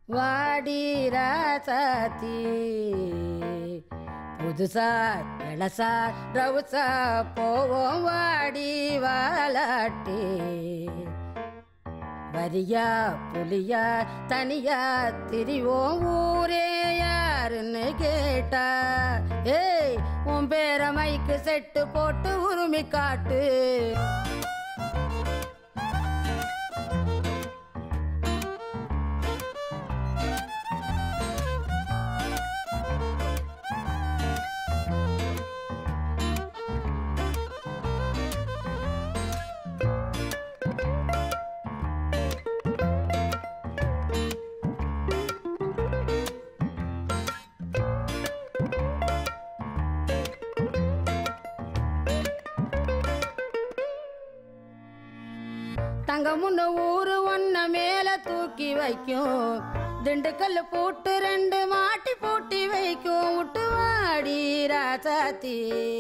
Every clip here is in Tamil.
வாடி ராசாத்தி புதுசா இளசா ரவுசா போவோம் வாடி வாலாட்டி வரியா புலியா தனியா திரிவோம் ஊரே யாருன்னு கேட்டா ஏய் உன் பேர மைக்கு செட்டு போட்டு உருமி காட்டு தங்கமுன்னு ஊரு ஒன்ன மேல தூக்கி வைக்கும் திண்டுக்கல் போட்டு ரெண்டு மாட்டி பூட்டி வைக்கும் விட்டு வாடி ராசாத்தி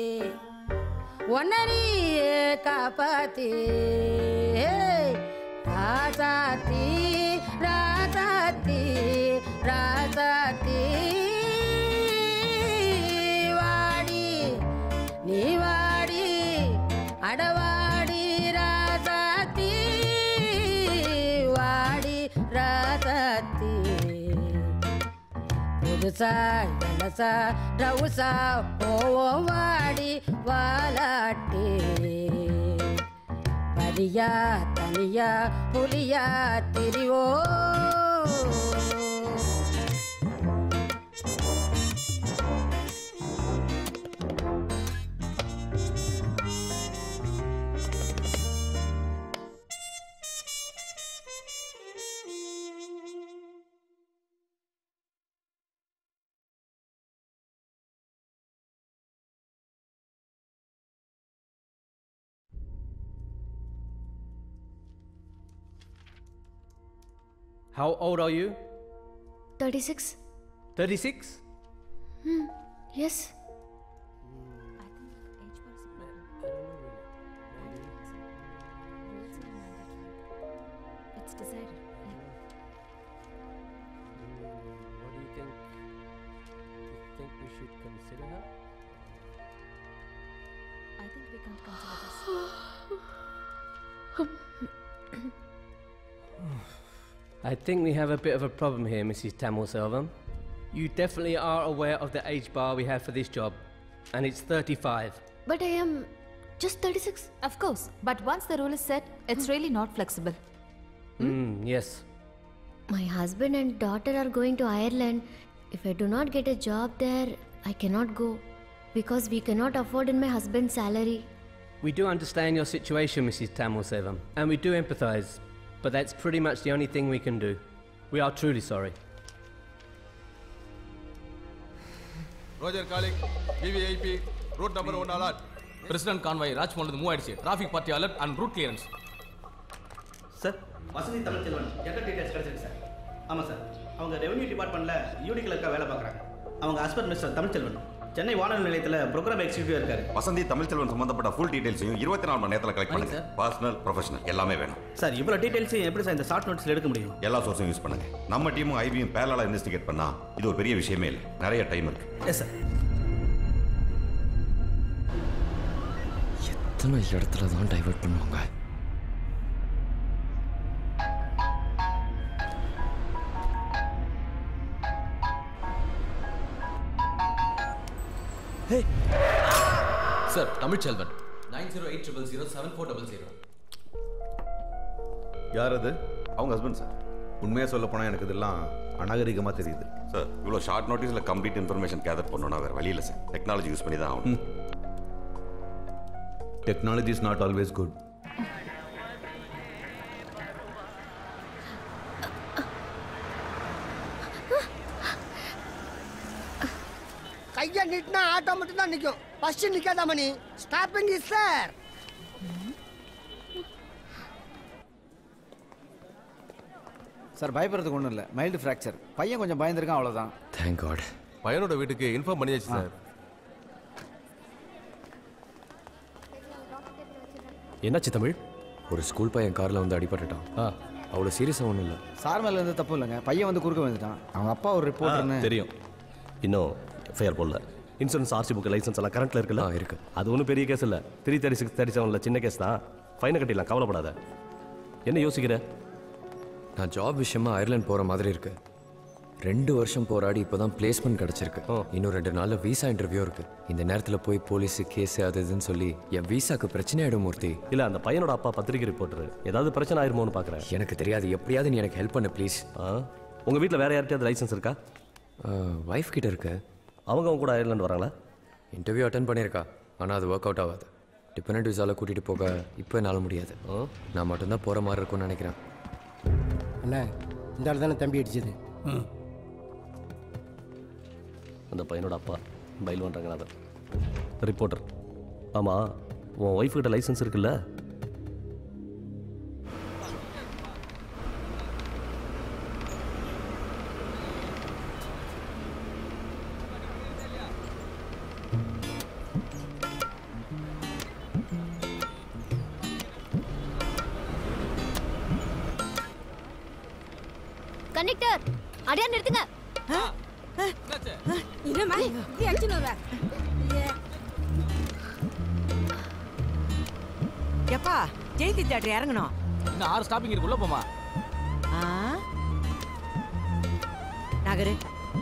ஒன்னரியே காப்பாத்தி ஏய், ராசாத்தி ராசாத்தி ராசாத்தி வாடி நீ வாடி அடவாடி ராசாத்தி வாடி ராசாத்தி புதுசா இளசா ரவுசா போவோம் வாடி வாலாட்டி பரியா தனியா புலியா திரிவோ How old are you? 36? 36? Yes. It's decided. What do you think? You think we should consider her? I think we can't consider this. I think we have a bit of a problem here, Mrs. Tamil Selvam. You definitely are aware of the age bar we have for this job, and it's 35. But I am just 36. Of course, but once the rule is set, it's really not flexible. Mm, yes. My husband and daughter are going to Ireland. If I do not get a job there, I cannot go because we cannot afford in my husband's salary. We do understand your situation, Mrs. Tamil Selvam, and we do empathise, but that's pretty much the only thing we can do. We are truly sorry. Roger calling VVIP route number one allot president convoy Rajmohan move ஆயிடுச்சு traffic party alert and route clearance sir Vasanthi Tamilselvan gender details கிடைச்சிருக்கு சார் ஆமாம் சார் அவங்க ரெவன்யூ டிபார்ட்மெண்ட்டில் யூடி கிளர்க்காக வேலை பார்க்குறாங்க அவங்க ஹஸ்பண்ட் மிஸ்டர் தமிழ்ச்செல்வன் சென்னை வானொலி நிலையத்தில் ப்ரோக்ராம் எக்ஸிக்யூட்டிவ் இருக்காரு வசந்தி தமிழ்ச்செல்வன் சம்பந்தப்பட்ட ஃபுல் டீடைல்ஸையும் இருபத்தி நாலு மணி நேரத்தில் கலெக்ட் பண்ணுங்க பர்சனல் ப்ரொஃபஷனல் எல்லாமே வேணும் சார் இவ்வளோ டீடைல்ஸையும் எப்படி சார் இந்த ஷார்ட் நோட்ஸில் எடுக்க முடியும் எல்லா சோர்ஸும் யூஸ் பண்ணுங்க நம்ம டீமும் ஐபியும் பேரலாக இன்வெஸ்டிகேட் பண்ணா இது ஒரு பெரிய விஷயமே இல்லை நிறைய டைம் இருக்கு எஸ் சார் எத்தனை இடத்துல தான் டைவர்ட் பண்ணுவாங்க sir Tamilselvan nine zero eight triple zero seven four double zero யார் அது அவங்க ஹஸ்பண்ட் சார் உண்மையாக சொல்ல போனால் எனக்கு இதெல்லாம் அநாகரிகமாக தெரியுது சார் இவ்வளோ ஷார்ட் நோட்டீஸில் கம்ப்ளீட் இன்ஃபர்மேஷன் கேதர் பண்ணணும்னா வேறு வழி இல்லை சார் டெக்னாலஜி யூஸ் பண்ணி தான் ஆகணும் technology is not always good கையை நீட்டினா ஆட்டோ மட்டும் தான் நிற்கும் ஃபர்ஸ்ட் நிற்காத மணி ஸ்டாப்பிங் இஸ் சார் சார் பயப்படுறதுக்கு ஒன்றும் இல்லை மைல்டு ஃப்ராக்சர் பையன் கொஞ்சம் பயந்துருக்கான் அவ்வளோதான் தேங்க் காட் பையனோட வீட்டுக்கு இன்ஃபார்ம் பண்ணியாச்சு சார் என்னாச்சு தமிழ் ஒரு ஸ்கூல் பையன் காரில் வந்து அடிபட்டுட்டான் ஆ அவ்வளோ சீரியஸாக ஒன்றும் இல்லை சார் மேல இருந்து தப்பு இல்லைங்க பையன் வந்து குறுக்க வந்துட்டான் அவங்க அப்பா ஒரு ரிப்போர்ட்னு தெரியும் இன்னும் எஃப்ஐஆர் போடல இன்சூரன்ஸ் ஆர்சி புக் லைசன்ஸ் எல்லாம் கரண்ட்ல இருக்குல்ல இருக்கு அது ஒன்றும் பெரிய கேஸ் இல்லை த்ரீ தேர்ட்டி சிக்ஸ் தேர்ட்டி செவனில் சின்ன கேஸ் தான் ஃபைனை கட்டிடலாம் கவலைப்படாத என்ன யோசிக்கிற நான் ஜாப் விஷயமா அயர்லாந்து போகிற மாதிரி இருக்கு ரெண்டு வருஷம் போராடி இப்போ தான் பிளேஸ்மெண்ட் கிடச்சிருக்கு இன்னும் ரெண்டு நாளில் விசா இன்டர்வியூ இருக்கு இந்த நேரத்தில் போய் போலீஸு கேஸு அது இதுன்னு சொல்லி என் விசாக்கு பிரச்சனை ஆயிடும் மூர்த்தி இல்லை அந்த பையனோட அப்பா பத்திரிக்கை ரிப்போர்ட்டர் ஏதாவது பிரச்சனை ஆயிருமோன்னு பார்க்குறேன் எனக்கு தெரியாது எப்படியாவது நீ எனக்கு ஹெல்ப் பண்ணு ப்ளீஸ் உங்கள் வீட்டில் வேற யார்கிட்டயாவது லைசன்ஸ் இருக்கா ஒய்ஃப் கிட்ட இருக்கு அவங்க அவங்க கூட அயர்லாந்து வராங்களா இன்டர்வியூ அட்டன் பண்ணியிருக்கா ஆனால் அது ஒர்க் அவுட் ஆகாது டிபெண்ட் விசாவில் கூட்டிகிட்டு போக இப்போ என்னால் முடியாது நான் மட்டும்தான் போகிற மாதிரி இருக்கும்னு நினைக்கிறேன் அண்ணா இந்த ஆள் தானே தம்பி அடிச்சது அந்த பையனோட அப்பா பைல்வான் ரங்கநாதன் ரிப்போர்ட்டர் ஆமாம் உன் ஒய்ஃப் கிட்ட லைசன்ஸ் இருக்குல்ல கண்டக்டர் அடையா நிறுத்துங்க என்னம்மா இப்படி அடிச்சுன்னு வர எப்பா ஜெயந்தி தேட்டர் இறங்கணும் இன்னும் ஆறு ஸ்டாப்பிங் இருக்கு உள்ள போமா ஆ? நகரு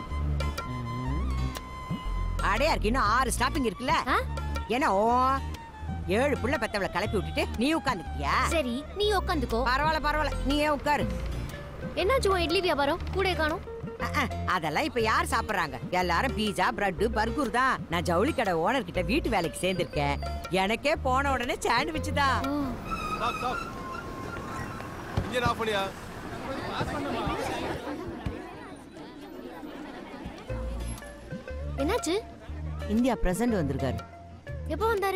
அடையா இருக்கு இன்னும் ஆறு ஸ்டாப்பிங் இருக்குல்ல என்ன ஓ ஏழு புள்ள பெத்தவளை கிளப்பி விட்டுட்டு நீ உட்காந்துக்கியா சரி நீ உட்காந்துக்கோ பரவாயில்ல பரவாயில்ல நீ ஏன் உட்காரு என்னாச்சு உன் இட்லி வியாபாரம் கூட காணும் அதெல்லாம் இப்ப யார் சாப்பிடுறாங்க எல்லாரும் பீஸா பிரெட் பர்கர் தான் நான் ஜவுளி கடை ஓனர் கிட்ட வீட்டு வேலைக்கு சேர்ந்திருக்கேன் எனக்கே போன உடனே சாண்ட்விச் தான் ஸ்டாப் ஸ்டாப் இன்ஜின் ஆஃப் பண்ணியா என்னாச்சு இந்தியா பிரசன்ட் வந்திருக்காரு எப்போ வந்தாரு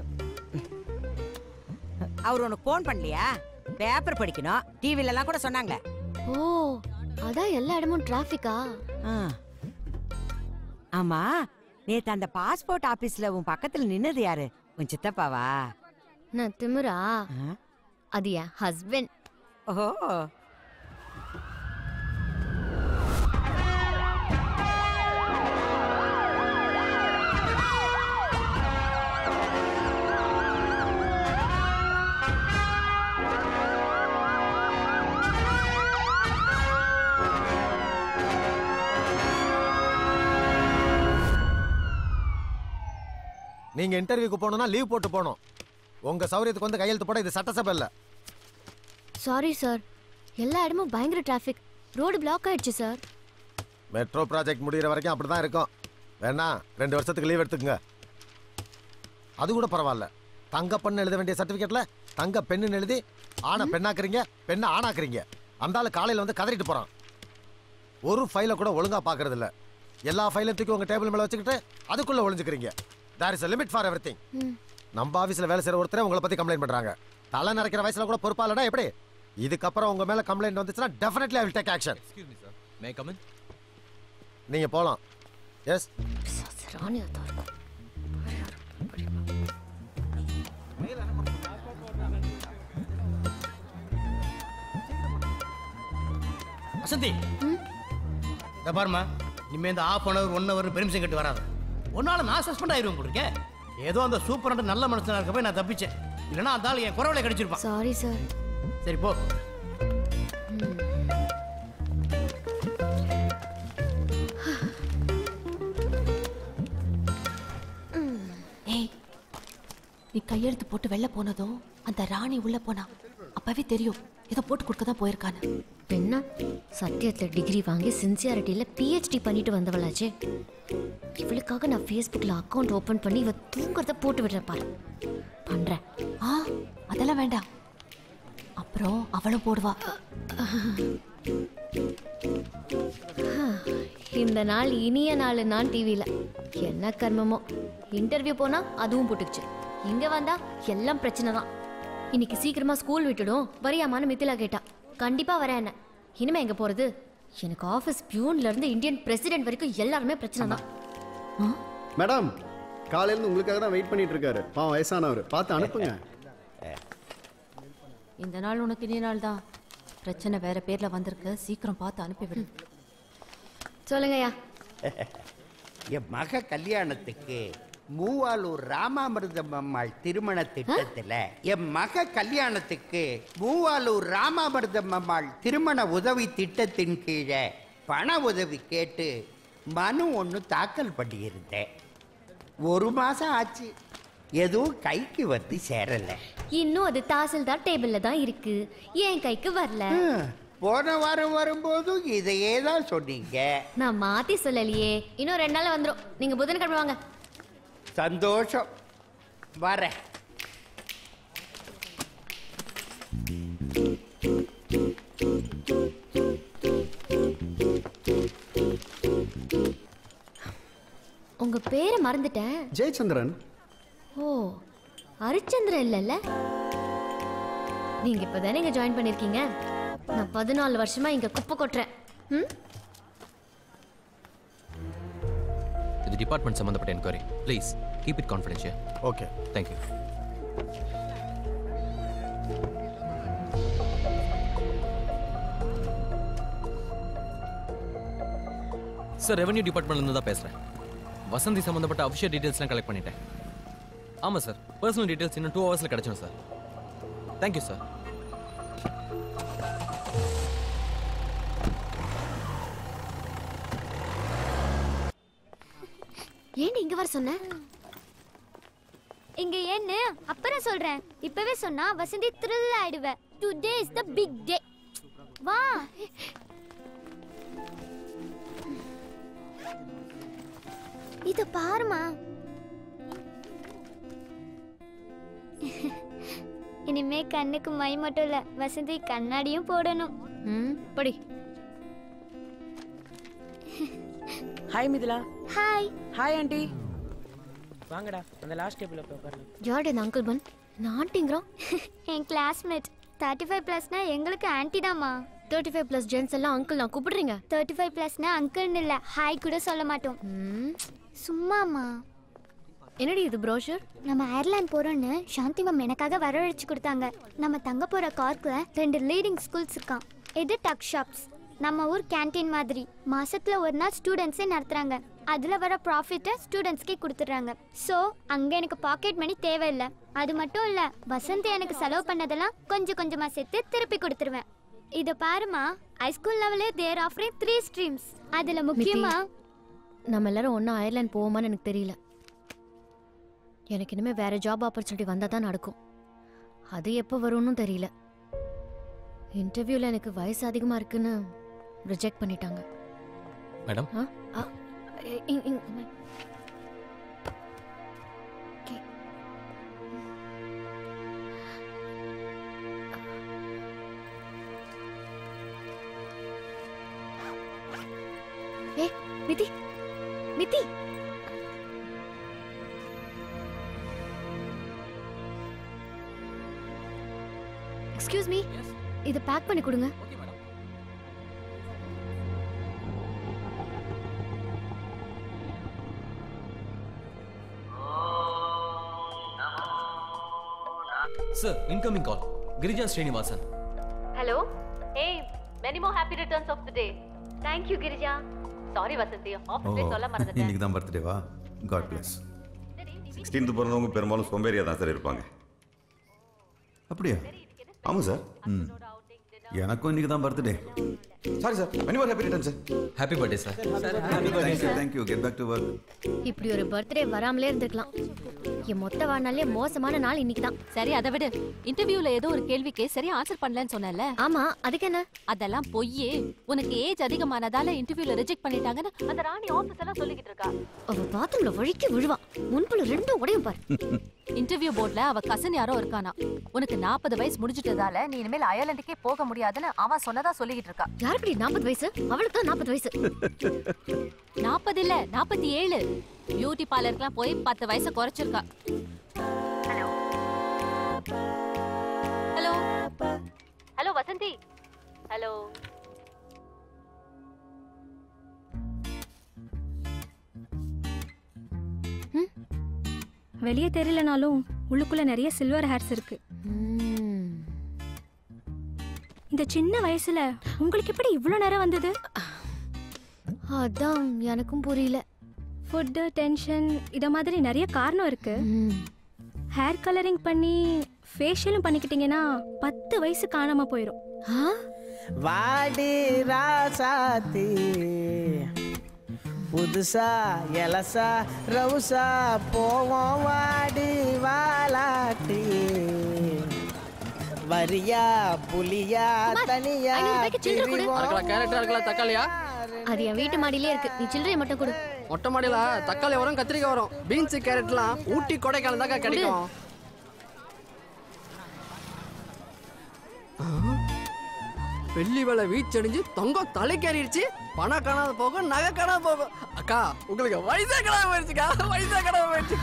அவர் உனக்கு ஃபோன் பண்ணலையா பேப்பர் படிக்கணும் டிவில எல்லாம் கூட சொன்னாங்க ஓ அதான் எல்லா இடமும் டிராஃபிக்கா ஆமா நேத்து அந்த பாஸ்போர்ட் ஆபீஸ்ல உன் பக்கத்துல நின்னது யாரு உன் சித்தப்பாவா நான் திமிரா அது என் ஹஸ்பண்ட் ஓஹோ நீங்க இன்டர்வியூக்கு போகணும்னா லீவ் போட்டு போகணும் உங்க சௌரியத்துக்கு வந்து கையெழுத்து போட இது சட்டசபை இல்ல சாரி சார் எல்லா இடமும் பயங்கர டிராஃபிக் ரோடு பிளாக் ஆயிடுச்சு சார் மெட்ரோ ப்ராஜெக்ட் முடியிற வரைக்கும் அப்படிதான் இருக்கும் வேணா ரெண்டு வருஷத்துக்கு லீவ் எடுத்துக்கங்க அது கூட பரவாயில்ல தங்க பெண் எழுத வேண்டிய சர்டிபிகேட்ல தங்க பெண்ணுன்னு எழுதி ஆணை பெண்ணாக்குறீங்க பெண்ணை ஆணாக்குறீங்க அந்த ஆளு காலையில வந்து கதறிட்டு போறான் ஒரு ஃபைலை கூட ஒழுங்கா பாக்குறது இல்ல எல்லா ஃபைலையும் தூக்கி உங்க டேபிள் மேல வச்சுக்கிட்டு அதுக்குள்ள ஒளிஞ்சுக்கிறீங்க there is limit for every நம்ம ஆஃபீஸில் வேலை செய்கிற ஒருத்தரை உங்களை பற்றி கம்ப்ளைண்ட் பண்ணுறாங்க தலை நிறைக்கிற வயசில் கூட பொறுப்பா இல்லைனா எப்படி இதுக்கப்புறம் உங்கள் மேலே கம்ப்ளைண்ட் வந்துச்சுன்னா definitely I will take action மே கமன் நீங்கள் போகலாம் எஸ் ராணியா தான் இருக்கும் வசந்தி இந்த பாருமா இனிமே இந்த half an hour one hour permission cut வராது ஒன்னால நான் சஸ்பெண்ட் ஆயிருவேன் போல இருக்கே ஏதோ அந்த சூப்பர் நல்ல மனுஷனா இருக்க போய் நான் தப்பிச்சேன் இல்லைன்னா அந்த ஆள் என் குறவலை கடிச்சிருப்பான் சாரி சார் சரி போ ஏய் நீ கையெழுத்து போட்டு வெளில போனதும் அந்த ராணி உள்ள போனா அப்பவே தெரியும் ஏதோ போட்டு கொடுக்க தான் போயிருக்கான்னு பெண்ணா சத்தியத்தில் டிகிரி வாங்கி சின்சியாரிட்டியில் பிஹெச்டி பண்ணிட்டு வந்தவளாச்சே இவளுக்காக நான் ஃபேஸ்புக்கில் அக்கௌண்ட் ஓப்பன் பண்ணி இவ தூங்குறத போட்டு விடுறேன் பாரு பண்ணுறேன் ஆ அதெல்லாம் வேண்டாம் அப்புறம் அவளும் போடுவா இந்த நாள் இனிய நாள் நான் டிவியில் என்ன கர்மமோ இன்டர்வியூ போனால் அதுவும் போட்டுக்குச்சு இங்கே வந்தா எல்லாம் பிரச்சனை தான் இன்னைக்கு சீக்கிரமா ஸ்கூல் விட்டுடும் வரியாமான்னு மித்திலா கேட்டா கண்டிப்பாக வரேன் என்ன இனிமே எங்கே போகிறது எனக்கு ஆஃபீஸ் பியூன்ல இருந்து இந்தியன் பிரசிடென்ட் வரைக்கும் எல்லாருமே பிரச்சனை தான் மேடம் காலையிலேருந்து உங்களுக்காக தான் வெயிட் பண்ணிட்டு இருக்காரு பாவம் வயசானவர் பார்த்து அனுப்புங்க இந்த நாள் உனக்கு இனிய நாள் தான் பிரச்சனை வேற பேர்ல வந்திருக்கு சீக்கிரம் பார்த்து அனுப்பிவிடு சொல்லுங்கய்யா என் மக கல்யாணத்துக்கு மூவாலூர் ராமாமிர்தம் அம்மாள் திருமண திட்டத்துல என் மக கல்யாணத்துக்கு மூவாலூர் ராமாமிர்தம் அம்மாள் திருமண உதவி திட்டத்தின் கீழே பண உதவி கேட்டு மனு ஒன்று தாக்கல் பண்ணியிருந்தேன் ஒரு மாசம் ஆச்சு எதுவும் கைக்கு வந்து சேரல இன்னும் அது தாசில்தார் டேபிள்ல தான் இருக்கு என் கைக்கு வரல போன வாரம் வரும்போதும் இதையே தான் சொன்னீங்க நான் மாத்தி சொல்லலையே இன்னும் ரெண்டு நாள்ல வந்துரும் நீங்க புதன்கிழமை வாங்க சந்தோஷம் வரேன் உங்க பேரை மறந்துட்டேன் ஜெயச்சந்திரன் ஓ ஹரிச்சந்திரன் இல்லைல்ல நீங்க இப்பதானே இங்க ஜாயின் பண்ணிருக்கீங்க நான் பதினாலு வருஷமா இங்க குப்பை கொட்டுறேன் ம் இது டிபார்ட்மெண்ட் சம்மந்தப்பட்ட enquiry please keep it confidential okay thank you sir revenue டிபார்ட்மெண்ட்லேருந்து தான் பேசுகிறேன் வசந்தி சம்மந்தப்பட்ட அஃபிஷியல் டீட்டெயில்ஸ்லாம் கலெக்ட் பண்ணிட்டேன் ஆமாம் சார் பர்சனல் டீட்டெயில்ஸ் இன்னும் டூ ஹவர்ஸில் கிடச்சிடும் சார் தேங்க்யூ சார் ஏன் இங்க வர சொன்ன இங்க ஏன்னு அப்புறம் சொல்றேன் இப்பவே சொன்னா வசந்தி த்ரில் ஆயிடுவ today is the big day வா இத பாருமா இனிமே கண்ணுக்கு மை மட்டும் இல்ல வசந்தி கண்ணாடியும் போடணும் ம் படி hi Mithila hi hi aunty வாங்கடா அந்த லாஸ்ட் டேபிள்ல போய் உட்காரலாம் யார்டு இந்த அங்கிள் பன் நான் ஆண்டிங்கிறோம் என் கிளாஸ்மேட் தேர்ட்டி ஃபைவ் ப்ளஸ்னா எங்களுக்கு ஆன்டி தாம்மா தேர்ட்டி ஃபைவ் ப்ளஸ் ஜென்ஸ் எல்லாம் அங்கிள் நான் கூப்பிடுறீங்க தேர்ட்டி ஃபைவ் ப்ளஸ்னா அங்கிள்னு இல்லை ஹாய் கூட சொல்ல மாட்டோம் சும்மாம்மா என்னடி இது ப்ரோஷர் நம்ம அயர்லாந்து போறோம்னு சாந்தி மேம் எனக்காக வரவழைச்சு கொடுத்தாங்க நம்ம தங்க போற கார்க்ல ரெண்டு லீடிங் ஸ்கூல்ஸ் இருக்கான் இது டக் ஷாப்ஸ் நம்ம ஊர் கேண்டீன் மாதிரி மாசத்துல ஒரு நாள் ஸ்டூடெண்ட்ஸே நடத்துறாங்க அதுல வர ப்ராஃபிட்டை ஸ்டூடெண்ட்ஸ்க்கே கொடுத்துட்றாங்க ஸோ அங்க எனக்கு பாக்கெட் மணி தேவையில்லை அது மட்டும் இல்ல வசந்த் எனக்கு செலவு பண்ணதெல்லாம் கொஞ்சம் கொஞ்சமா சேர்த்து திருப்பி கொடுத்துருவேன் இத பாருமா ஹைஸ்கூல் லெவலே தேர் ஆஃபரிங் த்ரீ ஸ்ட்ரீம்ஸ் அதுல முக்கியமா நம்ம எல்லாரும் ஒன்றா அயர்லாந்து போவோமான்னு எனக்கு தெரியல எனக்கு இனிமே வேற ஜாப் ஆப்பர்ச்சுனிட்டி வந்தால் தான் நடக்கும் அது எப்போ வரும்னு தெரியல இன்டர்வியூவில் எனக்கு வயசு அதிகமாக இருக்குன்னு ரிஜெக்ட் பண்ணிட்டாங்க மேடம் ஆ ஆ, இ- இ- இ- Okay. ஏய் மிதி மிதி எக்ஸ்கியூஸ் மீ இதை பேக் பண்ணி கொடுங்க sir incoming call Girija Srinivasan hello ஏய் many more happy returns of the day thank you Girija sorry Vasanthi ஆஃபீஸ்ல சொல்ல மறந்துட்டேன் இன்னைக்கு தான் பர்த்டேவா காட் பிளஸ் சிக்ஸ்டீன்த் பிறந்தவங்க பெரும்பாலும் சோம்பேறியாக தான் சார் இருப்பாங்க அப்படியா ஆமாம் சார் ம் எனக்கும் இன்னைக்கு தான் birthday sorry sir many more happy return sir happy birthday sir thank you thank you get back to work இப்படி ஒரு பர்த்டே வராமலே இருந்திருக்கலாம் என் மொத்த வாழ்நாளே மோசமான நாள் இன்னைக்கு தான் சரி அதை விடு இன்டர்வியூல ஏதோ ஒரு கேள்விக்கு சரியா ஆன்சர் பண்ணலன்னு சொன்னல ஆமா அதுக்கு என்ன அதெல்லாம் பொய்யே உனக்கு ஏஜ் அதிகமானதால இன்டர்வியூல ரிஜெக்ட் பண்ணிட்டாங்கன்னு அந்த ராணி ஆபீஸ் எல்லாம் சொல்லிக்கிட்டு இருக்கா அவ பாத்ரூம்ல வழிக்கு விழுவா முன்புல ரெண்டும் உடையும் பாரு இன்டர்வியூ போர்ட்ல அவ கசன் யாரோ இருக்கானா உனக்கு நாற்பது வயசு முடிஞ்சிட்டதால நீ இனிமேல் அயர்லாந்துக்கே போக முடியாதுன்னு அவன் சொன்னதா சொல்லிக்கிட்டு இருக்கா யாருக்கு நாற்பது வயசு அவளுக்கு தான் நாற்பது வயசு நாற்பது இல்ல நாற்பத்தி ஏழு பியூட்டி பார்லருக்குலாம் போய் பத்து வயசை குறைச்சிருக்கா ஹலோ ஹலோ வசந்தி ஹலோ வெளியே தெரியலனாலும் உள்ளுக்குள்ள நிறைய சில்வர் ஹேர்ஸ் இருக்கு இந்த சின்ன வயசுல உங்களுக்கு எப்படி இவ்வளோ நேரம் வந்தது அதான் எனக்கும் புரியல ஃபுட்டு டென்ஷன் இத மாதிரி நிறைய காரணம் இருக்கு ஹேர் கலரிங் பண்ணி ஃபேஷியலும் பண்ணிக்கிட்டீங்கன்னா பத்து வயசு காணாம போயிடும் வாடி ராசாத்தி புதுசா எலசா ரவுசா போவோம் வாடி வாலாட்டி வரியா புலியா தனியா இருக்கலாம், கேரட்டா இருக்கலாம் தக்காளியா அது என் வீட்டு மாடியிலே இருக்கு நீ சில்லறையை மட்டும் கொடு மொட்டை மாடியில தக்காளி வரும் கத்திரிக்காய் வரும் பீன்ஸ் கேரட்லாம் ஊட்டி கொடைக்கானல் தாக்கா கிடைக்கும் வெள்ளி வேலை வீச்சடிஞ்சு தங்கம் தலைக்கேறிடுச்சு பணம் காணாத போகும் நகை காணாத போகும் அக்கா உங்களுக்கு வயசே கிடாம போயிடுச்சுக்கா வயசே கிடாம போயிடுச்சு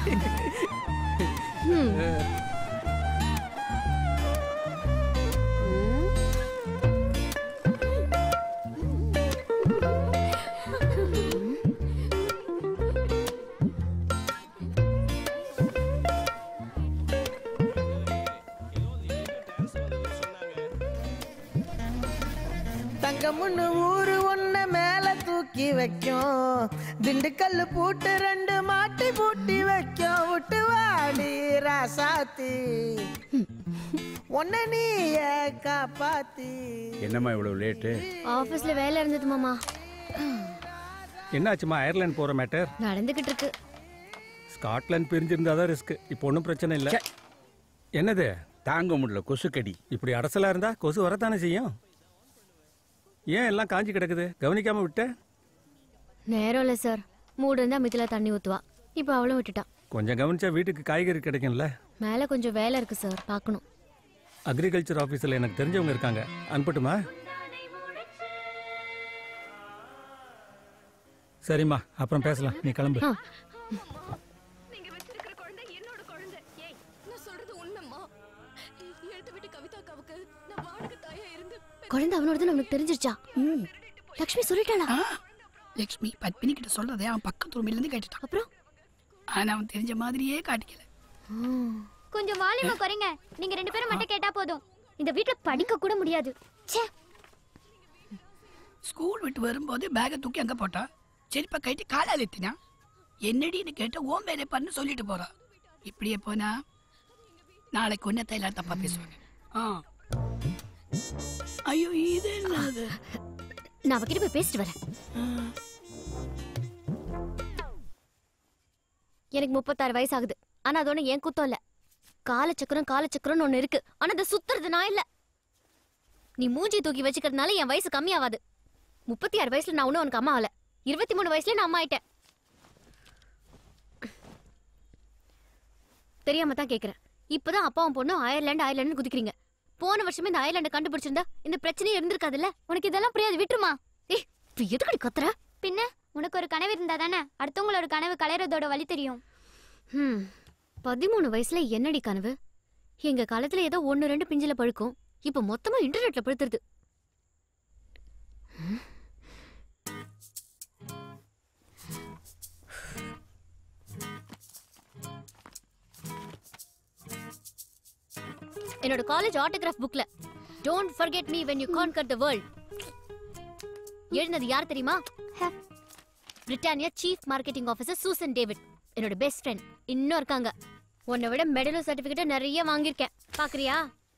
தங்கமுன்னு ஊரு ஒன்ன மேல தூக்கி வைக்கும் திண்டுக்கல் பூட்டு ரெண்டு மாட்டி பூட்டி வைக்கும் விட்டு வாடி ராசாத்தி உன்ன நீய காப்பாத்தி என்னம்மா இவ்வளவு லேட்டு ஆபீஸ்ல வேலை இருந்தது மாமா என்னாச்சுமா அயர்லாந்து போற மேட்டர் நடந்துகிட்டு இருக்கு ஸ்காட்லாந்து பிரிஞ்சிருந்தா தான் ரிஸ்க் இப்போ ஒன்றும் பிரச்சனை இல்லை என்னது தாங்க முடியல கொசுக்கடி இப்படி அடசலா இருந்தா கொசு வரத்தானே செய்யும் ஏன் எல்லாம் காஞ்சி கிடக்குது கவனிக்காம விட்ட நேரம் இல்லை சார் மூடு இருந்தா மித்தில தண்ணி ஊத்துவா இப்போ அவளும் விட்டுட்டா கொஞ்சம் கவனிச்சா வீட்டுக்கு காய்கறி கிடைக்கும்ல மேலே கொஞ்சம் வேலை இருக்கு சார் பார்க்கணும் அக்ரிகல்ச்சர் ஆஃபீஸில் எனக்கு தெரிஞ்சவங்க இருக்காங்க அனுப்பட்டுமா சரிம்மா அப்புறம் பேசலாம் நீ கிளம்பு ஆ. குழந்தை அவனோடதுன்னு அவனுக்கு தெரிஞ்சிருச்சா லக்ஷ்மி சொல்லிட்டாளா லக்ஷ்மி பத்மினி கிட்ட சொல்றதே அவன் பக்கத்து ரூமில இருந்து கேட்டுட்டான் அப்புறம் ஆனா அவன் தெரிஞ்ச மாதிரியே காட்டிக்கல கொஞ்சம் வால்யூமை குறைங்க நீங்க ரெண்டு பேரும் மட்டும் கேட்டா போதும் இந்த வீட்ல படிக்க கூட முடியாது ச்சே ஸ்கூல் விட்டு வரும்போது பேக்கை தூக்கி அங்க போட்டான் செருப்பை கைட்டு காலால் எத்தினா என்னடின்னு கேட்ட ஓம் வேலை பண்ணு சொல்லிட்டு போறா இப்படியே போனா நாளைக்கு உன்னத்தை எல்லாரும் தப்பா பேசுவாங்க ஆ ஐயோ இது என்னது நான் அவகிட்ட போய் பேசிட்டு வரேன் எனக்கு முப்பத்தாறு வயசு ஆகுது ஆனா அது ஒண்ணு என் குத்தம் இல்ல காலச்சக்கரம் காலச்சக்கரம்னு ஒண்ணு இருக்கு ஆனா அதை சுத்துறது நான் இல்ல நீ மூஞ்சி தூக்கி வச்சுக்கிறதுனால என் வயசு கம்மியாவாது முப்பத்தி ஆறு வயசுல நான் ஒன்னும் உனக்கு அம்மா ஆகல இருபத்தி மூணு வயசுல நான் அம்மா ஆயிட்டேன் தெரியாம தான் கேக்குறேன் இப்பதான் அப்பாவும் பொண்ணும் அயர்லாந்து அயர்லாந்து குதிக்கிறீங்க போன வருஷமே இந்த அயர்லாண்டை கண்டுபிடிச்சிருந்தா இந்த பிரச்சனையே இருந்திருக்காதுல்ல உனக்கு இதெல்லாம் புரியாது விட்டுருமா ஏய் இப்ப எதுக்கடி கத்துற பின்ன உனக்கு ஒரு கனவு இருந்தா தானே அடுத்தவங்களோட கனவு கலையறதோட வழி தெரியும் ஹம் பதிமூணு வயசுல என்னடி கனவு எங்க காலத்துல ஏதோ ஒன்னு ரெண்டு பிஞ்சில பழுக்கும் இப்ப மொத்தமா இன்டர்நெட்ல படுத்துருது ஹம். என்னோட காலேஜ் ஆட்டோகிராஃப் புக்ல don't forget me when you conquer the world எழுதினது யார் தெரியுமா Britannia chief marketing officer Susan David என்னோட பெஸ்ட் ஃப்ரெண்ட் இன்னும் இருக்காங்க உன்னை விட மெடலும் சர்டிஃபிகேட்டும் நிறைய வாங்கியிருக்கேன் பாக்குறியா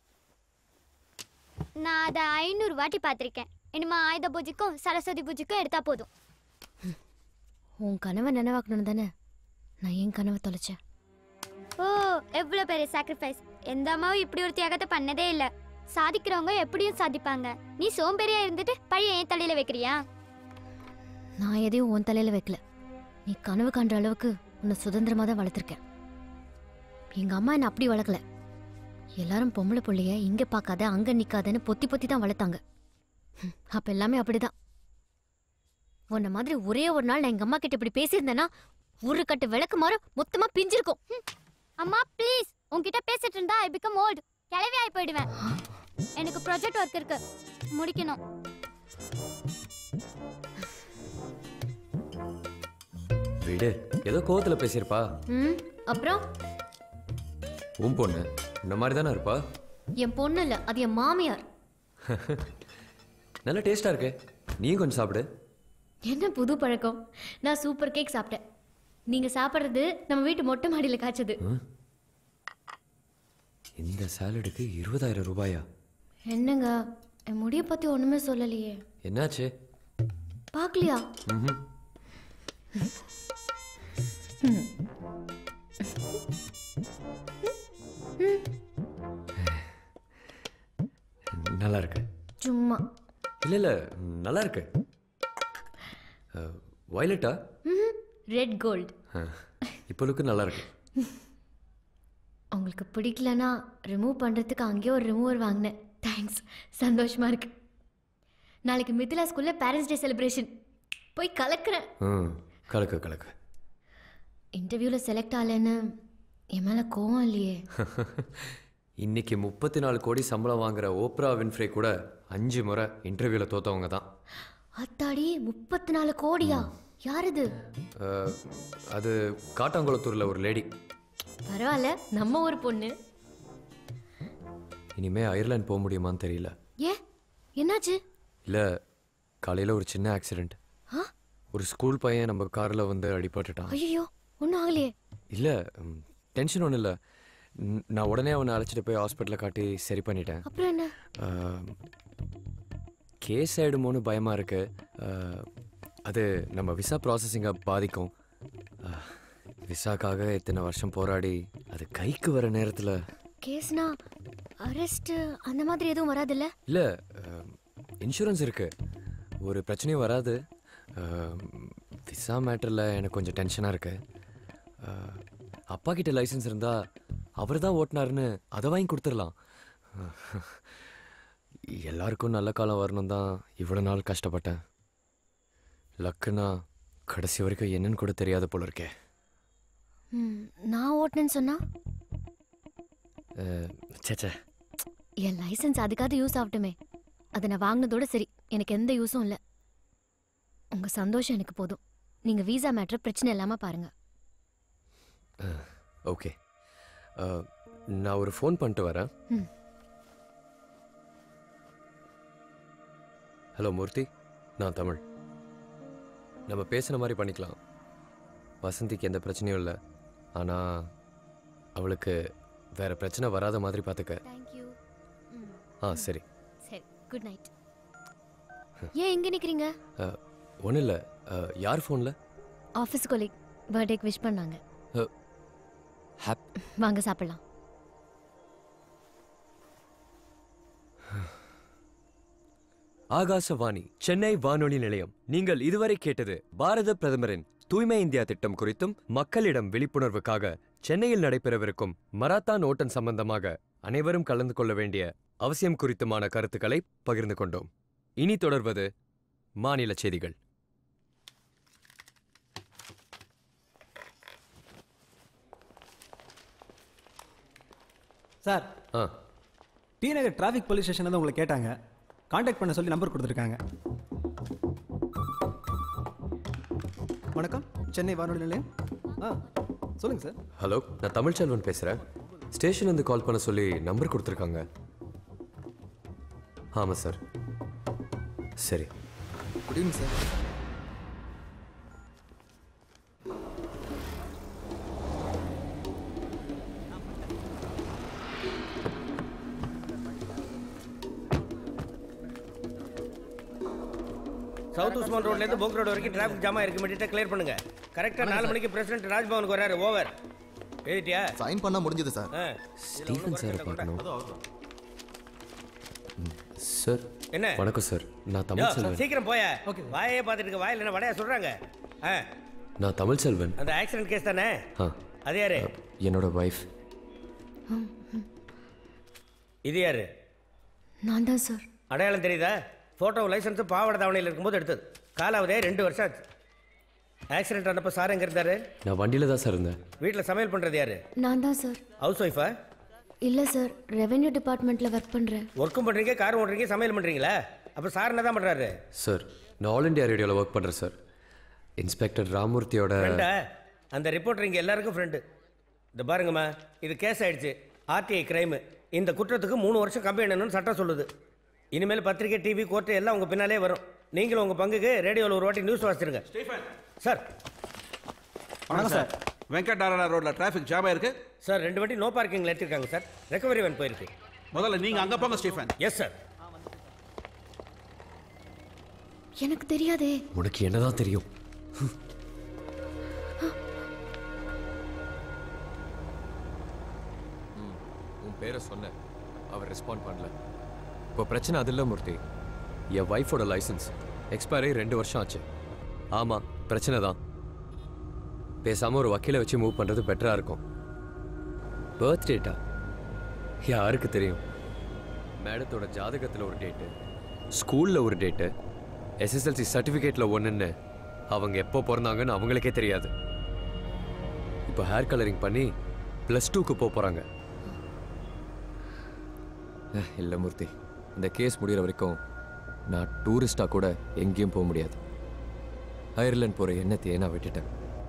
நான் அதை ஐநூறு வாட்டி பார்த்திருக்கேன் இனிமே ஆயுத பூஜைக்கும் சரஸ்வதி பூஜைக்கும் எடுத்தா போதும் உன் கனவை நினைவாக்கணும் தானே நான் என் கனவை தொலைச்சேன் ஓ எவ்வளவு பெரிய சாக்ரிஃபைஸ் எந்த அம்மாவும் இப்படி ஒரு தியாகத்தை பண்ணதே இல்ல சாதிக்கிறவங்க எப்படியும் சாதிப்பாங்க நீ சோம்பேறியா இருந்துட்டு பழைய என் தலையில வைக்கிறியா நான் எதையும் உன் தலையில வைக்கல நீ கனவு காண்ற அளவுக்கு உன்னை சுதந்திரமா தான் வளர்த்துருக்கேன் எங்க அம்மா என்ன அப்படி வளர்க்கல எல்லாரும் பொம்பளை புள்ளைய இங்க பார்க்காத அங்க நிக்காதன்னு பொத்தி பொத்தி தான் வளர்த்தாங்க ஹம், அப்ப எல்லாமே அப்படிதான் உன்ன மாதிரி ஒரே ஒரு நாள் நான் எங்க அம்மா கிட்ட இப்படி பேசியிருந்தேன்னா ஒரு கட்டு விளக்கு மாற மொத்தமா பிஞ்சிருக்கும் ஹம். அம்மா ப்ளீஸ் உன்கிட்ட பேசிட்டு இருந்தா ஐ பிகம் ஓல்ட் கிளவி ஆகி போயிடுவேன் எனக்கு ப்ராஜெக்ட் ஒர்க் இருக்கு முடிக்கணும் விடு ஏதோ கோவத்துல பேசியிருப்பா ம் அப்புறம் உன் பொண்ணு இந்த மாதிரி தானே இருப்பா என் பொண்ணு இல்ல அது என் மாமியார் நல்ல டேஸ்டா இருக்கு நீயும் கொஞ்சம் சாப்பிடு என்ன புது பழக்கம் நான் சூப்பர் கேக் சாப்பிட்டேன் நீங்க சாப்பிட்றது நம்ம வீட்டு மொட்டை மாடியில் காய்ச்சது ம். இந்த சாலடுக்கு இருபதாயிரம் ரூபாயா என்னங்க என் முடிய பத்தி ஒண்ணுமே சொல்லலையே என்னாச்சு பார்க்கலையா ம்ஹும். நல்லா இருக்கு சும்மா இல்ல இல்ல நல்லா இருக்கு வயலட்டா ரெட் கோல்ட் இப்போ லுக்கு நல்லா இருக்கு உங்களுக்கு பிடிக்கலனா ரிமூவ் பண்ணுறதுக்கு அங்கேயே ஒரு ரிமூவர் வாங்கினேன் தேங்க்ஸ் சந்தோஷமா இருக்கு நாளைக்கு மிथिला ஸ்கூலில் பேரண்ட்ஸ் டே செலிப்ரேஷன் போய் கலக்கிறேன் ம் கலக்கு கலக்கு இன்டர்வியூவில் செலக்ட் ஆகலைன்னு என் மேலே கோவம் இல்லையே இன்னைக்கு முப்பத்தி நாலு கோடி சம்பளம் வாங்குற ஓப்ரா வின்ஃப்ரே கூட அஞ்சு முறை இன்டர்வியூவில் தோத்தவங்க தான் அத்தாடி முப்பத்தி நாலு கோடியா யார் இது அஹ், அது காட்டாங்குளத்தூரில் ஒரு லேடி பரவாயில்ல நம்ம ஒரு பொண்ணு இனிமே அயர்லாந்து போக முடியுமான்னு தெரியல ஏன் என்னாச்சு இல்லை காலையில் ஒரு சின்ன ஆக்சிடெண்ட் ஆ ஒரு ஸ்கூல் பையன் நம்ம காரில் வந்து அடிபட்டுட்டான் ஐயோ ஒன்றும் ஆகலையே இல்லை டென்ஷன் ஒன்றும் இல்லை நான் உடனே அவனை அழைச்சிட்டு போய் ஹாஸ்பிட்டலில் காட்டி சரி பண்ணிட்டேன் அப்புறம் என்ன கேஸ் ஆகிடுமோன்னு பயமாக இருக்கு அஹ், அது நம்ம விசா ப்ராசஸிங்கை பாதிக்கும் அஹ், விசாக்காக இத்தனை வருஷம் போராடி அது கைக்கு வர நேரத்தில் கேஸ்னா அரெஸ்ட் அந்த மாதிரி எதுவும் வராதுல்ல இல்லை இன்சூரன்ஸ் இருக்கு ஒரு பிரச்சனையும் வராது அஹ், விசா மேட்டரில் எனக்கு கொஞ்சம் டென்ஷனாக இருக்கு அஹ், அப்பா கிட்ட லைசன்ஸ் இருந்தால் அவர் தான் ஓட்டினாருன்னு அதை வாங்கி கொடுத்துடலாம் எல்லாருக்கும் நல்ல காலம் வரணும் தான் இவ்வளோ நாள் கஷ்டப்பட்டேன் லக்குனா கடைசி வரைக்கும் என்னன்னு கூட தெரியாத போல இருக்கே ம், நான் ஓட்டுனேன்னு சொன்னா அஹ், ச்சே ச்சே என் லைசென்ஸ் அதுக்காவது யூஸ் ஆகட்டுமே அதை நான் வாங்கினதோட சரி எனக்கு எந்த யூஸும் இல்லை உங்க சந்தோஷம் எனக்கு போதும் நீங்க வீசா மேட்ரு பிரச்சனை இல்லாம பாருங்க ஓகே அஹ், நான் ஒரு ஃபோன் பண்ணிட்டு வரேன் ம். ஹலோ மூர்த்தி நான் தமிழ் நம்ம பேசுன மாதிரி பண்ணிக்கலாம் வசந்திக்கு எந்த பிரச்சனையும் இல்லை ஆனால் அவளுக்கு வேற பிரச்சனை வராத மாதிரி பார்த்துக்க தேங்க்யூ ஆ சரி சரி குட் நைட் ஏன் எங்க நிக்கிறீங்க ஒன்றும் இல்லை யார் ஃபோனில் ஆஃபீஸ் கொலீக் பர்த்டேக்கு விஷ் பண்ணாங்க ஹாப் வாங்க சாப்பிடலாம் ஆகாசவாணி சென்னை வானொலி நிலையம் நீங்கள் இதுவரை கேட்டது பாரத பிரதமரின் தூய்மை இந்தியா திட்டம் குறித்தும் மக்களிடம் விழிப்புணர்வுக்காக சென்னையில் நடைபெறவிருக்கும் மராத்தான் ஓட்டம் சம்பந்தமாக அனைவரும் கலந்து கொள்ள வேண்டிய அவசியம் குறித்துமான கருத்துக்களை பகிர்ந்து கொண்டோம் இனி தொடர்வது மாநில செய்திகள் சார் ஆ T Nagar traffic police station வந்து உங்களை கேட்டாங்க காண்டாக்ட் பண்ண சொல்லி நம்பர் கொடுத்துருக்காங்க வணக்கம் சென்னை வானொலி நிலையம் ஆ சொல்லுங்க சார் ஹலோ நான் தமிழ்ச்செல்வன் பேசுகிறேன் ஸ்டேஷன்லேருந்து கால் பண்ண சொல்லி நம்பர் கொடுத்துருக்காங்க ஆமாம் சார் சரி good evening sir south Usman ரோட்லேருந்து போக் ரோடு வரைக்கும் டிராஃபிக் ஜாமா இருக்கு இமீடியட்டாக கிளியர் பண்ணுங்க கரெக்டாக நாலு மணிக்கு பிரசிடென்ட் ராஜ்பவனுக்கு வராரு ஓவர் எழுதிட்டியா சைன் பண்ணா முடிஞ்சது சார் ஸ்டீஃபன் சார் பார்க்கணும் ம், சார் என்ன? வணக்கம் சார் நான் யோ, தமிழ் செல்வன் சீக்கிரம் போய வாயே பார்த்துட்டு இருக்க வாயில் என்ன வடையா சொல்றாங்க ஆ நான் தமிழ் செல்வன் அந்த ஆக்சிடென்ட் கேஸ் தானே ஆ அது யாரு என்னோட ஒய்ஃப் இது யாரு நான் தான் சார் அடையாளம் தெரியுதா ஃபோட்டோ லைசன்ஸ் பாவாடை தாவணையில் இருக்கும்போது எடுத்தது காலாவதே ரெண்டு வருஷம் ஆச்சு ஆக்சிடென்ட் ஆனப்போ சார் எங்கே இருந்தாரு நான் வண்டியில் தான் சார் இருந்தேன் வீட்டில் சமையல் பண்ணுறது யாரு நான் தான் சார் ஹவுஸ் ஒய்ஃபா இல்லை சார் ரெவென்யூ டிபார்ட்மெண்ட்டில் ஒர்க் பண்ணுறேன் ஒர்க்கும் பண்ணுறீங்க காரும் ஓட்டுறீங்க சமையல் பண்ணுறீங்களா அப்போ சார் என்ன தான் பண்ணுறாரு சார் நான் ஆல் இண்டியா ரேடியோவில் ஒர்க் பண்ணுறேன் சார் இன்ஸ்பெக்டர் ராமூர்த்தியோட ஃப்ரெண்டா அந்த ரிப்போர்ட்டர் இங்கே எல்லாருக்கும் ஃப்ரெண்டு இந்த பாருங்கம்மா இது கேஸ் ஆயிடுச்சு ஆர்டிஐ கிரைமு இந்த குற்றத்துக்கு மூணு வருஷம் கம்பி எண்ணணும்னு சட்டம் சொல்லுது இனிமேல் பத்திரிக்கை டிவி கோர்ட்டு எல்லாம் உங்க பின்னாலே வரும் நீங்களும் உங்க பங்குக்கு ரேடியோவில் ஒரு வாட்டி நியூஸ் வாசிச்சிருங்க சார் வணக்கம் சார் வெங்கடாரா ரோட்ல டிராஃபிக் ஜாம் ஆயிருக்கு சார் ரெண்டு வாட்டி நோ பார்க்கிங்ல எடுத்திருக்காங்க சார் ரெக்கவரி வேன் போயிருக்கு முதல்ல நீங்க அங்க போங்க ஸ்டீஃபன் எஸ் சார் எனக்கு தெரியாதே உனக்கு என்னதான் தெரியும் ம், உன் பேரை சொன்னேன் அவர் ரெஸ்பாண்ட் பண்ணல இப்போ பிரச்சனை அது இல்லை மூர்த்தி என் ஒய்ஃபோட லைசன்ஸ் எக்ஸ்பயர் ஆகி ரெண்டு வருஷம் ஆச்சு ஆமாம் பிரச்சனை தான் பேசாமல் ஒரு வக்கீலை வச்சு மூவ் பண்ணுறது பெட்டராக இருக்கும் பர்த் டேட்டா யாருக்கு தெரியும் மேடத்தோட ஜாதகத்தில் ஒரு டேட்டு ஸ்கூலில் ஒரு டேட்டு எஸ்எஸ்எல்சி சர்டிஃபிகேட்டில் ஒன்றுன்னு அவங்க எப்போ பிறந்தாங்கன்னு அவங்களுக்கே தெரியாது இப்போ ஹேர் கலரிங் பண்ணி ப்ளஸ் டூக்கு போக போகிறாங்க இல்லை மூர்த்தி இந்த கேஸ் முடிகிற வரைக்கும் நான் டூரிஸ்டாக கூட எங்கேயும் போக முடியாது அயர்லாந்து போகிற எண்ணத்தையே நான் விட்டுட்டேன்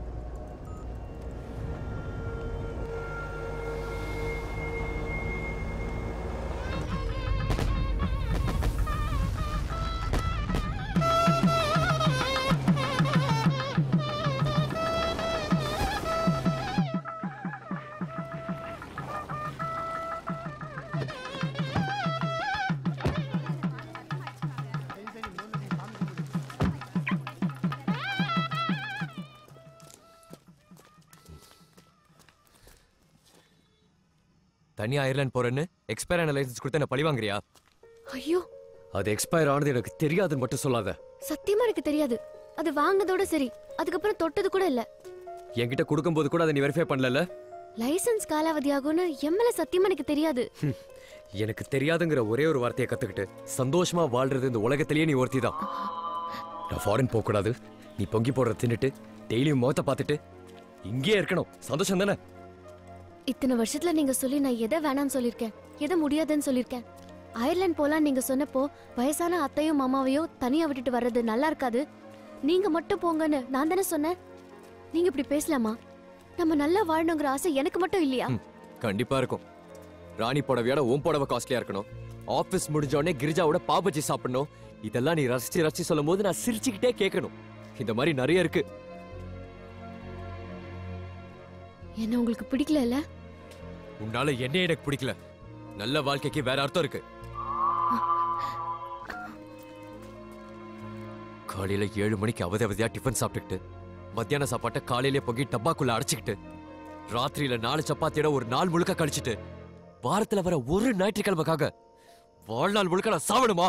தனியா அயர்லாந்து போறேன்னு எக்ஸ்பயர் ஆன லைசன்ஸ் கொடுத்து என்ன பழி வாங்குறியா ஐயோ அது எக்ஸ்பயர் ஆனது எனக்கு தெரியாதுன்னு மட்டும் சொல்லாத சத்தியமா எனக்கு தெரியாது அது வாங்கினதோட சரி அதுக்கப்புறம் தொட்டது கூட இல்ல என்கிட்ட கொடுக்கும்போது கூட அதை நீ வெரிஃபை பண்ணல லைசென்ஸ் காலாவதி ஆகும்னு எம்எல்ஏ சத்தியமா எனக்கு தெரியாது எனக்கு தெரியாதுங்கிற ஒரே ஒரு வார்த்தையை கத்துக்கிட்டு சந்தோஷமா வாழ்றது இந்த உலகத்திலேயே நீ ஒருத்தி தான் நான் ஃபாரின் போக கூடாது நீ பொங்கி போடுற தின்னுட்டு டெய்லியும் முகத்தை பார்த்துட்டு இங்கேயே இருக்கணும் சந்தோஷம் தானே இத்தனை வருஷத்துல நீங்க சொல்லி நான் எதை வேணாம்னு சொல்லிருக்கேன் எதை முடியாதுன்னு சொல்லிருக்கேன் அயர்லாந்து போலாம் நீங்க சொன்னப்போ வயசான அத்தையும் மாமாவையும் தனியா விட்டுட்டு வர்றது நல்லா இருக்காது நீங்க மட்டும் போங்கன்னு நான் தானே சொன்னேன் நீங்க இப்படி பேசலாமா நம்ம நல்லா வாழணுங்கிற ஆசை எனக்கு மட்டும் இல்லையா கண்டிப்பா இருக்கும் ராணி புடவையோட உன் புடவை காஸ்ட்லியா இருக்கணும் ஆபீஸ் முடிஞ்ச உடனே கிரிஜாவோட பாபஜி சாப்பிடணும் இதெல்லாம் நீ ரசிச்சு ரசிச்சு சொல்லும் போது நான் சிரிச்சுக்கிட்டே கேட்கணும் இந்த மாதிரி நிறைய இருக்கு என்ன உங்களுக்கு பிடிக்கல இல்ல உன்னால என்ன எனக்கு பிடிக்கல நல்ல வாழ்க்கைக்கு வேற அர்த்தம் இருக்கு காலையில ஏழு மணிக்கு அவதி அவதியா டிஃபன் சாப்பிட்டுக்கிட்டு மத்தியான சாப்பாட்டை காலையிலே பொங்கி டப்பாக்குள்ள அடைச்சிக்கிட்டு ராத்திரியில நாலு சப்பாத்தியோட ஒரு நாள் முழுக்க கழிச்சிட்டு வாரத்துல வர ஒரு ஞாயிற்றுக்கிழமைக்காக வாழ்நாள் முழுக்க நான் சாவணுமா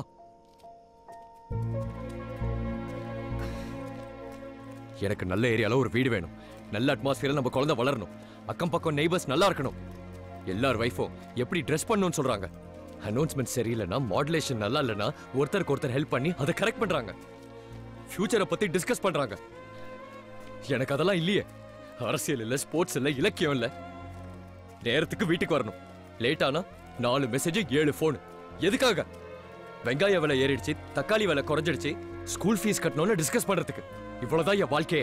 எனக்கு நல்ல ஏரியால ஒரு வீடு வேணும் நல்ல அட்மாஸ்பியர்ல நம்ம குழந்தை வளரணும் அக்கம் பக்கம் நெய்பர்ஸ் நல்லா இருக்கணும் எல்லார் வைஃபும் எப்படி ட்ரெஸ் பண்ணணும்னு சொல்றாங்க அனௌன்ஸ்மெண்ட் சரியில்லைன்னா மாடுலேஷன் நல்லா இல்லைன்னா ஒருத்தருக்கு ஒருத்தர் ஹெல்ப் பண்ணி அதை கரெக்ட் பண்றாங்க ஃபியூச்சரை பத்தி டிஸ்கஸ் பண்றாங்க எனக்கு அதெல்லாம் இல்லையே அரசியல் இல்ல ஸ்போர்ட்ஸ் இல்ல இலக்கியம் இல்ல நேரத்துக்கு வீட்டுக்கு வரணும் லேட் ஆனா நாலு மெசேஜ் ஏழு ஃபோன் எதுக்காக வெங்காய விலை ஏறிடுச்சு தக்காளி விலை குறைஞ்சிடுச்சு ஸ்கூல் ஃபீஸ் கட்டணும்னு டிஸ்கஸ் பண்றதுக்கு இவ்வளவுதான் என் வாழ்க்கையே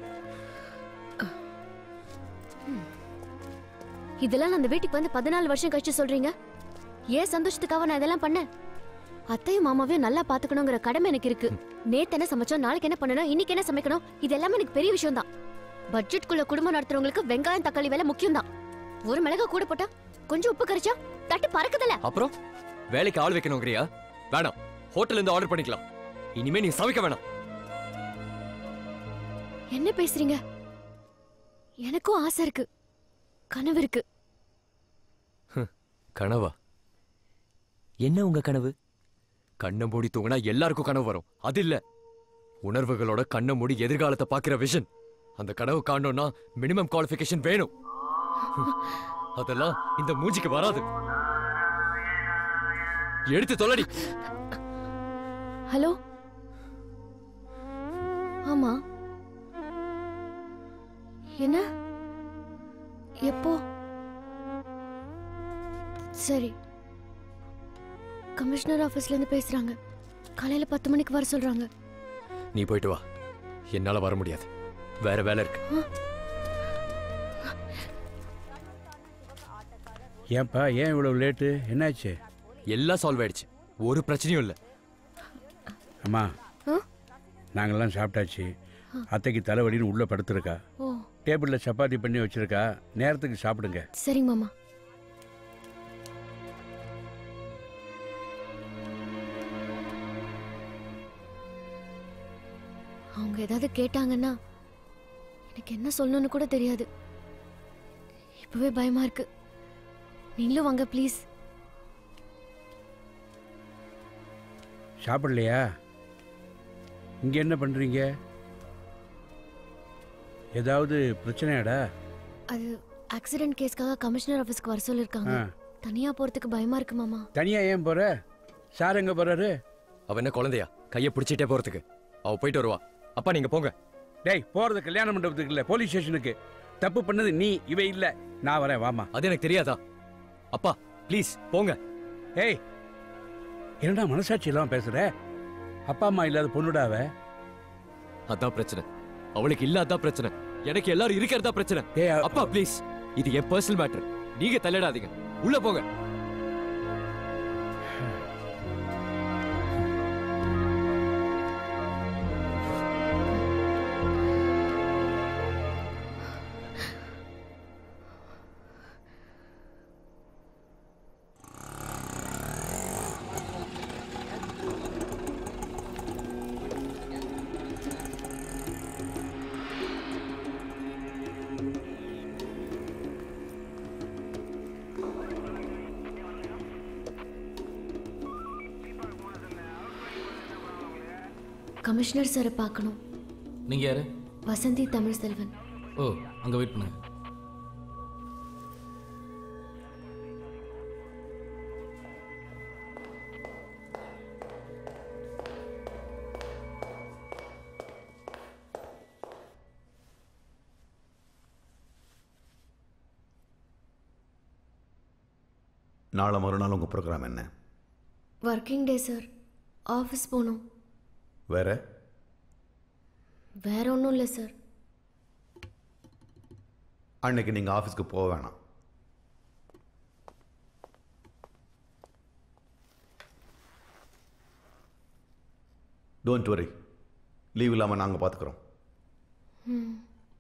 இதெல்லாம் நான் அந்த வீட்டுக்கு வந்து பதினாலு வருஷம் கழிச்சு சொல்றீங்க ஏன் சந்தோஷத்துக்காக நான் இதெல்லாம் பண்ணேன் அத்தையும் மாமாவையும் நல்லா பாத்துக்கணுங்கிற கடமை எனக்கு இருக்கு நேத்து என்ன சமைச்சோம் நாளைக்கு என்ன பண்ணணும் இன்னைக்கு என்ன சமைக்கணும் இது எல்லாமே எனக்கு பெரிய விஷயம் தான் பட்ஜெட்குள்ள குடும்பம் நடத்துறவங்களுக்கு வெங்காயம் தக்காளி விலை முக்கியம் தான் ஒரு மிளகா கூட போட்டா கொஞ்சம் உப்பு கரிச்சா தட்டு பறக்குதல அப்புறம் வேலைக்கு ஆள் வைக்கணுங்கிறியா வேணாம் ஹோட்டல்ல இருந்து ஆர்டர் பண்ணிக்கலாம் இனிமே நீ சமைக்க வேணாம் என்ன பேசுறீங்க எனக்கும் ஆசை இருக்கு கனவு இருக்கு கனவா என்ன உங்க கனவு கண்ணை மூடி தூங்கினா எல்லாருக்கும் கனவு வரும் அது இல்ல உணர்வுகளோட கண்ணை மூடி எதிர்காலத்தை பாக்குற விஷன் அந்த கனவு காணணும்னா மினிமம் குவாலிஃபிகேஷன் வேணும் அதெல்லாம் இந்த மூஞ்சிக்கு வராது எடுத்து தொல்லடி ஹலோ ஆமா என்ன எப்போ சரி கமிஷனர் ஆபீஸ்ல இருந்து பேசுறாங்க காலையில பத்து மணிக்கு வர சொல்றாங்க நீ போயிட்டு வா என்னால வர முடியாது வேற வேலை இருக்கு ஏன்பா ஏன் இவ்வளவு லேட்டு என்னாச்சு எல்லாம் சால்வ் ஆயிடுச்சு ஒரு பிரச்சனையும் இல்லை அம்மா ஆ? நாங்கெல்லாம் சாப்பிட்டாச்சு அத்தைக்கு தலைவலின்னு உள்ள படுத்திருக்கா ஓ டேபிளில் சப்பாத்தி பண்ணி வச்சிருக்கா நேரத்துக்கு சாப்பிடுங்க சரிங்க மாமா அவங்க ஏதாவது கேட்டாங்கன்னா எனக்கு என்ன சொல்லணும்னு கூட தெரியாது இப்பவே பயமா இருக்கு நீங்களும் வாங்க ப்ளீஸ் சாப்பிடலையா இங்க என்ன பண்றீங்க ஏதாவது பிரச்சனையாடா அது ஆக்சிடென்ட் கேஸ்க்காக கமிஷனர் ஆஃபீஸ்க்கு வர சொல்லிருக்காங்க ஆ. தனியா போறதுக்கு பயமா இருக்கு மாமா தனியா ஏன் போற சார் எங்க போறாரு அவ என்ன குழந்தையா கையை பிடிச்சிட்டே போறதுக்கு அவ போயிட்டு வருவா அப்பா நீங்க போங்க டேய் போறது கல்யாண மண்டபத்துக்கு இல்ல போலீஸ் ஸ்டேஷனுக்கு தப்பு பண்ணது நீ இவ இல்ல நான் வரேன் வாமா அது எனக்கு தெரியாதா அப்பா ப்ளீஸ் போங்க ஏய் என்னடா மனசாட்சி இல்லாம பேசுற அப்பா அம்மா இல்லாத பொண்ணுடாவ அதான் பிரச்சனை அவளுக்கு இல்லாதான் பிரச்சனை எனக்கு எல்லாரும் இருக்கிறதா பிரச்சனை அப்பா ப்ளீஸ் இது என் பர்சனல் மேட்டர் நீங்க தலையிடாதீங்க உள்ள போங்க கமிஷனர் சாரை பார்க்கணும் நீங்க யாரு வசந்தி தமிழ் செல்வன் ஓ அங்க வெயிட் பண்ணுங்க நாளை மறுநாள் உங்கள் ப்ரோக்ராம் என்ன ஒர்க்கிங் டே சார் ஆஃபீஸ் போகணும் வேற வேற ஒன்றும் இல்லை சார் அன்னைக்கு நீங்கள் ஆஃபீஸ்க்கு போக வேணாம் டோன்ட் வரி லீவ் இல்லாமல் நாங்கள் பார்த்துக்குறோம் ம்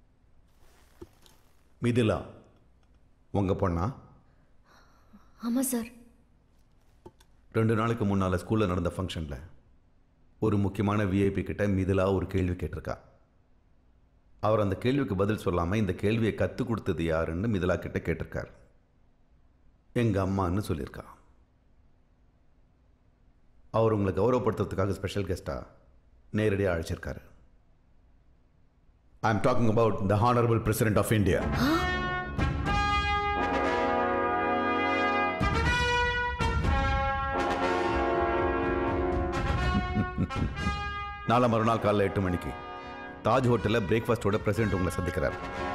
மிதிலா உங்கள் பொண்ணா ஆமாம் சார் ரெண்டு நாளைக்கு முன்னால் ஸ்கூலில் நடந்த ஃபங்க்ஷனில் ஒரு முக்கியமான விஐபி கிட்ட மிதிலா ஒரு கேள்வி கேட்டிருக்கா அவர் அந்த கேள்விக்கு பதில் சொல்லாமல் இந்த கேள்வியை கற்றுக் கொடுத்தது யாருன்னு மிதிலா கிட்ட கேட்டிருக்கார் எங்கள் அம்மான்னு சொல்லியிருக்கா அவர் உங்களை கௌரவப்படுத்துறதுக்காக ஸ்பெஷல் கெஸ்ட்டாக நேரடியாக அழைச்சிருக்காரு I am talking about the honourable president of India நாளை மறுநாள் காலைல எட்டு மணிக்கு தாஜ் ஹோட்டலில் பிரேக்ஃபாஸ்டோட பிரசிடென்ட் உங்களை சந்திக்கிறார்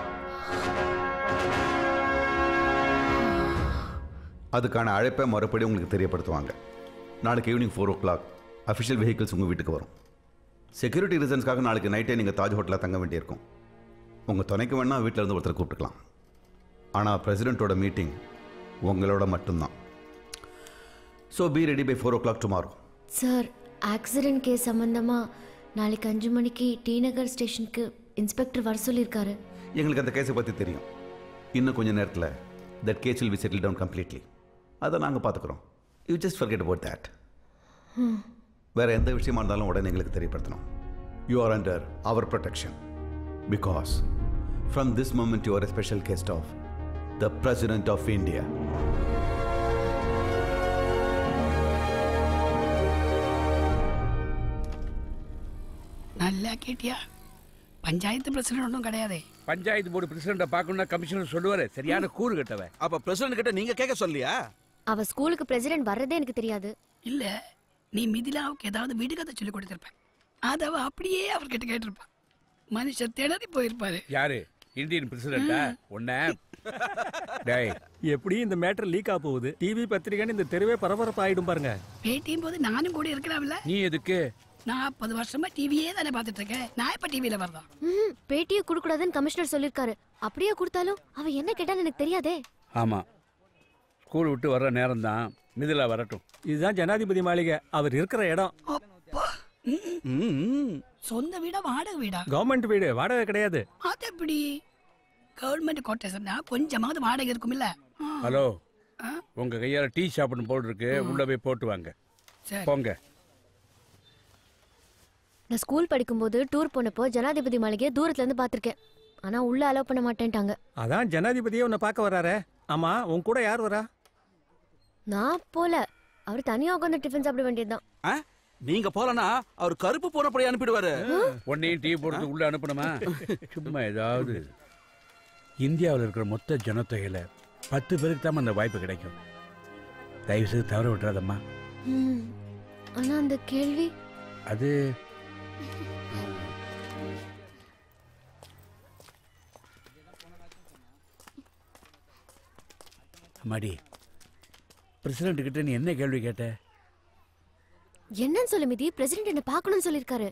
அதுக்கான அழைப்பை மறுபடியும் உங்களுக்கு தெரியப்படுத்துவாங்க நாளைக்கு evening four o'clock official vehicles உங்கள் வீட்டுக்கு வரும் செக்யூரிட்டி ரீசன்ஸ்க்காக நாளைக்கு நைட்டே நீங்கள் தாஜ் ஹோட்டலில் தங்க வேண்டியிருக்கும் உங்கள் துணைக்கு வேணால் வீட்டில் இருந்து ஒருத்தர் கூப்பிட்டுக்கலாம் ஆனால் பிரசிடெண்ட்டோட மீட்டிங் உங்களோட மட்டும்தான் so be ready by four o'clock tomorrow sir accident case சம்பந்தமா நாளைக்கு அஞ்சு மணிக்கு டி நகர் ஸ்டேஷனுக்கு இன்ஸ்பெக்டர் வர சொல்லியிருக்காரு எங்களுக்கு அந்த கேஸை பற்றி தெரியும் இன்னும் கொஞ்ச நேரத்தில் that case will be settled down completely அதை நாங்கள் பார்த்துக்குறோம் you just forget about that hmm வேறு எந்த விஷயமா இருந்தாலும் உடனே எங்களுக்கு தெரியப்படுத்தணும் you are under our protection because from this moment you are a special guest of the president of India நல்லா கேட்டியா பஞ்சாயத்து பிரசிடண்ட் ஒன்றும் கிடையாதே பஞ்சாயத்து போர்டு பிரசிடண்ட பார்க்கணும்னா கமிஷனர் சொல்லுவாரு சரியான கூறு கட்டவ அப்ப பிரசிடண்ட் கிட்ட நீங்க கேட்க சொல்லியா அவ ஸ்கூலுக்கு பிரசிடென்ட் வர்றதே எனக்கு தெரியாது இல்ல நீ மிதிலாவுக்கு ஏதாவது வீடு கதை சொல்லி கொடுத்திருப்ப அதை அவ அப்படியே அவர்கிட்ட கேட்டிருப்பா மனுஷன் திணறி போயிருப்பாரு யாரு இந்தியன் பிரசிடண்டா உன்ன டேய் எப்படி இந்த மேட்டர் லீக் ஆக போகுது டிவி பத்திரிகைன்னு இந்த தெருவே பரபரப்பு ஆயிடும் பாருங்க பேட்டியும் போது நானும் கூட இருக்கலாம்ல நீ எதுக்கு நாற்பது வருஷமா டிவியே தானே பார்த்துட்டு இருக்கேன் நான் இப்ப டிவியில வரதான் ம் பேட்டியை கொடுக்கூடாதுன்னு கமிஷனர் சொல்லியிருக்காரு அப்படியே கொடுத்தாலும் அவ என்ன கேட்டான்னு எனக்கு தெரியாதே ஆமா ஸ்கூல் விட்டு வர்ற நேரம் தான் மிதிலா வரட்டும் இதுதான் ஜனாதிபதி மாளிகை அவர் இருக்கிற இடம் சொந்த வீடா வாடகை வீடா கவர்மெண்ட் வீடு வாடகை கிடையாது அது எப்படி கவர்மெண்ட் கோட்டேஷன்னா கொஞ்சமாவது வாடகை இருக்கும்ல ஹலோ உங்க கையால டீ ஷாப்னு போர்டு இருக்கு உள்ள போய் போட்டு வாங்க சரி. போங்க நான் ஸ்கூல் படிக்கும்போது டூர் போனப்போ ஜனாதிபதி மாளிகையை தூரத்துல இருந்து பார்த்திருக்கேன் ஆனா உள்ள அலோவ் பண்ண மாட்டேன்ட்டாங்க அதான் ஜனாதிபதியே உன்னை பார்க்க வராரே ஆமா உன் கூட யார் வரா நான் போல அவர் தனியா உட்காந்து டிஃபன் சாப்பிட வேண்டியதுதான் நீங்க போலனா அவர் கருப்பு போனப்படி அனுப்பிடுவாரு உன்னையும் டீ போடுறது உள்ள அனுப்பணுமா சும்மா ஏதாவது இந்தியாவில் இருக்கிற மொத்த ஜனத்தொகையில பத்து பேருக்கு தான் அந்த வாய்ப்பு கிடைக்கும் தயவு செய்து தவற விட்டுறாதம்மா ம். ஆனா அந்த கேள்வி அது அம்மாடி பிரசிடண்ட் கிட்ட நீ என்ன கேள்வி கேட்ட என்னன்னு சொல்லு மிதி பிரசிடென்ட் என்ன பார்க்கணும்னு சொல்லிருக்காரு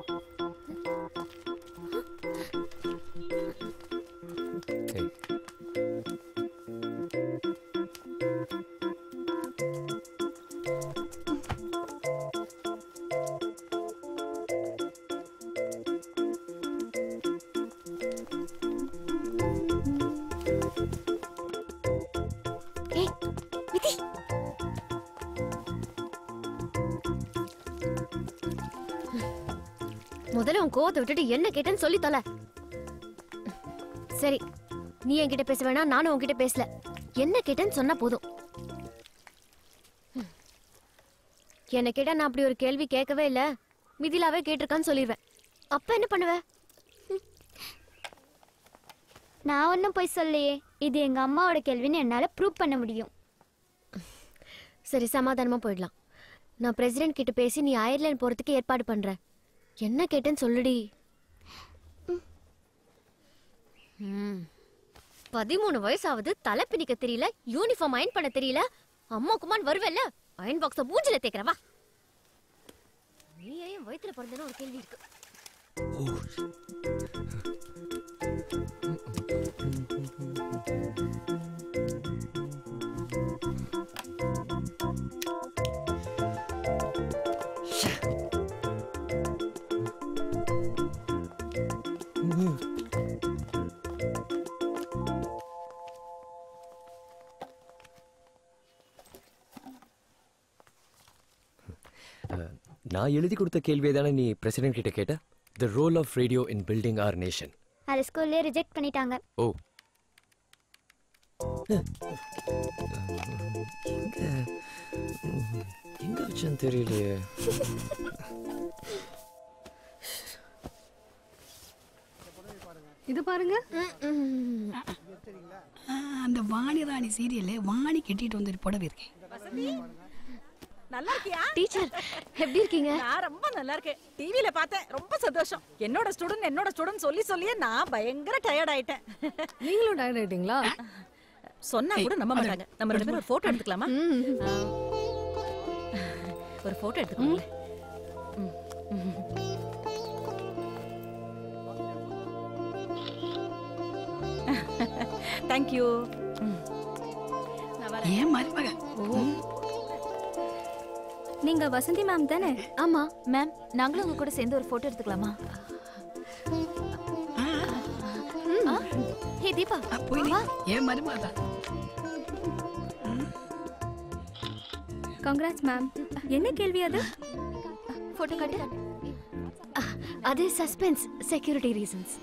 ஏய் மிதி முதல்ல உன் கோவத்தை விட்டுட்டு என்ன கேட்டேன்னு சொல்லி தொலை சரி நீ என்கிட்ட பேச வேணாம் நானும் உன்கிட்ட பேசல என்ன கேட்டேன்னு சொன்னா போதும் ம். என்ன கேட்டா நான் அப்படி ஒரு கேள்வி கேட்கவே இல்ல மிதிலாவே கேட்டிருக்கான்னு சொல்லிடுவேன் அப்ப என்ன பண்ணுவ நான் ஒன்றும் போய் சொல்லையே இது எங்க அம்மாவோட கேள்வின்னு என்னால ப்ரூவ் பண்ண முடியும் சரி சமாதானமா போயிடலாம் நான் பிரசிடென்ட் கிட்ட பேசி நீ அயர்லாந்து போறதுக்கு ஏற்பாடு பண்றேன் என்ன கேட்டேன்னு சொல்லுடி ம். பதிமூணு வயசாவது தலை பிணிக்க தெரியல யூனிஃபார்ம் அயன் பண்ண தெரியல அம்மா குமான் வருவல்ல அயன் பாக்ஸ மூஞ்சில தேக்கிறவா நீ ஏன் வயித்துல பிறந்தேன்னு ஒரு கேள்வி இருக்கு அஹ், நான் எழுதி கொடுத்த கேள்வியை தானே நீ பிரசிடென்ட் கிட்ட கேட்ட the role of radio in building our nation அது ஸ்கூல்லே ரிஜெக்ட் பண்ணிட்டாங்க ஓ எங்க எங்க வச்சேன்னு தெரியலையே இது பாருங்க அந்த வாணி ராணி சீரியல்ல வாணி கட்டிட்டு வந்து புடவை இருக்கேன் நல்லா இருக்கியா டீச்சர் எப்படி இருக்கீங்க நான் ரொம்ப நல்லா இருக்கேன் டிவில பார்த்தேன் ரொம்ப சந்தோஷம் என்னோட ஸ்டூடண்ட் என்னோட ஸ்டூடண்ட் சொல்லி சொல்லியே நான் பயங்கர டயர்ட் ஆயிட்டேன் நீங்களும் டயர்ட் ஆயிட்டீங்களா சொன்னா கூட நம்ப மாட்டாங்க நம்ம ரெண்டு பேரும் ஒரு போட்டோ எடுத்துக்கலாமா ஆ. ஒரு போட்டோ எடுத்துக்கோங்களேன் தேங்க்யூ ஏன் மருமக நீங்க வசந்தி மேம் தானே ஆமா மேம் நாங்களும் உங்க கூட சேர்ந்து ஒரு போட்டோ எடுத்துக்கலாமா ஹே தீபா போய் நீ ஏன் மருமக கங்க்ராட்ஸ் மேம் என்ன கேள்வி அது போட்டோ காட்டு அது சஸ்பென்ஸ் செக்யூரிட்டி ரீசன்ஸ்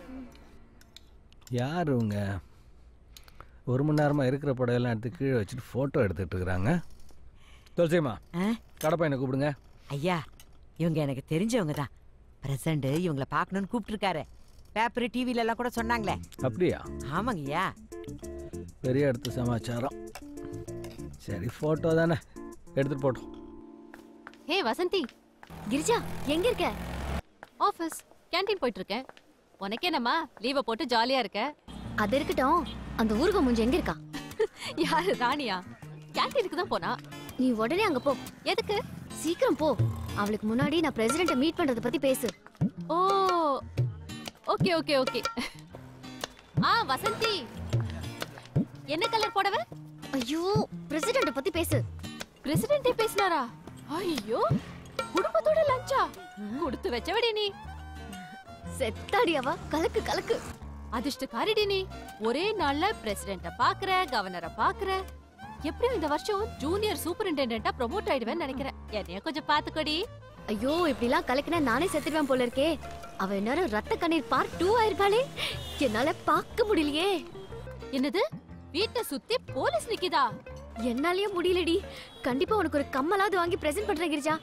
யார் இவங்க ஒரு மணி நேரமாக இருக்கிற படையெல்லாம் எடுத்து கீழே வச்சுட்டு ஃபோட்டோ எடுத்துட்டு இருக்கிறாங்க துளசியம்மா கடப்பையனை கூப்பிடுங்க ஐயா இவங்க எனக்கு தெரிஞ்சவங்க தான் பிரசண்ட் இவங்கள பார்க்கணும்னு கூப்பிட்டுருக்காரு பேப்பர் டிவில எல்லாம் கூட சொன்னாங்களே அப்படியா ஆமாங்கய்யா பெரிய இடத்து சமாச்சாரம் சரி ஃபோட்டோ தானே எடுத்துட்டு போட்டோம் ஹே வசந்தி கிரிஜா எங்க இருக்க ஆஃபீஸ் கேண்டீன் போயிட்டு இருக்கேன் உனக்கு என்னம்மா லீவை போட்டு ஜாலியா இருக்க அது இருக்கட்டும் அந்த ஊருக மூஞ்சி எங்க இருக்கா யாரு ராணியா கேண்டீனுக்கு தான் போனா நீ உடனே அங்க போ எதுக்கு சீக்கிரம் போ அவளுக்கு முன்னாடி நான் பிரசிடென்ட்ட மீட் பண்றத பத்தி பேசு ஓ ஓகே ஓகே ஓகே ஆ வசந்தி என்ன கலர் புடவை ஐயோ பிரசிடென்ட் பத்தி பேசு பிரசிடென்டே பேசினாரா ஐயோ குடும்பத்தோட லஞ்சா கொடுத்து வச்சவடி நீ செத்தாடி அவ கலக்கு கலக்கு அதிர்ஷ்டக்காரிடி நீ ஒரே நாள்ல பிரசிடென்ட பாக்குற கவர்னரை பாக்குற எப்படியும் இந்த வருஷம் ஜூனியர் சூப்பரிண்டென்டென்ட்டா ப்ரொமோட் ஆயிடுவேன்னு நினைக்கிறேன் என்னைய கொஞ்சம் பாத்துக்கோடி ஐயோ இப்படிலாம் கலக்கினா நானே செத்துடுவேன் போல இருக்கே அவ எல்லாரும் ரத்த கண்ணீர் பார்ட் டூ ஆயிருக்காளே என்னால பார்க்க முடியலையே என்னது வீட்டை சுத்தி போலீஸ் நிக்குதா என்னாலயே முடியலடி கண்டிப்பா உனக்கு ஒரு கம்மலாவது வாங்கி பிரசன்ட் பண்றேன் கிரிஜா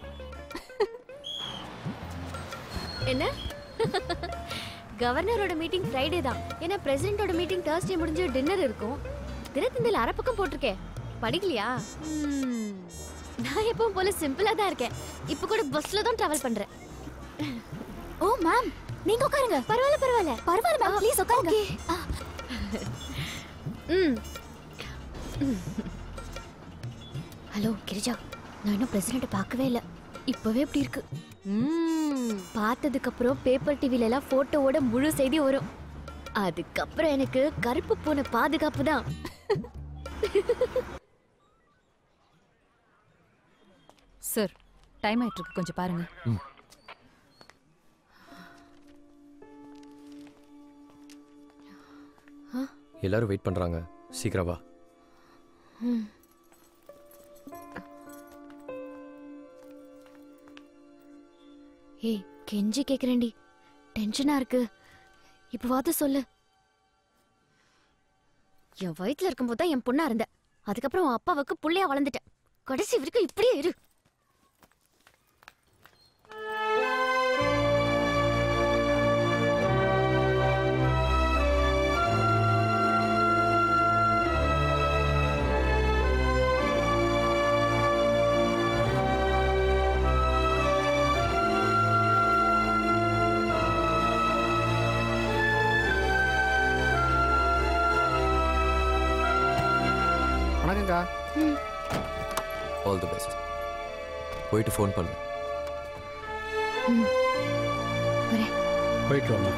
என்ன கவர்னரோட மீட்டிங் ஃப்ரைடே தான் ஏன்னா பிரசிடென்ட்டோட மீட்டிங் Thursday முடிஞ்சு டின்னர் இருக்கும் தினத்தந்தில் அரைப்பக்கம் போட்டிருக்கேன் படிக்கலையா ம், நான் எப்பவும் போல சிம்பிளா தான் இருக்கேன் இப்போ கூட பஸ்ல தான் டிராவல் பண்றேன் ஓ மேம் நீங்க உட்காருங்க பரவாயில்ல பரவாயில்ல பரவாயில்ல மேம் ப்ளீஸ் உட்காருங்க ம் ஹலோ கிரிஜா நான் இன்னும் பிரசிடென்ட் பார்க்கவே இல்லை இப்பவே இப்படி இருக்கு பார்த்ததுக்கு அப்புறம் பேப்பர் டிவில எல்லாம் போட்டோவோட முழு செய்தி வரும் அதுக்கப்புறம் எனக்கு கருப்பு பூனை பாதுகாப்பு தான் சார் டைம் ஆயிட்டு இருக்கு கொஞ்சம் பாருங்க எல்லாரும் வெயிட் பண்றாங்க சீக்கிரம் வா ஏய் கெஞ்சி கேக்குறேன்டி டென்ஷனா இருக்கு இப்ப வாத சொல்லு என் வயித்துல இருக்கும்போது தான் என் பொண்ணா இருந்த அதுக்கப்புறம் உன் அப்பாவுக்கு புள்ளையா வளர்ந்துட்டேன் கடைசி வரைக்கும் இப்படியே இரு வணக்கம்க்கா ஆல் தி பெஸ்ட் போயிட்டு ஃபோன் பண்ணு போயிட்டு வாங்க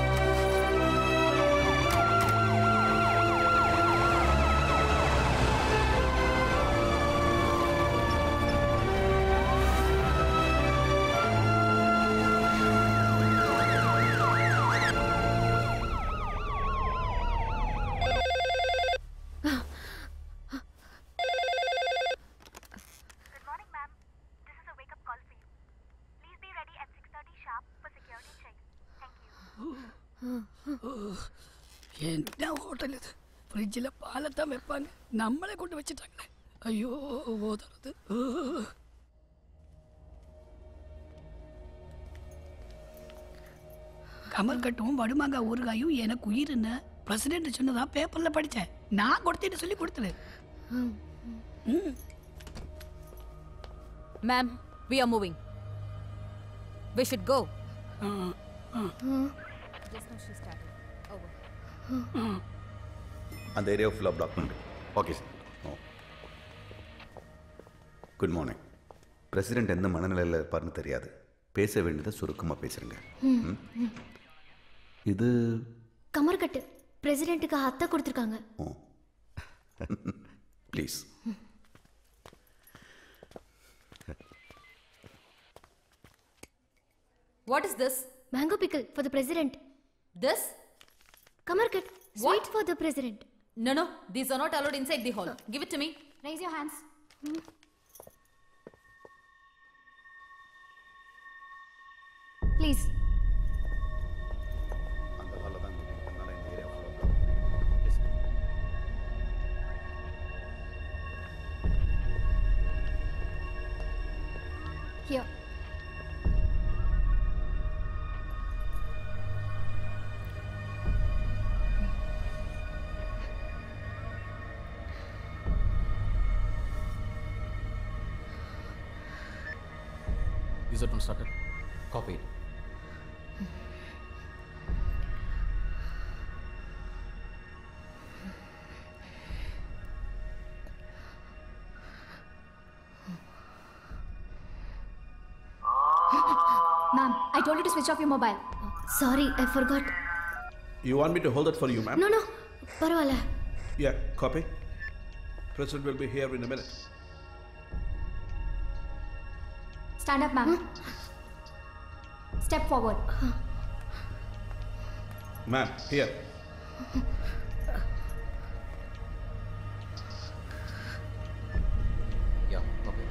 என்ன ஹோட்டல் இது ஃப்ரிட்ஜில் பாலை தான் வைப்பாங்க நம்மளே கொண்டு வச்சுட்டாங்களே ஐயோ ஓதுறது கமல் கட்டும் வடுமாங்காய் ஊறுகாயும் எனக்கு உயிர்னு பிரசிடென்ட் சொன்னதா பேப்பர்ல படிச்சேன் நான் கொடுத்தேன்னு சொல்லி கொடுத்துரு ma'am we are moving we should go அந்த ஏரியா ஃபுல்லாக பிளாக் பண்ணு okay sir oh good morning president எந்த மனநிலையில் இருப்பார்னு தெரியாது பேச வேண்டியதை சுருக்கமாக பேசுகிறேங்க ம். ம். இது கமர்கட்டு பிரசிடென்ட்டுக்கு அத்தை கொடுத்துருக்காங்க please what is this mango pickle for the president this kamarkat sweet for the president No, no, these are not allowed inside the hall. Give it to me. Raise your hands. Please Here. Is that one started? Copied. Ma'am, I told you to switch off your mobile. Sorry, I forgot. You want me to hold it for you, ma'am? No, no. பரவாயில்ல Yeah, copy. President will be here in a minute. Stand up, ma'am. Step forward. Ma'am, here. Yeah, okay.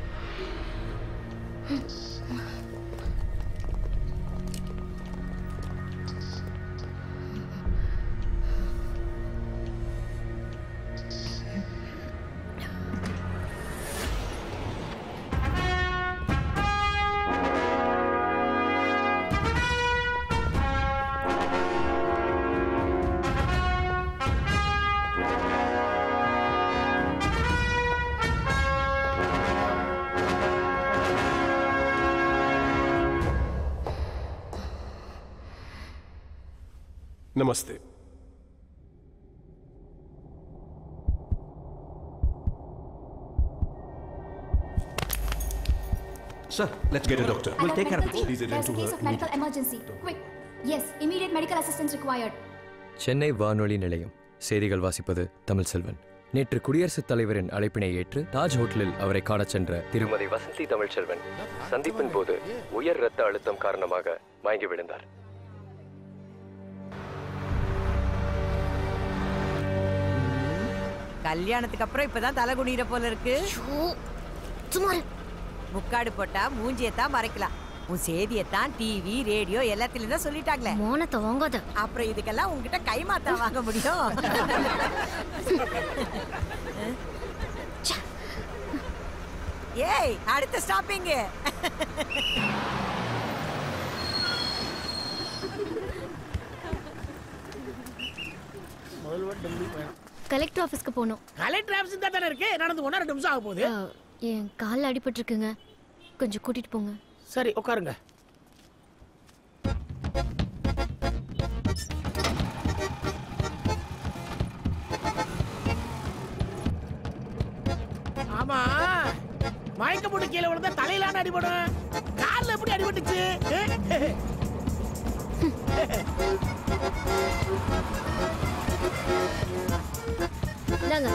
नमस्ते Sir, let's get a doctor. We'll take care of it. Please attend There's to a case her. of medical emergency. Quick. Yes, immediate medical assistance required. Chennai வானொலி நிலையம் செய்திகள் வாசிப்பது தமிழ் செல்வன் நேற்று குடியரசுத் தலைவரின் அழைப்பினை ஏற்று தாஜ் ஹோட்டலில் அவரை காணச் சென்ற திருமதி வசந்தி தமிழ்ச்செல்வன் சந்திப்பின் போது உயர் இரத்த அழுத்தம் காரணமாக மயங்கி விழுந்தார் கல்யாணத்துக்கு அப்புறம் இப்பதான் தலை குனிகிற போல இருக்கு சும்மா முக்காடு போட்டா மூஞ்சியத்தான் மறைக்கலாம் உன் செய்தியத்தான் டிவி ரேடியோ எல்லாத்துலயும் தான் சொல்லிட்டாங்களே மோனத்தை வாங்காத அப்புறம் இதுக்கெல்லாம் உன்கிட்ட கைமாத்தா வாங்க முடியும் ஏய் அடுத்த ஸ்டாப்பிங் முதல்ல டெல்லி போயிடும் கலெக்டர் ஆஃபீஸ்க்கு போகணும் கலெக்டர் ஆஃபீஸ் தான் தானே இருக்கு நடந்து போனா ரெண்டு நிமிஷம் ஆக போகுது அஹ், என் காலில் அடிபட்டிருக்குங்க கொஞ்சம் கூட்டிட்டு போங்க சரி உட்காருங்க ஆமா மயக்க போட்டு கீழே விழுந்தா தலையிலான அடிபடும் கால்ல எப்படி அடிபட்டுச்சு இந்தாங்க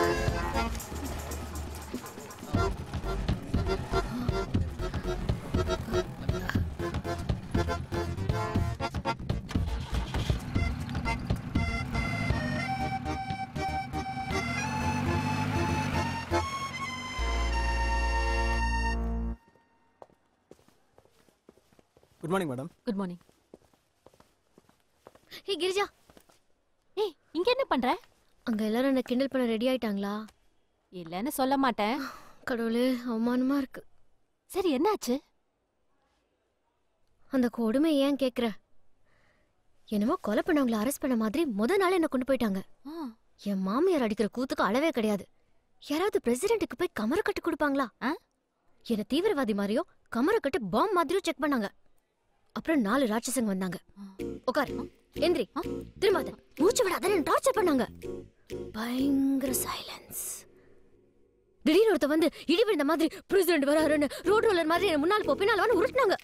good morning madam good morning hey Girija ஏய் இங்க என்ன பண்ற அங்க எல்லாரும் என்ன கிண்டல் பண்ண ரெடி ஆயிட்டாங்களா இல்லன்னு சொல்ல மாட்டேன் கடவுளே அவமானமா இருக்கு சரி என்னாச்சு அந்த கொடுமை ஏன் கேக்குற என்னமோ கொலை பண்ணவங்கள அரெஸ்ட் பண்ண மாதிரி முத நாள் என்ன கொண்டு போயிட்டாங்க என் மாமியார் அடிக்கிற கூத்துக்கு அளவே கிடையாது யாராவது பிரசிடென்ட்டுக்கு போய் கமர கட்டு கொடுப்பாங்களா என்ன தீவிரவாதி மாதிரியோ கமர கட்டு பாம் மாதிரியோ செக் பண்ணாங்க அப்புறம் நாலு ராட்சசங்க வந்தாங்க உட்கார் எந்திரி திரும்பாத மூச்சு விடாத டார்ச்சர் பண்ணாங்க பயங்கர சைலன்ஸ் திடீர்னு ஒருத்த வந்து இடி விழுந்த மாதிரி பிரசிடென்ட் வராருன்னு ரோட் ரோலர் மாதிரி என்ன முன்னால் போ பின்னால் வந்து உருட்டுனாங்க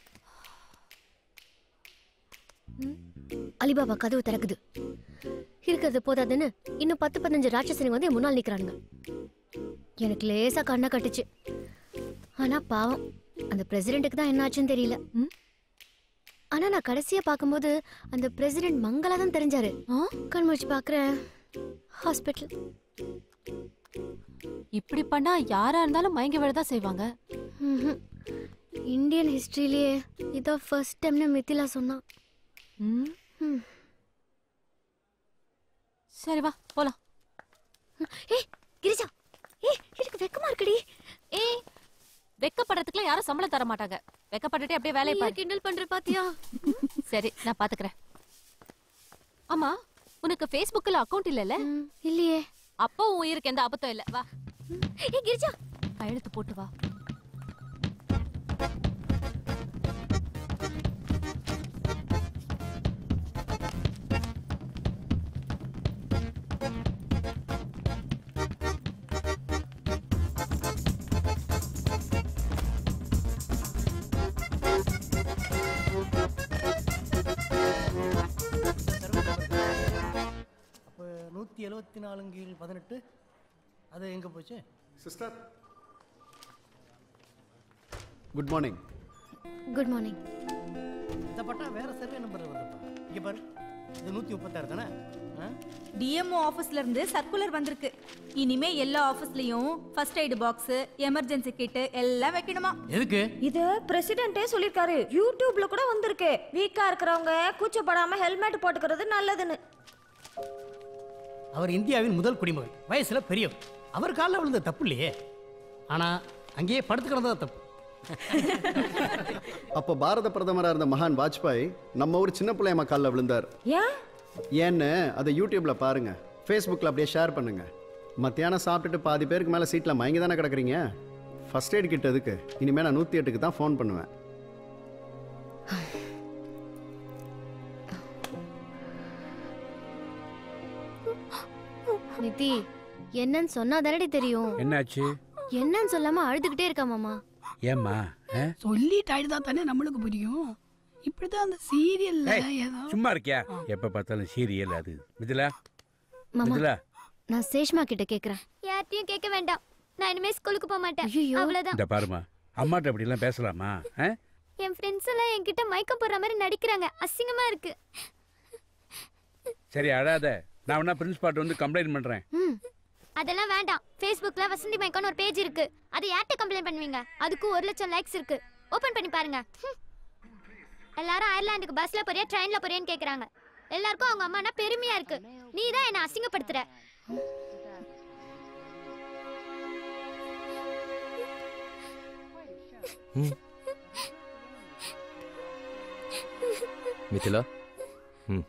அலிபாபா கதவு திறக்குது இருக்கிறது போதாதுன்னு இன்னும் பத்து பதினஞ்சு ராட்சசனுங்க வந்து என் முன்னால் நிக்கிறானுங்க எனக்கு லேசா கண்ணை கட்டுச்சு ஆனா பாவம் அந்த பிரசிடென்ட்டுக்கு தான் என்ன ஆச்சுன்னு தெரியல ஆனா நான் கடைசியா பார்க்கும்போது அந்த பிரசிடென்ட் மங்களா தான் தெரிஞ்சாரு கண் முழிச்சு பாக்குறேன் ஹாஸ்பிட்டல் இப்படி பண்ணா யாரா இருந்தாலும் மயங்கி விழதான் செய்வாங்க இந்தியன் ஹிஸ்டரியிலேயே இதான் ஃபர்ஸ்ட் டைம்னு மித்திலா சொன்னான் ம். சரி வா போலாம் ஏய் கிரிஜா ஏய் எனக்கு வெக்கமா இருக்குடி ஏய் வெக்கப்படுறதுக்குலாம் யாரும் சம்பளம் தர மாட்டாங்க வெக்கப்பட்டுட்டே அப்படியே வேலையை நீயே பாரு கிண்டல் பண்ற பாத்தியா சரி நான் பாத்துக்கிறேன் ஆமா உனக்கு Facebookல அக்கவுண்ட் இல்லல இல்லையே அப்போ உன் உயிருக்கு எந்த ஆபத்தும் இல்ல வா ஏய் கிரிஜா கையெழுத்து போட்டு வா அப்போ நூற்றி எழுபத்தி நாலு கீழ் பதினெட்டு அது எங்கே போச்சு sister good morning good morning இந்த பட்டா வேற சர்வே நம்பர் வருதுப்பா இங்க பாரு இது நூத்தி முப்பத்தாறு தானே ஆ? டிஎம்ஓ ஆபீஸ்ல இருந்து சர்க்குலர் வந்திருக்கு இனிமே எல்லா ஆபீஸ்லயும் first aid box emergency kit எல்லாம் வைக்கணுமா எதுக்கு இது பிரசிடென்ட்டே சொல்லிருக்காரு யூடியூப்ல கூட வந்திருக்கு வீக்கா இருக்கிறவங்க கூச்சப்படாம ஹெல்மெட் போட்டுக்கிறது நல்லதுன்னு அவர் இந்தியாவின் முதல் குடிமகன் வயசுல பெரியவர் அவர் காலில் விழுந்த தப்பு இல்லையே ஆனா அங்கேயே படுத்து கிடந்தது தப்பு அப்போ பாரத பிரதமராக இருந்த மகான் வாஜ்பாய் நம்ம ஊர் சின்ன பிள்ளையம்மா காலில் விழுந்தார் ஏன் ஏன்னு அதை யூடியூப்ல பாருங்க ஃபேஸ்புக்கில் அப்படியே ஷேர் பண்ணுங்க மத்தியானம் சாப்பிட்டுட்டு பாதி பேருக்கு மேலே சீட்டில் மயங்கி தானே கிடக்குறீங்க ஃபர்ஸ்ட் எய்ட் கிட்ட எதுக்கு இனிமேல் நான் நூற்றி எட்டுக்கு தான் ஃபோன் பண்ணுவேன் நிதி என்னன்னு சொன்னா தானடி தெரியும் என்னாச்சு என்னன்னு சொல்லாம அழுதுகிட்டே இருக்கா மாமா ஏம்மா ஆ? சொல்லிட்டு ஆயிடுதா தானே நம்மளுக்கு புரியும் இப்படிதான் அந்த சீரியல்ல ஏய், ஏதோ சும்மா இருக்கியா எப்ப பார்த்தாலும் சீரியல் அது மிதிலா மாமா மிதிலா நான் சேஷ்மா கிட்ட கேக்குறேன் யார்ட்டையும் கேட்க வேண்டாம் நான் இனிமே ஸ்கூலுக்கு போக மாட்டேன் அவ்வளவுதான் இந்த பாருமா அம்மாட்ட அப்படி எல்லாம் பேசலாமா ஆ? என் ஃப்ரெண்ட்ஸ் எல்லாம் என்கிட்ட மயக்கம் போடுற மாதிரி நடிக்கிறாங்க அசிங்கமா இருக்கு சரி அழாத நான் வேணா பிரின்ஸ்பால்ட்ட வந்து கம்ப்ளைண்ட் பண்றேன் ம் அதெல்லாம் வேண்டாம் ஃபேஸ்புக்ல வசந்தி மைக்கோன்னு ஒரு பேஜ் இருக்கு அது யார்கிட்ட கம்ப்ளைண்ட் பண்ணுவீங்க அதுக்கு ஒரு லட்சம் லைக்ஸ் இருக்கு ஓபன் பண்ணி பாருங்க ஹம். எல்லாரும் அயர்லாந்துக்கு பஸ்ல போறியா ட்ரெயின்ல போறியான்னு கேக்குறாங்க எல்லாருக்கும் அவங்க அம்மானா பெருமையா இருக்கு நீ தான் என்ன அசிங்கப்படுத்துற ம் மிதிலா ம்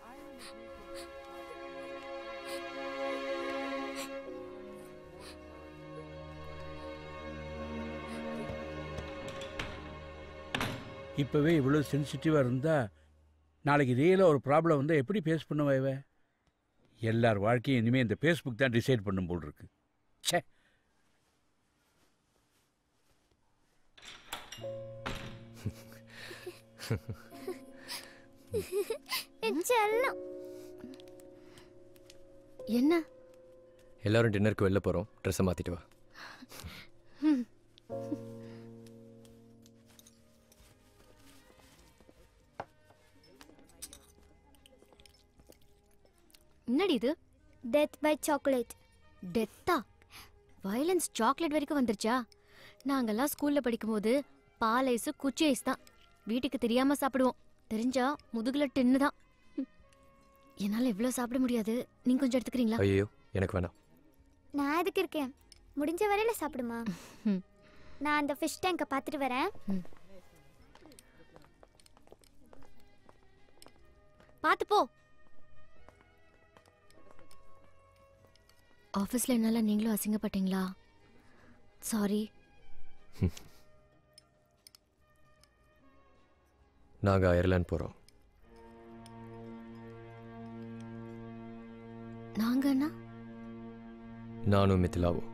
இப்பவே இவ்வளவு சென்சிட்டிவா இருந்தா நாளைக்கு ரியலாக ஒரு ப்ராப்ளம் வந்தால் எப்படி ஃபேஸ் பண்ணுவா இவ எல்லார் வாழ்க்கையும் இனிமேல் இந்த ஃபேஸ்புக் தான் டிசைட் பண்ணும் போல் இருக்கு ச்சே என் செல்லம் என்ன எல்லாரும் டின்னருக்கு வெளில போகிறோம் ட்ரெஸ்ஸை மாற்றிட்டு வா ம். என்னடி இது டெத் பை சாக்லேட் டெத்தா வயலன்ஸ் சாக்லேட் வரைக்கும் வந்துருச்சா நாங்கெல்லாம் ஸ்கூல்ல படிக்கும்போது பால் ஐஸ் குச்சி ஐஸ் தான் வீட்டுக்கு தெரியாம சாப்பிடுவோம் தெரிஞ்சா முதுகுல டின்னு தான் ம். என்னால இவ்வளோ சாப்பிட முடியாது நீங்க கொஞ்சம் எடுத்துக்கிறீங்களா ஐயோ எனக்கு வேணாம் நான் எதுக்கு இருக்கேன் முடிஞ்ச வரையில சாப்பிடுமா ம். நான் அந்த ஃபிஷ் டேங்கை பார்த்துட்டு வரேன் பார்த்து போ ஆஃபீஸில் என்னால நீங்களும் அசிங்கப்பட்டீங்களா சாரி நாங்கள் அயர்லாந்து போகிறோம் நாங்கன்னா நானும் மிथिलाவும்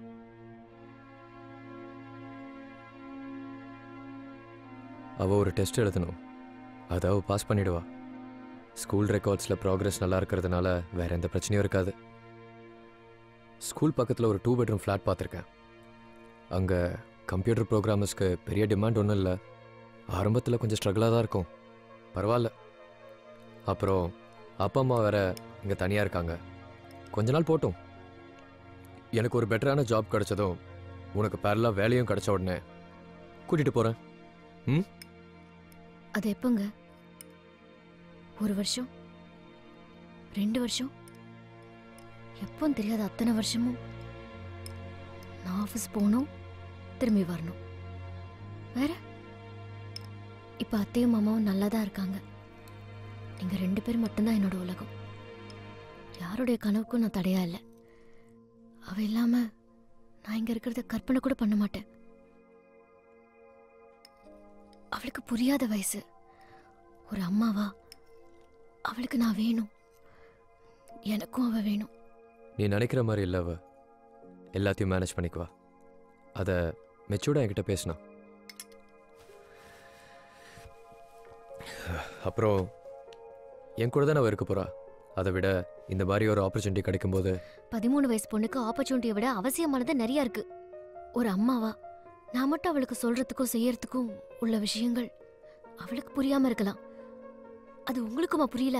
அவள் ஒரு டெஸ்ட் எழுதணும் அதை அவள் பாஸ் பண்ணிடுவா ஸ்கூல் ரெக்கார்ட்ஸில் ப்ராக்ரஸ் நல்லா இருக்கிறதுனால வேற எந்த பிரச்சனையும் இருக்காது ஸ்கூல் பக்கத்தில் ஒரு டூ பெட்ரூம் ஃப்ளாட் பார்த்துருக்கேன் அங்கே கம்ப்யூட்டர் ப்ரோக்ராமர்ஸ்க்கு பெரிய டிமாண்ட் ஒன்றும் இல்லை ஆரம்பத்தில் கொஞ்சம் ஸ்ட்ரகிளாக தான் இருக்கும் பரவாயில்ல அப்புறம் அப்பா அம்மா வேற இங்கே தனியாக இருக்காங்க கொஞ்ச நாள் போட்டும் எனக்கு ஒரு பெட்டரான ஜாப் கிடைச்சதும் உனக்கு பேரலாக வேலையும் கிடைச்ச உடனே கூட்டிகிட்டு போகிறேன் ம் அது எப்போங்க ஒரு வருஷம் ரெண்டு வருஷம் எப்போன்னு தெரியாத அத்தனை வருஷமும் நான் ஆஃபீஸ் போகணும் திரும்பி வரணும் வேற இப்போ அத்தையும் மாமாவும் நல்லா தான் இருக்காங்க நீங்கள் ரெண்டு பேர் மட்டும்தான் என்னோட உலகம் யாருடைய கனவுக்கும் நான் தடையா இல்லை அவ இல்லாம நான் இங்க இருக்கிறத கற்பனை கூட பண்ண மாட்டேன் அவளுக்கு புரியாத வயசு ஒரு அம்மாவா அவளுக்கு நான் வேணும் எனக்கும் அவ வேணும் நீ நினைக்கிற மாதிரி இல்லை அவ எல்லாத்தையும் மேனேஜ் பண்ணிக்குவா அதை மெச்சூர்டாக என்கிட்ட பேசினா அப்புறம் என் கூட தான் அவ இருக்க போறா அதை விட இந்த மாதிரி ஒரு ஆப்பர்ச்சுனிட்டி கிடைக்கும்போது பதிமூணு வயசு பொண்ணுக்கு ஆப்பர்ச்சுனிட்டியை விட அவசியமானது நிறைய இருக்கு ஒரு அம்மாவா நான் மட்டும் அவளுக்கு சொல்றதுக்கும் செய்யறதுக்கும் உள்ள விஷயங்கள் அவளுக்கு புரியாம இருக்கலாம் அது உங்களுக்குமா புரியல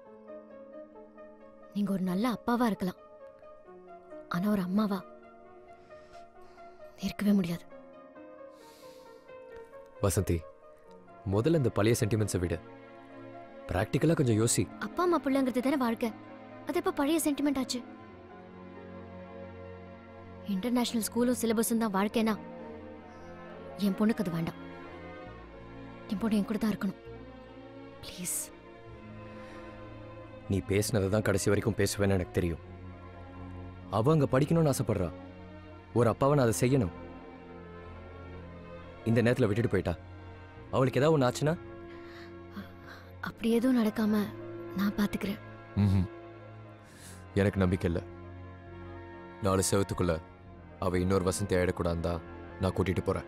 நீங்க ஒரு நல்ல அப்பாவா இருக்கலாம் ஆனா ஒரு அம்மாவா இருக்கவே முடியாது வசந்தி முதல்ல இந்த பழைய சென்டிமெண்ட்ஸை விட ப்ராக்டிக்கலாக கொஞ்சம் யோசி அப்பா அம்மா பிள்ளைங்கிறது தானே வாழ்க்கை அது இப்ப பழைய சென்டிமெண்ட் ஆச்சு இன்டர்நேஷனல் ஸ்கூலும் சிலபஸும் தான் வாழ்க்கைனா என் பொண்ணுக்கு அது வேண்டாம் என் பொண்ணு என் கூட தான் இருக்கணும் ப்ளீஸ் நீ பேசினதை தான் கடைசி வரைக்கும் பேசுவேன்னு எனக்கு தெரியும் அவ அங்க படிக்கணும்னு ஆசைப்படுறா ஒரு அப்பாவை நான் அதை செய்யணும் இந்த நேரத்தில் விட்டுட்டு போயிட்டா அவளுக்கு ஏதாவது ஒன்று ஆச்சுன்னா அப்படி எதுவும் நடக்காம நான் பாத்துக்கிறேன் ம்ஹும். எனக்கு நம்பிக்கை இல்லை நாலு செவத்துக்குள்ள அவ இன்னொரு வசந்தி ஆயிடக்கூடாது தான் நான் கூட்டிட்டு போறேன்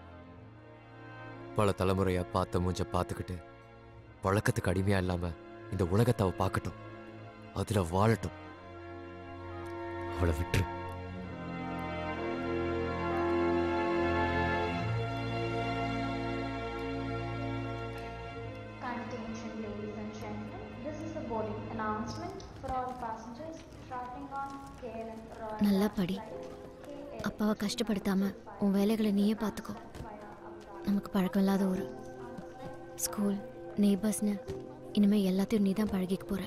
பல தலைமுறையா பார்த்த மூஞ்ச பார்த்துக்கிட்டு பழக்கத்துக்கு அடிமையா இல்லாம இந்த உலகத்தை அவ பார்க்கட்டும் அதுல வாழட்டும் அவளை விட்டுரு Attention, ladies and gentlemen. This is the boarding announcement for all passengers traveling on KLM Royal நல்லா படி அப்பாவை கஷ்டப்படுத்தாம உன் வேலைகளை நீயே பார்த்துக்கோ நமக்கு பழக்கம் இல்லாத ஒரு ஸ்கூல் நெய்பர்ஸ்னு இனிமே எல்லாத்தையும் நீ தான் பழகிக்க போற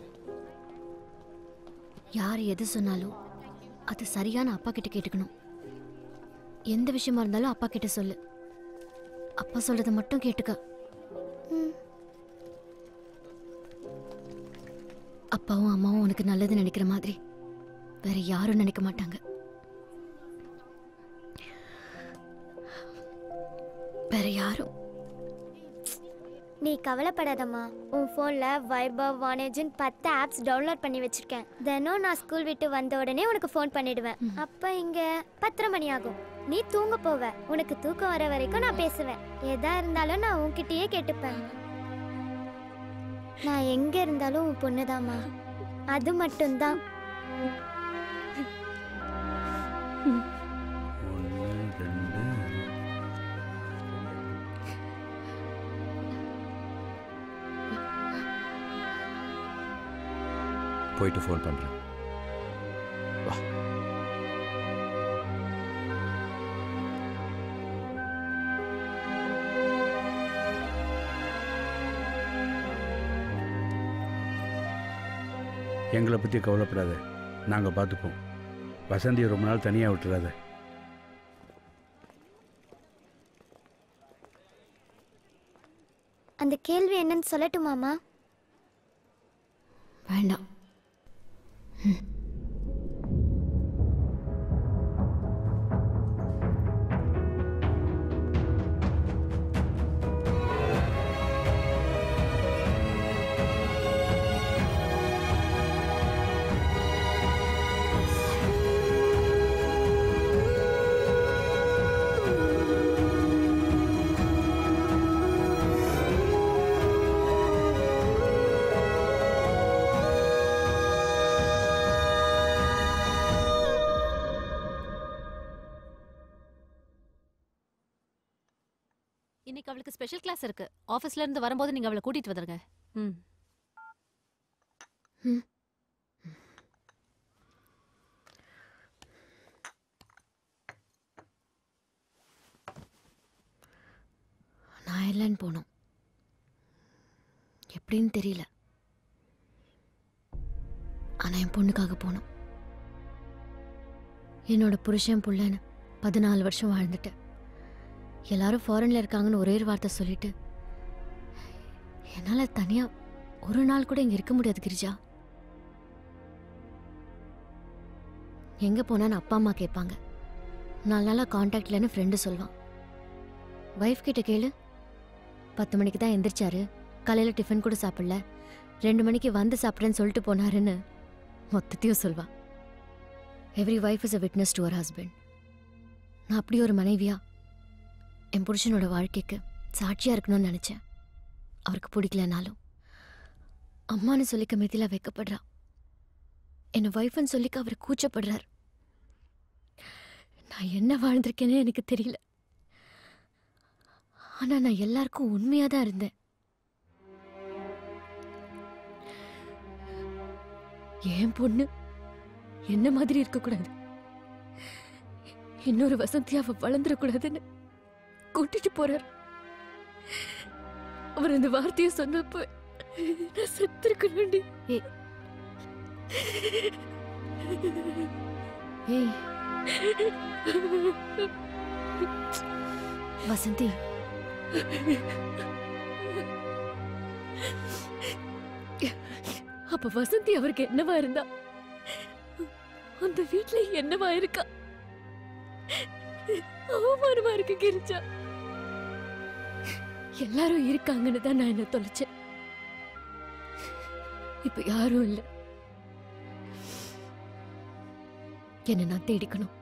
யார் எது சொன்னாலும் அது சரியான அப்பா கிட்ட கேட்டுக்கணும் எந்த விஷயமா இருந்தாலும் அப்பா கிட்ட சொல்லு அப்பா சொல்றதை மட்டும் கேட்டுக்க ம். அப்பாவும் அம்மாவும் உனக்கு நல்லது நினைக்கிற மாதிரி வேற யாரும் நினைக்க மாட்டாங்க வேற யாரும் நீ கவலைப்படாதம்மா உன் ஃபோனில் வைபவ் வானேஜின் பத்து ஆப்ஸ் டவுன்லோட் பண்ணி வச்சிருக்கேன் தினம் நான் ஸ்கூல் விட்டு வந்த உடனே உனக்கு ஃபோன் பண்ணிடுவேன் அப்போ இங்கே பத்தரை மணி ஆகும் நீ தூங்க போவ உனக்கு தூக்கம் வர வரைக்கும் நான் பேசுவேன் எதா இருந்தாலும் நான் உன்கிட்டயே கேட்டுப்பேன் நான் எங்க இருந்தாலும் உன் பொண்ணுதாம்மா அது மட்டும்தான் போயிட்டு ஃபோன் பண்றேன் வா எங்களை பற்றி கவலைப்படாத நாங்கள் பார்த்துப்போம் வசந்தியை ரொம்ப நாள் தனியாக விட்டுறாத அந்த கேள்வி என்னன்னு சொல்லட்டுமாமா வேண்டாம் இன்னைக்கு அவளுக்கு ஸ்பெஷல் கிளாஸ் இருக்கு ஆபீஸ்ல இருந்து வரும்போது நீங்க அவளை கூட்டிட்டு வந்துருங்க ம் நான் இல்லைன்னு போனோம் எப்படின்னு தெரியல ஆனா என் பொண்ணுக்காக போனோம் என்னோட புருஷன் புள்ளன்னு பதினாலு வருஷம் வாழ்ந்துட்டேன் எல்லாரும் ஃபாரின்ல இருக்காங்கன்னு ஒரே ஒரு வார்த்தை சொல்லிட்டு என்னால தனியா ஒரு நாள் கூட இங்க இருக்க முடியாது கிரிஜா எங்க போனான்னு அப்பா அம்மா கேட்பாங்க நாலு நாளா காண்டாக்ட்லன்னு ஃப்ரெண்டு சொல்வான் வைஃப் கிட்ட கேளு பத்து மணிக்கு தான் எந்திரிச்சாரு காலையில் டிஃபன் கூட சாப்பிடல ரெண்டு மணிக்கு வந்து சாப்பிட்றேன்னு சொல்லிட்டு போனாருன்னு மொத்தத்தையும் சொல்வா every wife is a witness to our husband நான் அப்படி ஒரு மனைவியா என் புருஷனோட வாழ்க்கைக்கு சாட்சியாக இருக்கணும்னு நினச்சேன் அவருக்கு பிடிக்கலனாலும் அம்மான்னு சொல்லிக்க மிதிலா வைக்கப்படுறா என்ன ஒய்ஃப்னு சொல்லிக்க அவர் கூச்சப்படுறார் நான் என்ன வாழ்ந்திருக்கேன்னு எனக்கு தெரியல ஆனா நான் எல்லாருக்கும் உண்மையா தான் இருந்தேன் என் பொண்ணு என்ன மாதிரி இருக்கக்கூடாது இன்னொரு வசந்தி அவ வளர்ந்துடக்கூடாதுன்னு கூட்டிட்டு போறார் அவர் அந்த வார்த்தையை சொன்னப்ப நான் செத்துருக்கணும்டி ஏய் வசந்தி அப்ப வசந்தி அவருக்கு என்னவா இருந்தா அந்த வீட்ல என்னவா இருக்கா அவமானமா இருக்கு கிரிஜா எல்லாரும் இருக்காங்கன்னு தான் நான் என்ன தொலைச்சேன் இப்ப யாரும் இல்ல என்ன நான் தேடிக்கணும்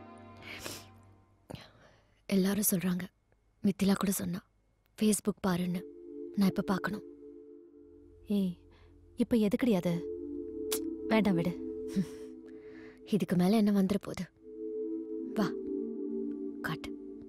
எல்லாரும் சொல்றாங்க மித்திலா கூட சொன்னா ஃபேஸ்புக் பாருன்னு நான் இப்ப பார்க்கணும் ஏய் இப்ப எதுக்குடி அது வேண்டாம் விடு இதுக்கு மேல என்ன வந்துட போகுது வா காட்டு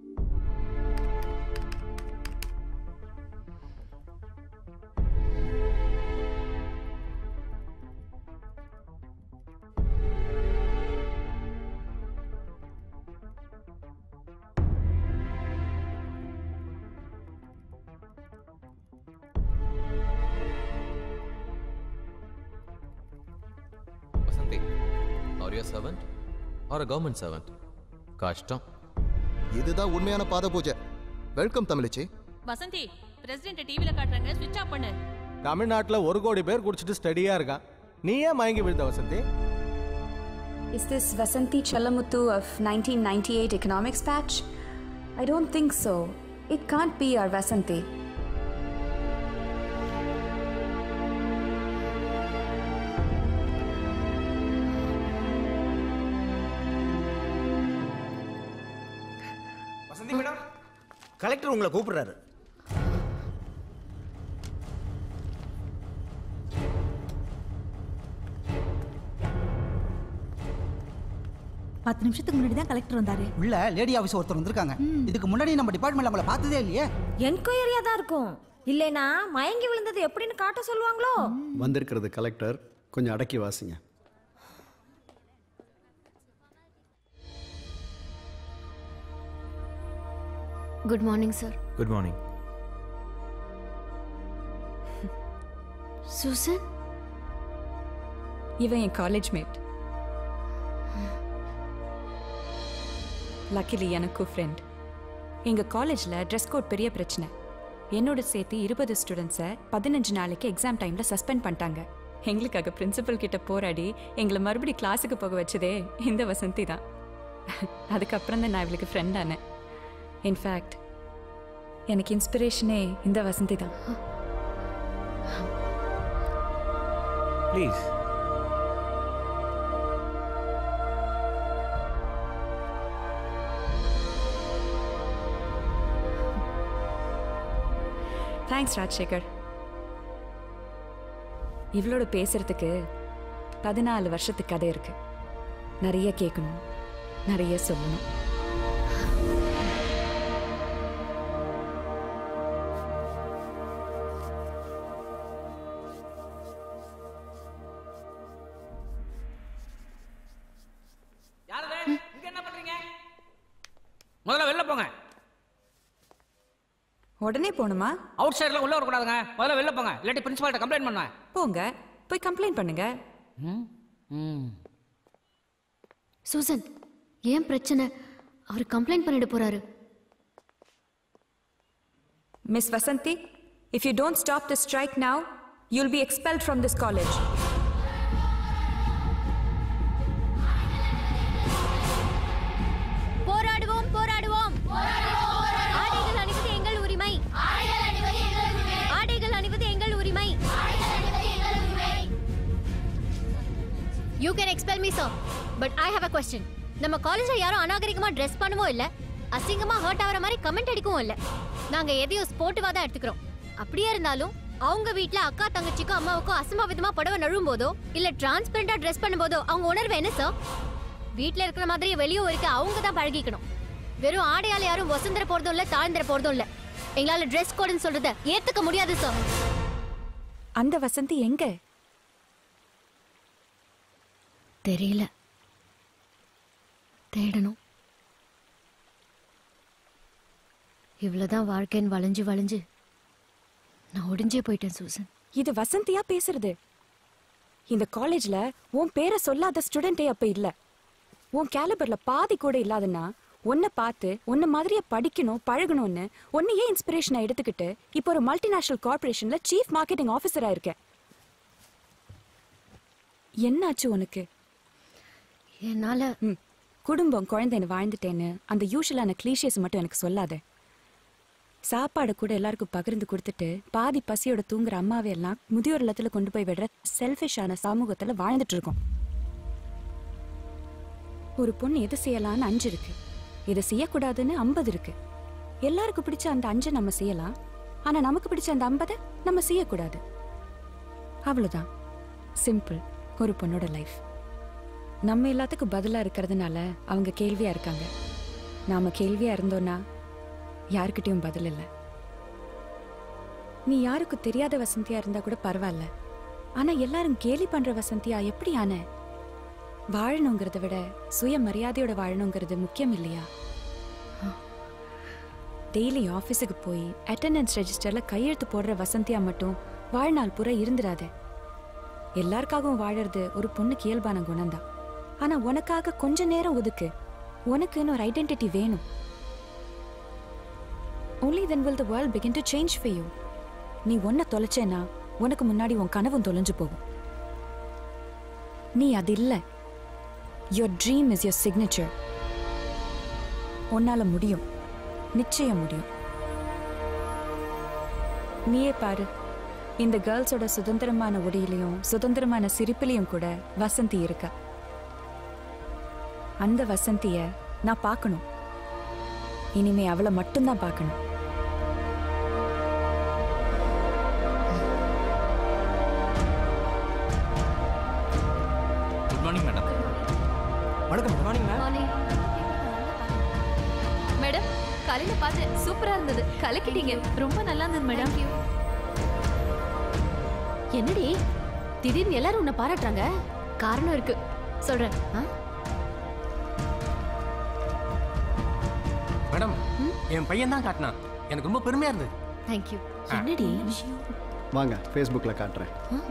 Vasanti are you servant or a government servant கஷ்டம் இதுதான் உண்மையான பாத பூஜை வெல்கம் தமிழச்சி வசந்தி பிரசிடென்ட் டிவில காட்டுறாங்க ஸ்விட்ச் ஆஃப் பண்ணு தமிழ்நாட்டில் ஒரு கோடி பேர் குடிச்சிட்டு ஸ்டடியாக இருக்கான் நீ ஏன் மயங்கி விழுந்த Vasanti Is this Vasanti Chalamuthu of 1998 economics batch? I don't think so. It can't be our Vasanti. Vasanti madam collector உங்களை கூப்பிடுறாரு பத்து நிமிஷத்துக்கு முன்னாடி தான் கலெக்டர் வந்தாரு உள்ள லேடி ஆஃபீஸ் ஒருத்தர் வந்திருக்காங்க இதுக்கு முன்னாடி நம்ம டிபார்ட்மெண்ட்ல அவங்கள பார்த்ததே இல்லையே என்கொயரியா தான் இருக்கும் இல்லைனா மயங்கி விழுந்தது எப்படின்னு காட்ட சொல்லுவாங்களோ வந்திருக்கிறது கலெக்டர் கொஞ்சம் அடக்கி வாசிங்க good morning sir good morning Susan இவன் என் காலேஜ் மேட் லக்கிலி எனக்கும் ஃப்ரெண்ட் எங்கள் காலேஜில் ட்ரெஸ் கோட் பெரிய பிரச்சனை என்னோட சேர்த்து இருபது ஸ்டூடெண்ட்ஸை பதினஞ்சு நாளைக்கு எக்ஸாம் டைமில் சஸ்பெண்ட் பண்ணிட்டாங்க எங்களுக்காக பிரின்சிபல் கிட்ட போராடி எங்களை மறுபடி கிளாஸுக்கு போக வச்சதே இந்த வசந்தி தான் அதுக்கப்புறம் தான் நான் இவளுக்கு ஃப்ரெண்ட் ஆனேன் இன்ஃபேக்ட் எனக்கு இன்ஸ்பிரேஷனே இந்த வசந்தி தான் ப்ளீஸ் தேங்க்ஸ் ராஜசேகர் இவளோட பேசுறதுக்கு பதினாலு வருஷத்துக்கு கதை இருக்கு நிறைய கேட்கணும் நிறைய சொல்லணும் இங்க என்ன பண்றீங்க முதல்ல வெளில போங்க உடனே போகணுமா அவுட் சைடுல உள்ள வரக்கூடாதுங்க முதல்ல வெளில போங்க இல்லாட்டி பிரின்சிபால்ட்ட கம்ப்ளைண்ட் பண்ணுவேன் போங்க போய் கம்ப்ளைண்ட் பண்ணுங்க சூசன் ஏன் பிரச்சனை அவர் கம்ப்ளைண்ட் பண்ணிட போறாரு Miss Vasanti, if you don't stop the strike now, you'll be expelled from this college. போராடுவோம் போராடுவோம் ஆடைகள் அணிவது எங்கள் உரிமை ஆடைகள் அணிவது எங்கள் உரிமை you can expel me sir but I have a question நம்ம காலேஜ்ல யாரும் அநாகரிகமா ட்ரெஸ் பண்ணவும் இல்ல அசிங்கமா ஹர்ட் ஆகிற மாதிரி கமெண்ட் அடிக்கவும் இல்ல நாங்க எதையும் ஸ்போர்ட்டிவா தான் எடுத்துக்கிறோம் அப்படியே இருந்தாலும் அவங்க வீட்ல அக்கா தங்கச்சிக்கும் அம்மாவுக்கும் அசம்பாவிதமா புடவை நழுவும் போதோ இல்ல டிரான்ஸ்பரண்டா ட்ரெஸ் பண்ணும்போதோ அவங்க உணர்வு என்ன சார் வீட்ல இருக்கிற மாதிரியே வெளியும் இருக்க அவங்க தான் பழகிக்கணும் வெறும் ஆடையால யாரும் வசுந்தர போறதும் இல்ல தாழ்ந்துற போறதும் இல்ல எங்களால ட்ரெஸ் கோடுன்னு சொல்றத ஏத்துக்க முடியாது சார் அந்த வசந்தி எங்க தெரியல தேடணும் இவ்வளவுதான் வாழ்க்கைன்னு வளைஞ்சு வளைஞ்சு நான் ஒடிஞ்சே போயிட்டேன் சூசன் இது வசந்தியா பேசுறது இந்த காலேஜ்ல உன் பேரை சொல்லாத ஸ்டூடெண்டே அப்ப இல்ல உன் கேலிபர்ல பாதி கூட இல்லாதன்னா உன்னை பார்த்து உன்ன மாதிரியே படிக்கணும் பழகணும்னு உன்னையே இன்ஸ்பிரேஷனை எடுத்துக்கிட்டு இப்போ ஒரு மல்டிநேஷனல் கார்பரேஷன்ல சீஃப் மார்க்கெட்டிங் ஆஃபீஸரா இருக்க என்னாச்சு உனக்கு என்னால ம், குடும்பம் குழந்தைன்னு வாழ்ந்துட்டேன்னு அந்த யூஷுவலான கிளீஷியஸ் மட்டும் எனக்கு சொல்லாத சாப்பாடு கூட எல்லாருக்கும் பகிர்ந்து கொடுத்துட்டு பாதி பசியோட தூங்குற அம்மாவை எல்லாம் முதியோர் இல்லத்துல கொண்டு போய் விடுற செல்ஃபிஷான சமூகத்துல வாழ்ந்துட்டு இருக்கோம் ஒரு பொண்ணு எது செய்யலாம்னு அஞ்சு இருக்கு எதை செய்யக்கூடாதுன்னு ஐம்பது இருக்கு எல்லாருக்கும் பிடிச்ச அந்த அஞ்சை நம்ம செய்யலாம் ஆனா நமக்கு பிடிச்ச அந்த ஐம்பதை நம்ம செய்யக்கூடாது அவ்வளவுதான் சிம்பிள் ஒரு பொண்ணோட லைஃப் நம்ம எல்லாத்துக்கும் பதிலா இருக்கிறதுனால அவங்க கேள்வியா இருக்காங்க நாம கேள்வியா இருந்தோம்னா யாருக்கிட்டயும் பதில் இல்லை நீ யாருக்கும் தெரியாத வசந்தியா இருந்தா கூட பரவாயில்ல ஆனா எல்லாரும் கேலி பண்ற வசந்தியா எப்படி ஆன வாழணுங்கிறத விட சுய மரியாதையோட வாழணுங்கிறது முக்கியம் இல்லையா டெய்லி ஆஃபீஸுக்கு போய் அட்டெண்டன்ஸ் ரெஜிஸ்டர்ல கையெழுத்து போடுற வசந்தியா மட்டும் வாழ்நாள் பூரா இருந்துடாத எல்லாருக்காகவும் வாழறது ஒரு பொண்ணுக்கு இயல்பான குணம்தான் ஆனா உனக்காக கொஞ்ச நேரம் ஒதுக்கு உனக்குன்னு ஒரு ஐடென்டிட்டி வேணும் only then will the world begin to change for you நீ ஒன்ன தொலைச்சேனா உனக்கு முன்னாடி உன் கனவும் தொலைஞ்சு போகும் நீ அது இல்ல your dream is your signature உன்னால முடியும் நிச்சயம் முடியும் நீயே பாரு இந்த கேர்ள்ஸோட சுதந்திரமான உடையிலையும் சுதந்திரமான சிரிப்பிலையும் கூட வசந்தி இருக்கா அந்த வசந்திய நான் பார்க்கணும் இனிமே அவளை மட்டும்தான் பார்க்கணும் குட் மார்னிங் மேடம் வணக்கம் குட் மார்னிங் மேம் மேடம் காலையில பார்த்தேன் சூப்பரா இருந்தது கலக்கிட்டீங்க ரொம்ப நல்லா இருந்தது மேடம் என்னடி திடீர்னு எல்லாரும் உன்னை பாராட்டுறாங்க காரணம் இருக்கு சொல்றேன் மேடம் என் பையன் தான் காட்டினான் எனக்கு ரொம்ப பெருமையா இருந்தது தேங்க்யூ என்னடி வாங்க ஃபேஸ்புக்கில் காட்டுறேன்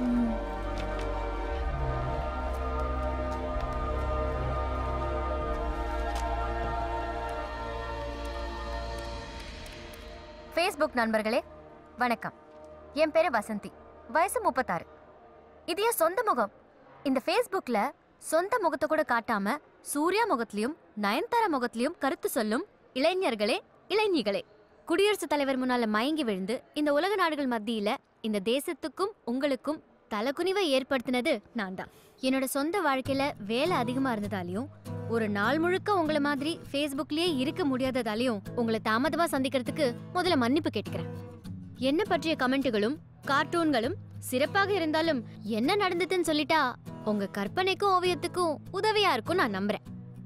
ஃபேஸ்புக் நண்பர்களே வணக்கம் என் பேரு வசந்தி வயசு முப்பத்தாறு இது என் சொந்த முகம் இந்த ஃபேஸ்புக்ல சொந்த முகத்தை கூட காட்டாம சூர்யா முகத்திலையும் நயன்தாரா முகத்திலையும் கருத்து சொல்லும் இளைஞர்களே இளைஞிகளே குடியரசுத் தலைவர் முன்னால மயங்கி விழுந்து இந்த உலக நாடுகள் மத்தியில இந்த தேசத்துக்கும் உங்களுக்கும் தலகுனிவை ஏற்படுத்தினது நான் தான் என்னோட சொந்த வாழ்க்கையில வேலை அதிகமா இருந்ததாலையும் ஒரு நாள் முழுக்க உங்களை மாதிரி ஃபேஸ்புக்லயே இருக்க முடியாததாலையும் உங்களை தாமதமா சந்திக்கிறதுக்கு முதல்ல மன்னிப்பு கேட்டுக்கிறேன் என்ன பற்றிய கமெண்ட்டுகளும் கார்ட்டூன்களும் சிறப்பாக இருந்தாலும் என்ன நடந்ததுன்னு சொல்லிட்டா உங்க கற்பனைக்கும் ஓவியத்துக்கும் உதவியா இருக்கும் நான் நம்புறேன்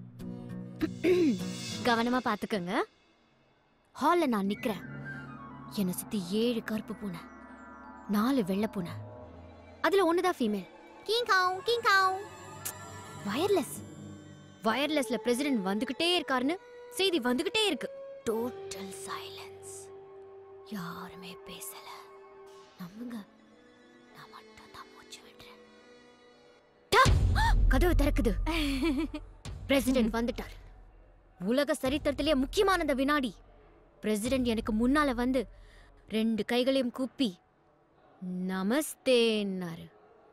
கவனமா பாத்துக்கங்க ஹால்ல நான் நிக்கிறேன் என்னை சுத்தி ஏழு கருப்பு பூனை நாலு வெள்ளை பூனை அதுல ஒண்ணுதான் ஃபீமேல் கீங்காவ் கீங்காவ் வயர்லெஸ் வயர்லெஸ்ல பிரசிடென்ட் வந்துகிட்டே இருக்காருன்னு செய்தி வந்துகிட்டே இருக்கு டோட்டல் சைலன்ஸ் யாருமே பேசல நம்புங்க நான் மட்டும் தான் மூச்சு விடுறேன் டா! கதவு திறக்குது பிரசிடென்ட் வந்துட்டார் உலக சரித்திரத்திலே முக்கியமான அந்த வினாடி பிரசிடென்ட் எனக்கு முன்னால வந்து ரெண்டு கைகளையும் கூப்பி நமஸ்தேன்னாரு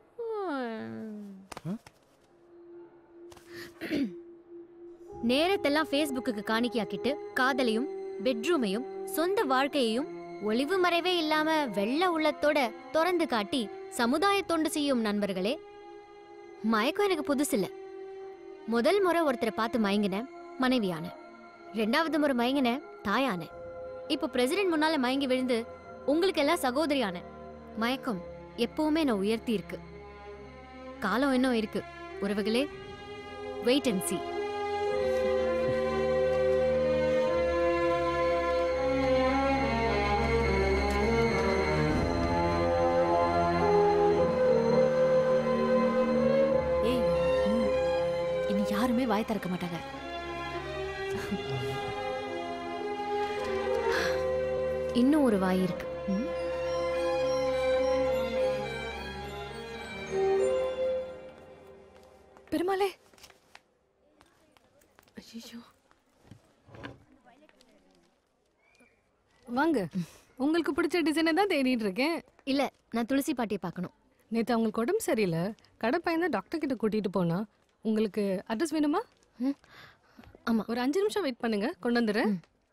நேரத்தெல்லாம் ஃபேஸ்புக்கு காணிக்கையாக்கிட்டு காதலையும் பெட்ரூமையும் சொந்த வாழ்க்கையையும் ஒளிவு மறைவே இல்லாம வெள்ள உள்ளத்தோட திறந்து காட்டி சமுதாய தொண்டு செய்யும் நண்பர்களே மயக்கம் எனக்கு புதுசில்ல முதல் முறை ஒருத்தரை பார்த்து மயங்கினேன் மனைவியான ரெண்டாவது முறை மயங்கினேன் தாயான இப்போ பிரசிடென்ட் முன்னால மயங்கி விழுந்து உங்களுக்கு எல்லாம் சகோதரியான மயக்கம் எப்பவுமே நான் உயர்த்தி இருக்கு காலம் இன்னும் இருக்கு உறவுகளே வெயிட் அண்ட் see ஏய் ம், இனி யாருமே வாய் திறக்க மாட்டாங்க இன்னும் ஒரு வாய் இருக்கு ம்? பெருமாளே ஐயோ வாங்க உங்களுக்கு பிடிச்ச டிசைனை தான் தேடிட்டு இருக்கேன் இல்ல நான் துளசி பாட்டியை பார்க்கணும் நேத்து அவங்களுக்கு உடம்பு சரியில்லை கடை பையன் தான் டாக்டர் கிட்ட கூட்டிட்டு போனா உங்களுக்கு அட்ரஸ் வேணுமா ஆமா ஒரு அஞ்சு நிமிஷம் வெயிட் பண்ணுங்க கொண்டு வந்துடுறேன்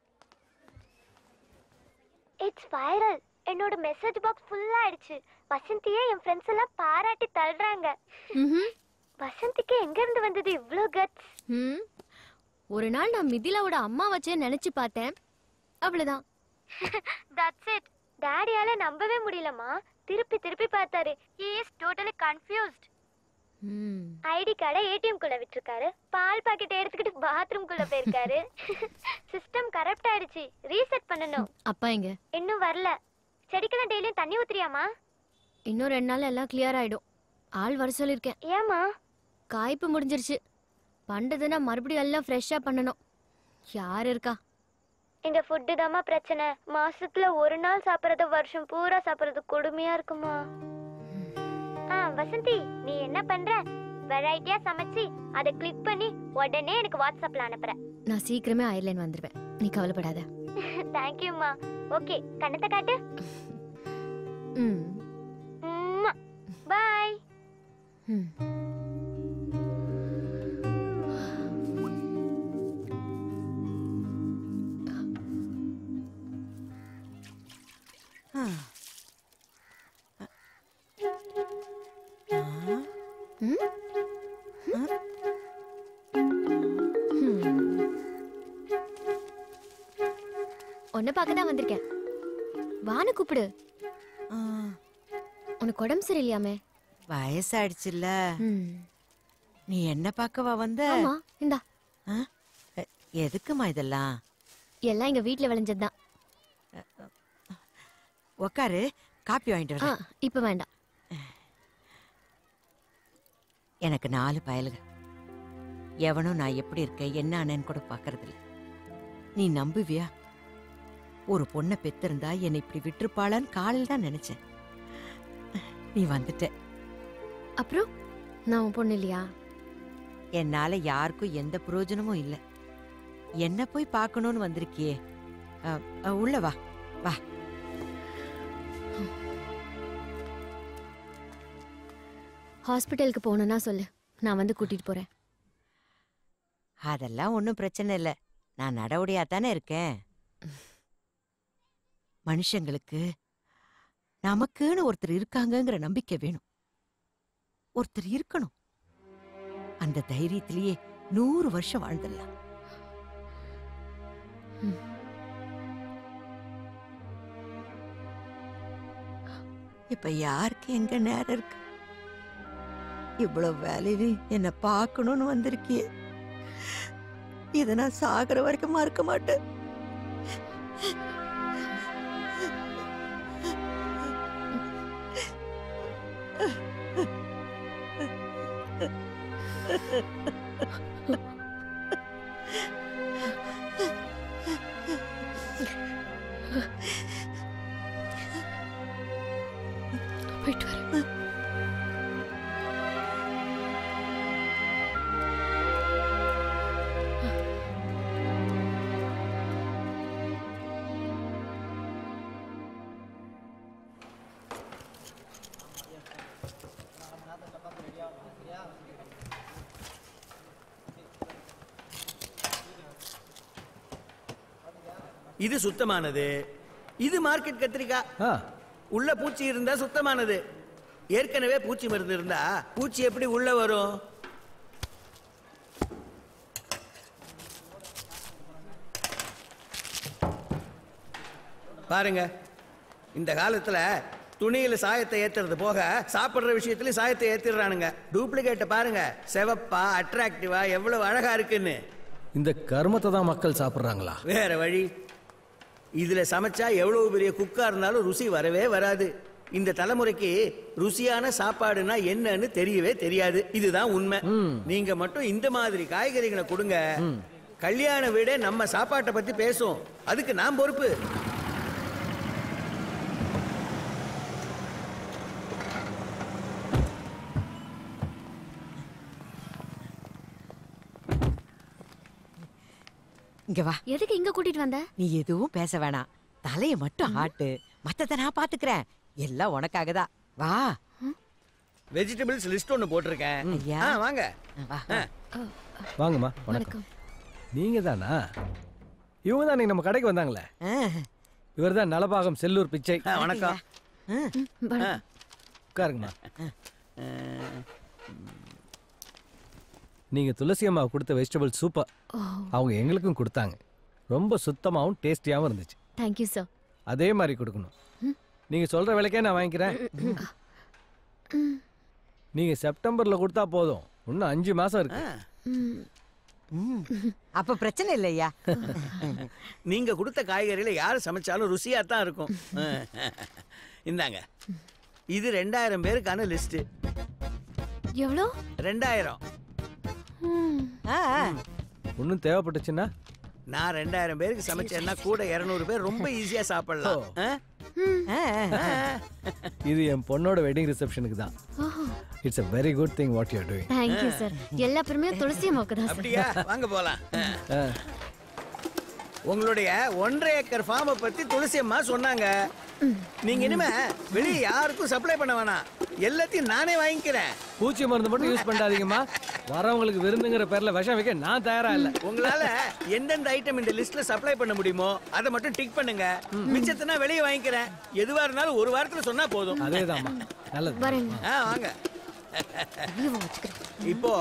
இட்ஸ் வைரல் என்னோட மெசேஜ் பாக்ஸ் ஃபுல்லா ஆயிடுச்சு வசந்தியே என் ஃப்ரெண்ட்ஸ் எல்லாம் பாராட்டி தள்ளுறாங்க வசந்திக்கு எங்க இருந்து வந்தது இவ்ளோ கட்ஸ் ம் ஒரு நாள் நான் மிதிலாவோட அம்மா வச்சே நினைச்சு பார்த்தேன் அவ்வளவுதான் தட்ஸ் இட் டாடியால நம்பவே முடியலமா திருப்பி திருப்பி பார்த்தாரு he is totally confused hmm ID கார்டை ஏடிஎம் குள்ள விட்டுருக்காரு பால் பாக்கெட் எடுத்துக்கிட்டு பாத்ரூம் குள்ள போயிருக்காரு சிஸ்டம் கரப்ட் ஆயிடுச்சு ரீசெட் பண்ணணும் அப்பா எங்க இன்னும் வரல செடிக்கெல்லாம் டெய்லியும் தண்ணி ஊத்துறியாமா இன்னும் ரெண்டு நாள் எல்லாம் கிளியர் ஆயிடும் ஆள் வர சொல்லியிருக்கேன் ஏமா காய்ப்பு முடிஞ்சிருச்சு பண்றதுன்னா மறுபடியும் எல்லாம் ஃப்ரெஷ்ஷா பண்ணணும் யார் இருக்கா இந்த ஃபுட்டு தாம்மா பிரச்சனை மாசத்துல ஒரு நாள் சாப்பிடுறது வருஷம் பூரா சாப்பிடுறது கொடுமையா இருக்குமா ஆ வசந்தி நீ என்ன பண்ற வெரைட்டியா சமைச்சு அதை கிளிக் பண்ணி உடனே எனக்கு வாட்ஸ்அப்ல அனுப்புற நான் சீக்கிரமே அயர்லைன் வந்துடுவேன் நீ கவலைப்படாத தேங்க்யூம்மா ஓகே கண்ணத்தை காட்டு ம் பாய் ம் உன்னை பார்க்க தான் வந்திருக்கேன் வான்னு கூப்பிடு உனக்கு உடம்பு சரியில்லையாமே வயசாயிடுச்சுல்ல நீ என்ன பார்க்கவா வந்த ஆமா இந்தா ஆ? எ- எதுக்குமா இதெல்லாம் எல்லாம் எங்க வீட்ல விளைஞ்சதுதான் உக்காரு காப்பி வாங்கிட்டு ஆ வரேன் இப்ப வேண்டாம் எனக்கு நாலு பயலுக எவனும் நான் எப்படி இருக்கேன் என்ன ஆனேன்னு கூட பார்க்கறதில்ல நீ நம்புவியா ஒரு பொண்ணை பெத்திருந்தா என்னை இப்படி விட்டுருப்பாளான்னு காலையில் தான் நினைச்சேன் நீ வந்துட்ட அப்புறம் நான் உன் பொண்ணு இல்லையா என்னால யாருக்கும் எந்த பிரயோஜனமும் இல்லை என்ன போய் பார்க்கணும்னு வந்திருக்கியே அ, அ, உள்ள வா வா ஹாஸ்பிட்டலுக்கு போகணும்னா சொல்லு நான் வந்து கூட்டிட்டு போறேன் அதெல்லாம் ஒன்றும் பிரச்சனை இல்லை நான் நடவடியா தானே இருக்கேன் மனுஷங்களுக்கு நமக்குன்னு ஒருத்தர் இருக்காங்கங்கிற நம்பிக்கை வேணும் ஒருத்தர் இருக்கணும் அந்த தைரியத்திலேயே நூறு வருஷம் வாழ்ந்துடலாம் இப்ப யாருக்கு எங்க நேரம் இருக்கு இவ்வளவு வேலையிலும் என்ன பார்க்கணும்னு வந்திருக்கியே இதை நான் சாகிற வரைக்கும் மறக்க மாட்டேன் போயிட்டு வரேன் இது சுத்தமானது இது மார்க்கெட் கத்திரிக்காய் உள்ள பூச்சி இருந்தா சுத்தமானது ஏற்கனவே பூச்சி மருந்து இருந்தா பூச்சி எப்படி உள்ள வரும் பாருங்க இந்த காலத்துல துணியில சாயத்தை ஏத்துறது போக சாப்பிடுற விஷயத்துலயும் சாயத்தை ஏத்திடுறானுங்க டூப்ளிகேட்டை பாருங்க செவப்பா அட்ராக்டிவா எவ்வளவு அழகா இருக்குன்னு இந்த கர்மத்தை தான் மக்கள் சாப்பிட்றாங்களா வேற வழி இதுல சமைச்சா எவ்வளவு பெரிய குக்கா இருந்தாலும் ருசி வரவே வராது இந்த தலைமுறைக்கு ருசியான சாப்பாடுனா என்னன்னு தெரியவே தெரியாது இதுதான் உண்மை நீங்க மட்டும் இந்த மாதிரி காய்கறிகளை கொடுங்க கல்யாண வீடே நம்ம சாப்பாட்டை பத்தி பேசும் அதுக்கு நான் பொறுப்பு இங்க வா எதுக்கு இங்க கூட்டிட்டு வந்த நீ எதுவும் பேச வேணாம் தலைய மட்டும் ஆட்டு மத்தத நான் பாத்துக்கிறேன் எல்லாம் உனக்காக தான் வா வெஜிடபிள்ஸ் லிஸ்ட் ஒன்னு போட்டிருக்கேன் ஐயா. ஆ, வாங்க ஆ. வாங்கம்மா வணக்கம் நீங்க தானா இவங்க தான் நம்ம கடைக்கு வந்தாங்களே இவர் தான் நலபாகம் செல்லூர் பிச்சை ஆ, வணக்கம் ஆ. உட்காருங்கம்மா நீங்க துளசி அம்மா கொடுத்த வெஜிடபிள் சூப்பர் அவங்க எங்களுக்கும் கொடுத்தாங்க ரொம்ப சுத்தமாகவும் டேஸ்டியாகவும் இருந்துச்சு தேங்க்யூ சார் அதே மாதிரி கொடுக்கணும் நீங்க சொல்ற விலைக்கே நான் வாங்கிக்கிறேன் நீங்க செப்டம்பர்ல கொடுத்தா போதும் இன்னும் அஞ்சு மாசம் இருக்கு அப்ப பிரச்சனை இல்லையா நீங்க கொடுத்த காய்கறியில யாரு சமைச்சாலும் ருசியா தான் இருக்கும் இந்தாங்க இது ரெண்டாயிரம் பேருக்கான லிஸ்ட் எவ்வளோ ரெண்டாயிரம் ஒன்றும் தேவைப்பட்டுச்சுன்னா நான் ரெண்டாயிரம் பேருக்கு சமைச்சேன்னா கூட இருநூறு பேர் ரொம்ப ஈஸியா சாப்பிடலாம் ஆ? இது என் பொண்ணோட வெட்டிங் ரிசப்ஷனுக்கு தான் it's a very good thing what you doing thank you sir எல்லா பெருமையும் துளசி அம்மாவுக்கு தான் அப்படியா வாங்க போலாம் உங்களுடைய ஒன்றரை ஏக்கர் ஃபார்மை பத்தி துளசி அம்மா சொன்னாங்க நீங்க இனிமே வெளியே யாருக்கும் சப்ளை பண்ண வேணாம் எல்லாத்தையும் நானே வாங்கிக்கிறேன் பூச்சி மருந்து மட்டும் யூஸ் பண்ணாதீங்கம்மா வரவங்களுக்கு விருந்துங்கிற பேர்ல விஷம் வைக்க நான் தயாரா இல்ல உங்களால எந்தெந்த ஐட்டம் இந்த லிஸ்ட்ல சப்ளை பண்ண முடியுமோ அதை மட்டும் டிக் பண்ணுங்க மிச்சத்தை நான் வெளியே வாங்கிக்கிறேன் எதுவா இருந்தாலும் ஒரு வாரத்துல சொன்னா போதும் அதேதாம்மா நல்லது வரேங்க ஆ வாங்க இப்போ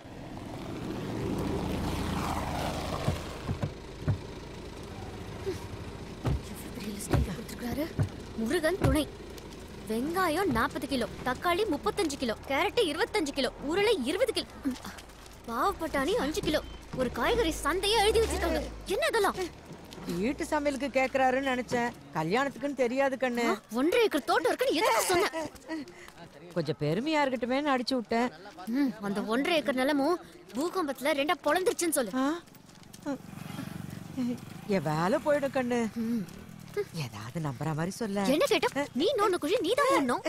பெரிய லிஸ்ட் கொடுத்துருக்காரு முருகன் துணை வெங்காயம் நாற்பது கிலோ தக்காளி முப்பத்தஞ்சு கிலோ கேரட் இருபத்தஞ்சு கிலோ உருளை இருபது கிலோ ம். பாவப்பட்டாணி அஞ்சு கிலோ ஒரு காய்கறி சந்தையே எழுதி வச்சிருக்காங்க என்ன இதெல்லாம் வீட்டு சமையலுக்கு கேக்குறாருன்னு நினைச்சேன் கல்யாணத்துக்குன்னு தெரியாது கண்ணு ஒன்றரை ஏக்கர் தோட்டம் இருக்குன்னு எதுக்கு சொன்னேன் கொஞ்சம் பெருமையா இருக்கட்டுமேன்னு அடிச்சு விட்டேன் ம், அந்த ஒன்றரை ஏக்கர் நிலமும் பூகம்பத்துல ரெண்டா பொழந்துருச்சுன்னு சொல்லு என் வேலை போயிடும் கண்ணு ஏதாவது நம்புற மாதிரி சொல்ல என்ன கேட்ட நீ நோண்டு குழி நீ தான் போடணும்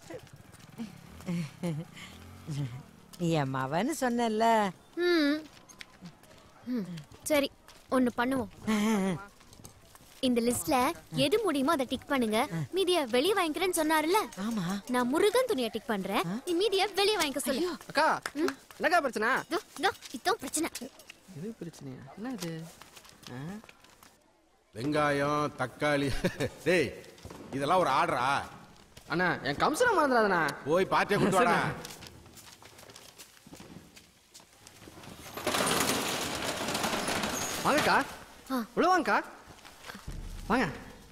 நீ என் மவன்னு சொன்னல ம். ம், சரி ஒன்னு பண்ணுவோம் இந்த லிஸ்ட்ல எது முடியுமோ அதை டிக் பண்ணுங்க மீதிய வெளிய வாங்கிக்கிறேன்னு சொன்னாருல்ல ஆமா நான் முருகன் துணியை டிக் பண்றேன் நீ மீதிய வெளிய வாங்கிக்க சொல்லு அக்கா என்னக்கா பிரச்சனை இதோ, இதோ, இதான் பிரச்சனை இது பிரச்சனையா என்ன இது ஆ? வெங்காயம் தக்காளி டேய் இதெல்லாம் ஒரு ஆர்டரா அண்ணா என் கம்சனை மறந்துடாதண்ணா போய் பாத்தியா கொண்டு வாடா வாங்கக்கா உள்ள வாங்கக்கா வாங்க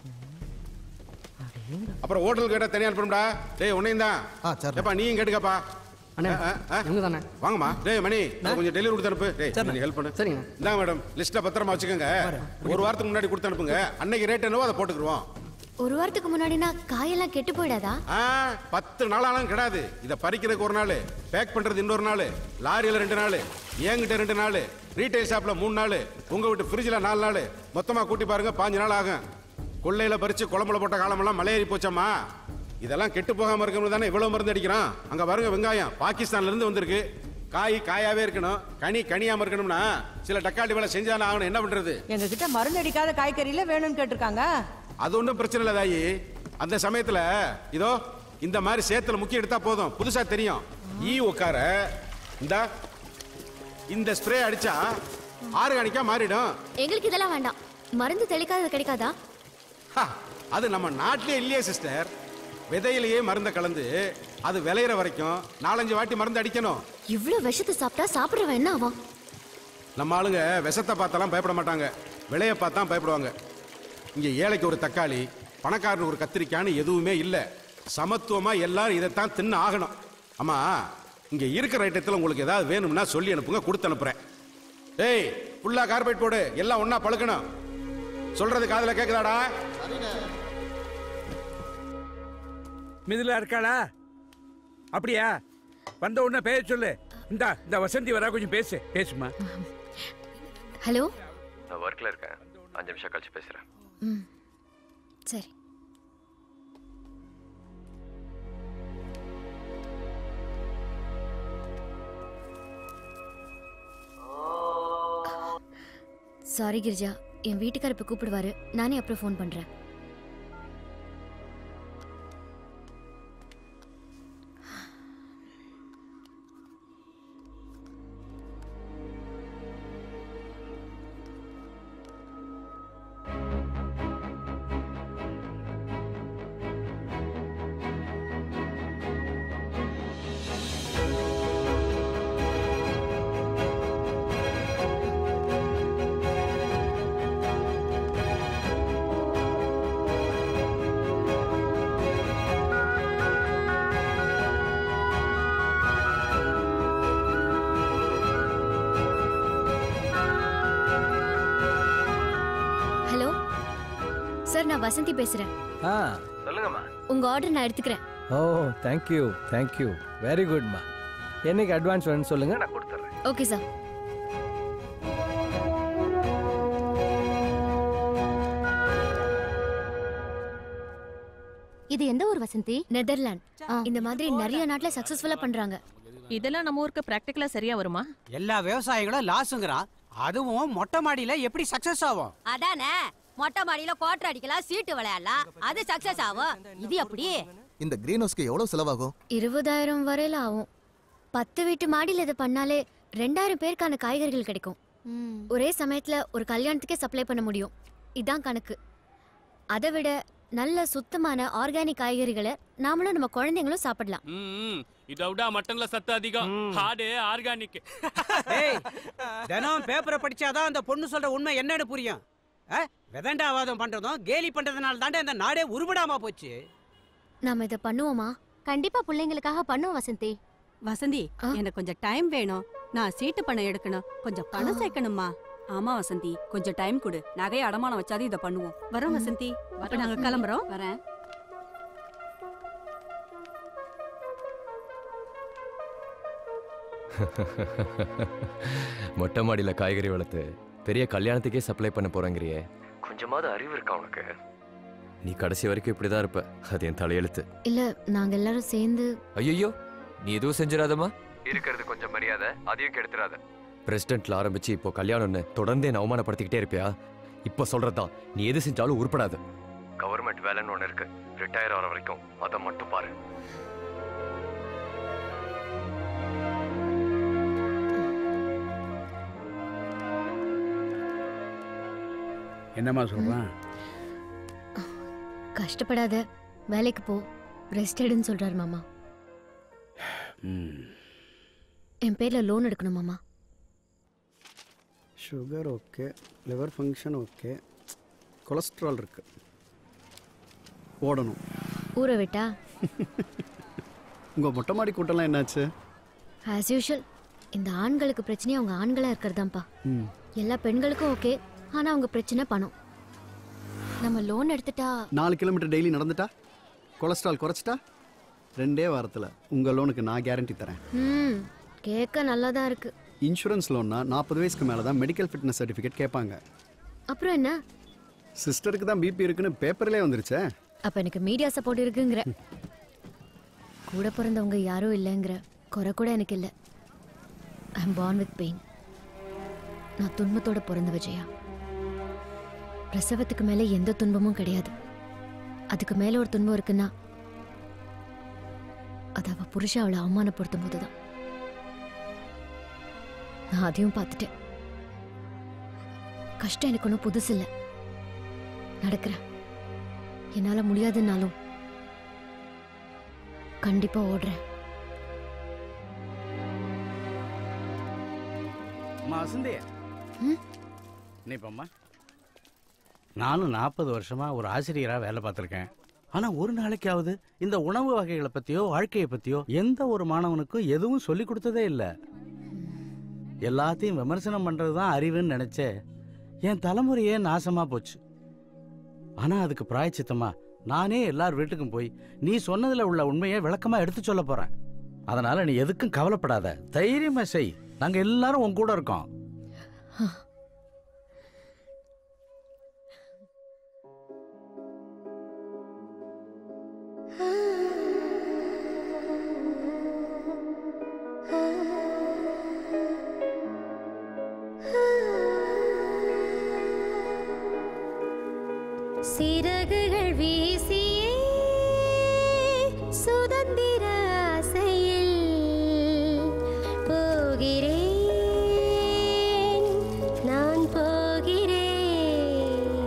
அப்புறம் ஹோட்டல் கேட்டா தனியா அனுப்பணும்டா டேய் உன்னையும் தான் ஏப்பா நீயும் கேட்டுக்கப்பா அண்ணே, இவங்க தானே வாங்கம்மா டேய் மணி அதை கொஞ்சம் டெலிவரி கொடுத்து அனுப்பு டேய் நீ ஹெல்ப் பண்ணு சரிங்க இந்தாங்க மேடம் லிஸ்ட்டை பத்திரமா வச்சுக்கோங்க ஒரு வாரத்துக்கு முன்னாடி கொடுத்து அனுப்புங்க அன்னைக்கு ரேட் என்னவோ அதை போட்டுக்குருவோம் ஒரு வாரத்துக்கு முன்னாடினா காயெல்லாம் கெட்டு போயிடாதா ஆ பத்து நாளாலும் கிடையாது இதை பறிக்கிறதுக்கு ஒரு நாள் பேக் பண்றது இன்னொரு நாள் லாரியில ரெண்டு நாள் என்கிட்ட ரெண்டு நாள் ரீட்டைல் ஷாப்ல மூணு நாள் உங்க வீட்டு ஃப்ரிட்ஜில் நாலு நாள் மொத்தமா கூட்டி பாருங்க பாஞ்சு நாள் ஆகும் கொள்ளையில பறிச்சு குழம்புல போட்ட காலமெல்லாம் மலையேறி போச்சம்மா இதெல்லாம் கெட்டு போகாம இருக்கணும் தானே இவ்வளவு மருந்து அடிக்கிறான் அங்க பாருங்க வெங்காயம் பாகிஸ்தான்ல இருந்து வந்திருக்கு காய் காயாவே இருக்கணும் கனி கனியாம இருக்கணும்னா சில தக்காளி வேலை செஞ்சாலும் ஆகணும் என்ன பண்றது எங்க கிட்ட மருந்து அடிக்காத காய்கறியில வேணும்னு கேட்டிருக்காங்க அது ஒன்றும் பிரச்சனை இல்லை தாயி அந்த சமயத்துல இதோ இந்த மாதிரி சேத்துல முக்கிய எடுத்தா போதும் புதுசா தெரியும் ஈ உட்கார இந்த இந்த ஸ்ப்ரே அடிச்சா ஆர்கானிக்கா மாறிடும் எங்களுக்கு இதெல்லாம் வேண்டாம் மருந்து தெளிக்காதது கிடைக்காதா ஹா, அது நம்ம நாட்டிலே இல்லையே சிஸ்டர் விதையிலேயே மருந்தை கலந்து அது விளையிற வரைக்கும் நாலஞ்சு வாட்டி மருந்து அடிக்கணும் இவ்ளோ விஷத்தை சாப்பிட்டா சாப்பிடுறவன் என்ன ஆவான் நம்ம ஆளுங்க விஷத்தை பார்த்தாலாம் பயப்பட மாட்டாங்க விலையை பார்த்தா பயப்படுவாங்க இங்க ஏழைக்கு ஒரு தக்காளி பணக்காரனுக்கு ஒரு கத்திரிக்கான்னு எதுவுமே இல்லை சமத்துவமா எல்லாரும் இதைத்தான் தின்னு ஆகணும் ஆமா இங்க இருக்கிற ஐட்டத்தில் உங்களுக்கு ஏதாவது வேணும்னா சொல்லி அனுப்புங்க கொடுத்து அனுப்புறேன் டேய் ஃபுல்லா கார்பேட் போடு எல்லாம் ஒண்ணா பழுக்கணும் சொல்றது காதுல கேக்குதாடா மிதிலா இருக்காளா அப்படியா வந்த உடனே பேச சொல்லு இந்தா இந்த வசந்தி வரா கொஞ்சம் பேசு பேசுமா ஹலோ நான் ஒர்க்கில் இருக்கேன் அஞ்சு நிமிஷம் கழிச்சு பேசுகிறேன் ம் சரி சாரி கிரிஜா என் வீட்டுக்கார் இப்போ கூப்பிடுவாரு நானே அப்புறம் ஃபோன் பண்ணுறேன் ஹலோ சார் நான் வசந்தி பேசுகிறேன் ஆ சொல்லுங்கம்மா உங்கள் ஆர்டர் நான் எடுத்துக்கிறேன் ஓ தேங்க்யூ தேங்க்யூ வெரி குட்மா என்னைக்கு அட்வான்ஸ் வேணும்னு சொல்லுங்க நான் கொடுத்துட்றேன் ஓகே சார் இது எந்த ஊர் வசந்தி நெதர்லாண்ட் இந்த மாதிரி நிறைய நாட்டுல சக்சஸ்ஃபுல்லா பண்றாங்க இதெல்லாம் நம்ம ஊருக்கு பிராக்டிகலா சரியா வருமா எல்லா விவசாயிகளும் லாஸுங்கிறான் அதுவும் மொட்டை மாடியில எப்படி சக்சஸ் ஆகும் அதானே மொட்டை மாடியில கோட்டர் அடிக்கலாம் சீட்டு விளையாடலாம் அது சக்சஸ் ஆகும் இது எப்படி இந்த கிரீன் ஹவுஸ்க்கு எவ்வளவு செலவாகும் இருபதாயிரம் வரையில ஆகும் பத்து வீட்டு மாடியில் இதை பண்ணாலே ரெண்டாயிரம் பேருக்கான காய்கறிகள் கிடைக்கும் ஒரே சமயத்துல ஒரு கல்யாணத்துக்கே சப்ளை பண்ண முடியும் இதான் கணக்கு அதை விட நல்ல சுத்தமான ஆர்கானிக் காய்கறிகளை நாமளும் நம்ம குழந்தைங்களும் சாப்பிடலாம் ம் இதை விட மட்டன்ல சத்து அதிகம் ஹார்டு ஆர்கானிக் ஏய் தினம் பேப்பரை படிச்சாதான் அந்த பொண்ணு சொல்ற உண்மை என்னன்னு புரியும் ஆ? விதண்டாவாதம் பண்றதும் கேலி பண்றதுனால தாண்டா இந்த நாடே உருப்படாம போச்சு நாம இதை பண்ணுவோமா கண்டிப்பா பிள்ளைங்களுக்காக பண்ணுவோம் வசந்தி வசந்தி எனக்கு கொஞ்சம் டைம் வேணும் நான் சீட்டு பணம் எடுக்கணும் கொஞ்சம் பணம் சேர்க்கணுமா ஆமா வசந்தி கொஞ்சம் டைம் கொடு நகையை அடமானம் வச்சாது இதை பண்ணுவோம் வரோம் வசந்தி அப்ப நாங்க கிளம்புறோம் வரேன் மொட்டை மாடியில் காய்கறி வளர்த்து பெரிய கல்யாணத்துக்கே சப்ளை பண்ண போறேங்கிறியே கொஞ்சமாவது அறிவு இருக்கா உனக்கு நீ கடைசி வரைக்கும் இப்படி தான் இருப்ப அது என் தலையெழுத்து இல்ல நாங்க எல்லாரும் சேர்ந்து ஐயோ நீ எதுவும் செஞ்சிடாதம்மா இருக்கிறது கொஞ்சம் மரியாதை அதையும் கெடுத்துறாத பிரசிடென்ட்ல ஆரம்பிச்சு இப்போ கல்யாணம்னு தொடர்ந்து என்ன அவமானப்படுத்திக்கிட்டே இருப்பியா இப்போ சொல்றதுதான் நீ எது செஞ்சாலும் உருப்படாது கவர்மெண்ட் வேலைன்னு ஒன்று இருக்கு ரிட்டையர் ஆகிற வரைக்கும் அதை மட்டும் பாரு என்னம்மா சொல்றான் கஷ்டப்படாத வேலைக்கு போ ரெஸ்ட் எடுன்னு சொல்றாரு மாமா ம் என் பேர்ல லோன் எடுக்கணும் மாமா sugar okay liver function okay cholesterol இருக்கு ஓடணும் ஊற விட்டா உங்கள் மொட்டை மாடி கூட்டம்லாம் என்னாச்சு ஆஸ் யூஷுவல் இந்த ஆண்களுக்கு பிரச்சனையே அவங்க ஆண்களா இருக்கிறதாம்ப்பா ம் எல்லா பெண்களுக்கும் ஓகே ஆனா அவங்க பிரச்சனை பணம் நம்ம லோன் எடுத்துட்டா நாலு கிலோமீட்டர் டெய்லி நடந்துட்டா கொலஸ்ட்ரால் குறைச்சிட்டா ரெண்டே வாரத்தில் உங்கள் லோனுக்கு நான் கேரண்டி தரேன் ம் கேட்க நல்லா தான் இருக்கு இன்சூரன்ஸ் லோன்னா நாற்பது வயசுக்கு மேலே தான் மெடிக்கல் ஃபிட்னஸ் சர்டிஃபிகேட் கேட்பாங்க அப்புறம் என்ன சிஸ்டருக்கு தான் பிபி இருக்குன்னு பேப்பர்லேயே வந்துருச்சே அப்ப எனக்கு மீடியா சப்போர்ட் இருக்குங்கிற கூட பிறந்தவங்க யாரும் இல்லைங்கிற குறை கூட எனக்கு இல்லை I am born with pain நான் துன்பத்தோட பிறந்த விஜயா பிரசவத்துக்கு மேலே எந்த துன்பமும் கிடையாது அதுக்கு மேலே ஒரு துன்பம் இருக்குன்னா அது அவ புருஷன் அவளை அவமானப்படுத்தும் போதுதான் நான் அதையும் பார்த்துட்டேன் கஷ்டம் எனக்கு ஒன்றும் புதுசு இல்லை நடக்கிறேன் என்னால் முடியாதுன்னாலும் கண்டிப்பா ஓடுறேன் அம்மா வசந்தி ம்? நீப்பம்மா நானும் நாற்பது வருஷமா ஒரு ஆசிரியராக வேலை பார்த்துருக்கேன் ஆனா ஒரு நாளைக்காவது இந்த உணவு வகைகளை பத்தியோ வாழ்க்கையை பத்தியோ எந்த ஒரு மாணவனுக்கும் எதுவும் சொல்லி கொடுத்ததே இல்ல எல்லாத்தையும் விமர்சனம் பண்றதுதான் அறிவுன்னு நினைச்சே என் தலைமுறையே நாசமா போச்சு ஆனா அதுக்கு பிராயச்சித்தமா நானே எல்லார் வீட்டுக்கும் போய் நீ சொன்னதுல உள்ள உண்மையை விளக்கமா எடுத்து சொல்ல போறேன் அதனால நீ எதுக்கும் கவலைப்படாத தைரியமா செய் நாங்க எல்லாரும் உன் கூட இருக்கோம் சிறகுகள் வீசியே சுதந்திர ஆசையில் போகிறேன் நான் போகிறேன்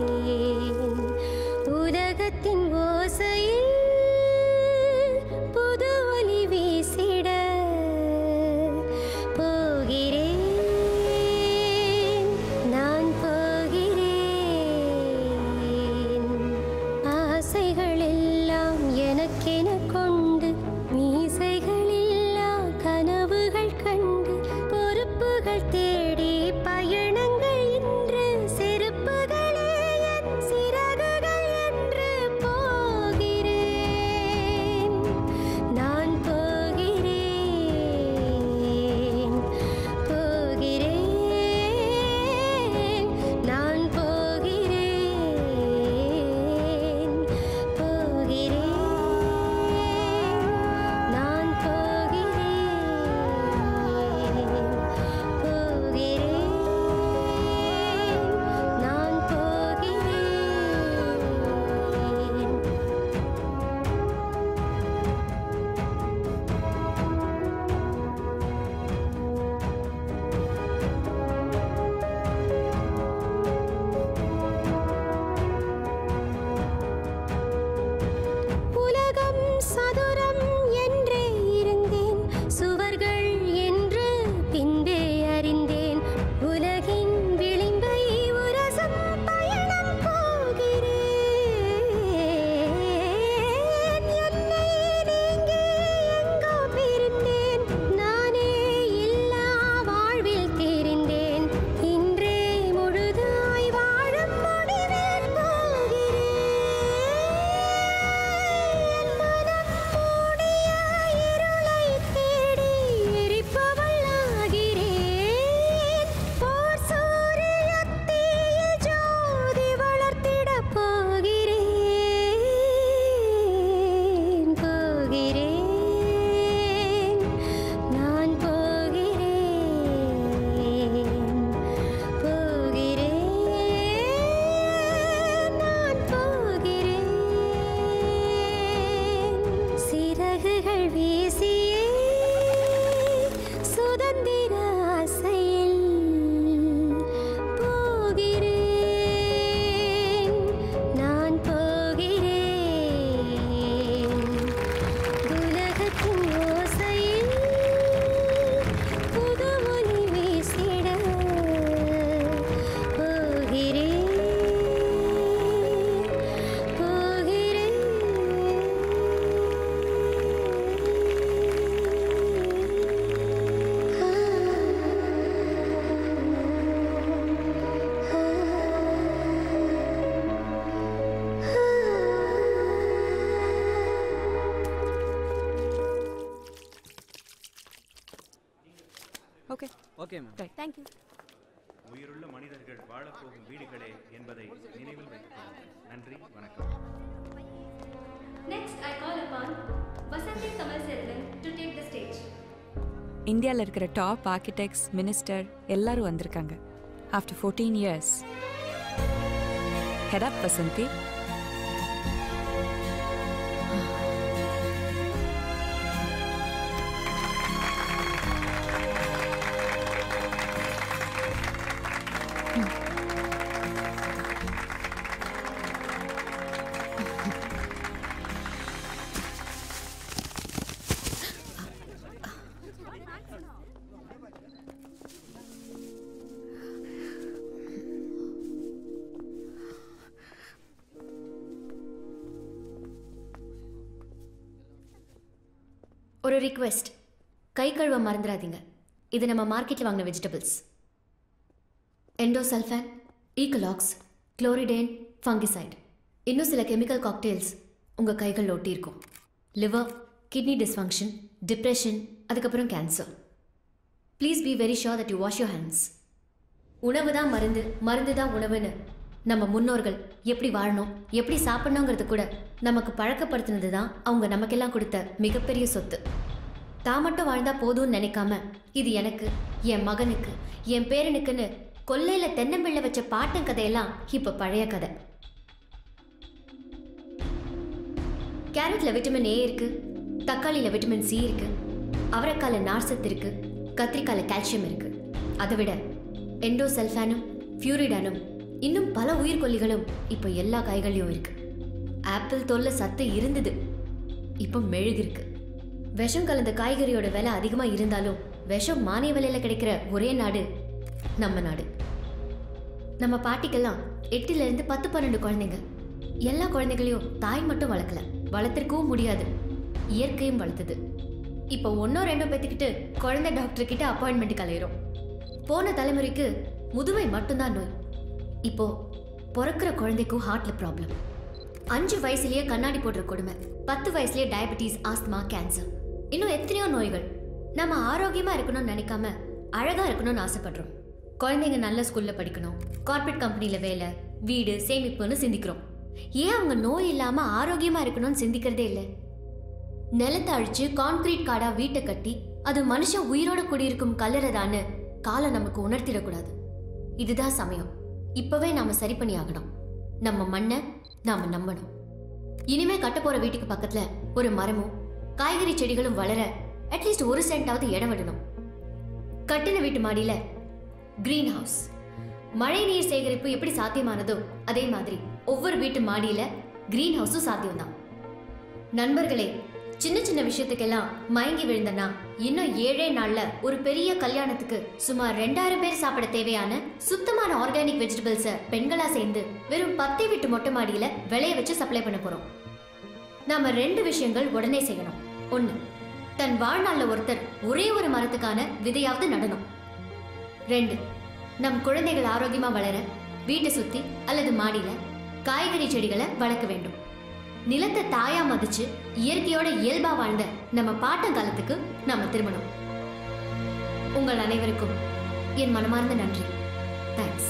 உலகத்தின் ஓசையில் புது ஒலி வீசிட போகிறேன் நான் போகிறேன் ஆசைகள் எல்லாம் எனக்கென கொண்டு மீசைகளில்லா கனவுகள் கண்டு பொறுப்புகள் தேடி பயணங்கள் இன்று செருப்புகளே என் சிறகுகள் என்று போகிறேன் நான் போகிறேன் போகிறேன் நான் போகிறேன் போகிறேன் நான் போகிறேன் போகிறேன் நான் போகிறேன் உலகம் சதுரம் என்றே இருந்தேன் சுவர்கள் என்று பின்பே அறிந்தேன் உலகின் விளிம்பை உரசும் பயணம் போகிறேன் என்னை நீங்கி எங்கோ பிரிந்தேன் நானே இல்லா வாழ்வில் தெரிந்தேன் இன்றே முழுதாய் வாழும் முடிவில் போகிறேன் மூடிய இருளை தேடி எரிப்பவள் ஆகிறேன் போர் சூரியத்தீயில் ஜோதி வளர்த்திடப் போகிறேன் போகிறேன் நான் போகிறேன் போகிறேன் நான் போகிறேன் சிறகுகள் வீசியே சுதந்திர ஆசையில் போகிறேன் நான் போகிறேன் உலகத்தின் ஓசையில் புது ஒலி வீசிட போகிறேன் போகிறேன் okay okay ma'am thank you உயிருள்ள மனிதர்கள் வாழப்போகும் வீடுகளே என்பதை நினைவில் வைத்துக் கொள்ளுங்கள் நன்றி வணக்கம் Next, I call upon Vasanthi Kamalselvan to take the stage. இந்தியாவில் இருக்கிற டாப் ஆர்கிடெக்ட்ஸ் மினிஸ்டர் எல்லாரும் வந்திருக்காங்க after fourteen years head up Vasanti ஒரு ரிக்வெஸ்ட் கை கழுவ மறந்துடாதீங்க இது நம்ம மார்க்கெட்டில் வாங்கின வெஜிடபிள்ஸ் எண்டோசல்ஃபேன் ஈக்கலாக்ஸ் குளோரிடேன் ஃபங்கிசைட் இன்னும் சில கெமிக்கல் காக்டெயில்ஸ் உங்கள் கைகளில் ஒட்டியிருக்கும் லிவர் கிட்னி டிஸ்ஃபங்க்ஷன் டிப்ரெஷன் அதுக்கப்புறம் cancer please be very sure that you wash your hands உணவு தான் மருந்து மருந்து தான் உணவுன்னு நம்ம முன்னோர்கள் எப்படி வாழணும் எப்படி சாப்பிடணுங்கிறது கூட நமக்கு பழக்கப்படுத்தினது தான் அவங்க நமக்கெல்லாம் கொடுத்த மிகப்பெரிய சொத்து தான் மட்டும் வாழ்ந்தா போதும்னு நினைக்காம இது எனக்கு என் மகனுக்கு என் பேரனுக்குன்னு கொல்லையில தென்னம்பிள்ளை வச்ச பாட்டன் கதையெல்லாம் இப்ப பழைய கதை கேரட்ல விட்டமின் ஏ இருக்கு தக்காளியில விட்டமின் சி இருக்கு அவரைக்கால நார்சத்து இருக்கு கத்திரிக்கால கால்சியம் இருக்கு அதை விட எண்டோசல்ஃபானும் ஃபியூரிடானும் இன்னும் பல உயிர்கொல்லிகளும் இப்போ எல்லா காய்கள்லையும் இருக்கு ஆப்பிள் தோல்ல சத்து இருந்தது இப்போ மெழுகு இருக்கு விஷம் கலந்த காய்கறியோட விலை அதிகமாக இருந்தாலும் விஷம் மானிய விலையில கிடைக்கிற ஒரே நாடு நம்ம நாடு நம்ம பாட்டிக்கெல்லாம் எட்டுல இருந்து பத்து பன்னெண்டு குழந்தைங்க எல்லா குழந்தைகளையும் தாய் மட்டும் வளர்க்கல வளர்த்திருக்கவும் முடியாது இயற்கையும் வளர்த்தது இப்போ ஒன்னோ ரெண்டோ பேத்துக்கிட்டு குழந்தை டாக்டர் கிட்ட அப்பாயின்மெண்ட் கலையிறோம் போன தலைமுறைக்கு முதுமை மட்டும்தான் நோய் இப்போ பிறக்கிற குழந்தைக்கும் ஹார்ட்ல ப்ராப்ளம் அஞ்சு வயசுலயே கண்ணாடி போடுற கொடுமை பத்து வயசுலயே டயபெட்டிஸ் ஆஸ்துமா கேன்சர் இன்னும் எத்தனையோ நோய்கள் நம்ம ஆரோக்கியமா இருக்கணும்னு நினைக்காம அழகா இருக்கணும்னு ஆசைப்படுறோம் குழந்தைங்க நல்ல ஸ்கூல்ல படிக்கணும் கார்ப்பரேட் கம்பெனில வேலை வீடு சேமிப்புன்னு சிந்திக்கிறோம் ஏன் அவங்க நோய் இல்லாம ஆரோக்கியமா இருக்கணும்னு சிந்திக்கிறதே இல்லை நிலத்தை அழிச்சு கான்கிரீட் காடா வீட்டை கட்டி அது மனுஷன் உயிரோட குடியிருக்கும் கல்லறைதான்னு காலம் நமக்கு உணர்த்திடக்கூடாது இதுதான் சமயம் இப்பவே நாம சரி பண்ணி ஆகணும் நம்ம மண்ணை நாம நம்பணும் இனிமே கட்ட போற வீட்டுக்கு பக்கத்துல ஒரு மரமும் காய்கறி செடிகளும் வளர அட்லீஸ்ட் ஒரு சென்டாவது இடம் விடணும் கட்டின வீட்டு மாடியில கிரீன் ஹவுஸ் மழை நீர் சேகரிப்பு எப்படி சாத்தியமானதோ அதே மாதிரி ஒவ்வொரு வீட்டு மாடியில கிரீன் ஹவுஸும் சாத்தியம்தான் நண்பர்களே சின்ன சின்ன விஷயத்துக்கெல்லாம் மயங்கி விழுந்தனா இன்னும் ஏழே நாள்ல ஒரு பெரிய கல்யாணத்துக்கு சுமார் ரெண்டாயிரம் பேர் சாப்பிட தேவையான சுத்தமான ஆர்கானிக் வெஜிடபிள்ஸ பெண்களா சேர்ந்து வெறும் பத்தே வீட்டு மொட்டை மாடியில விளைய வச்சு சப்ளை பண்ண போறோம் நாம ரெண்டு விஷயங்கள் உடனே செய்யணும் ஒண்ணு தன் வாழ்நாள்ல ஒருத்தர் ஒரே ஒரு மரத்துக்கான விதையாவது நடணும் ரெண்டு நம் குழந்தைகள் ஆரோக்கியமா வளர வீட்டை சுத்தி அல்லது மாடியில காய்கறி செடிகளை வளர்க்க வேண்டும் நிலத்தை தாயா மதிச்சு இயற்கையோட இயல்பா வாழ்ந்த நம்ம பாட்டங்காலத்துக்கு நாம திரும்பணும் உங்கள் அனைவருக்கும் என் மனமார்ந்த நன்றி தேங்க்ஸ்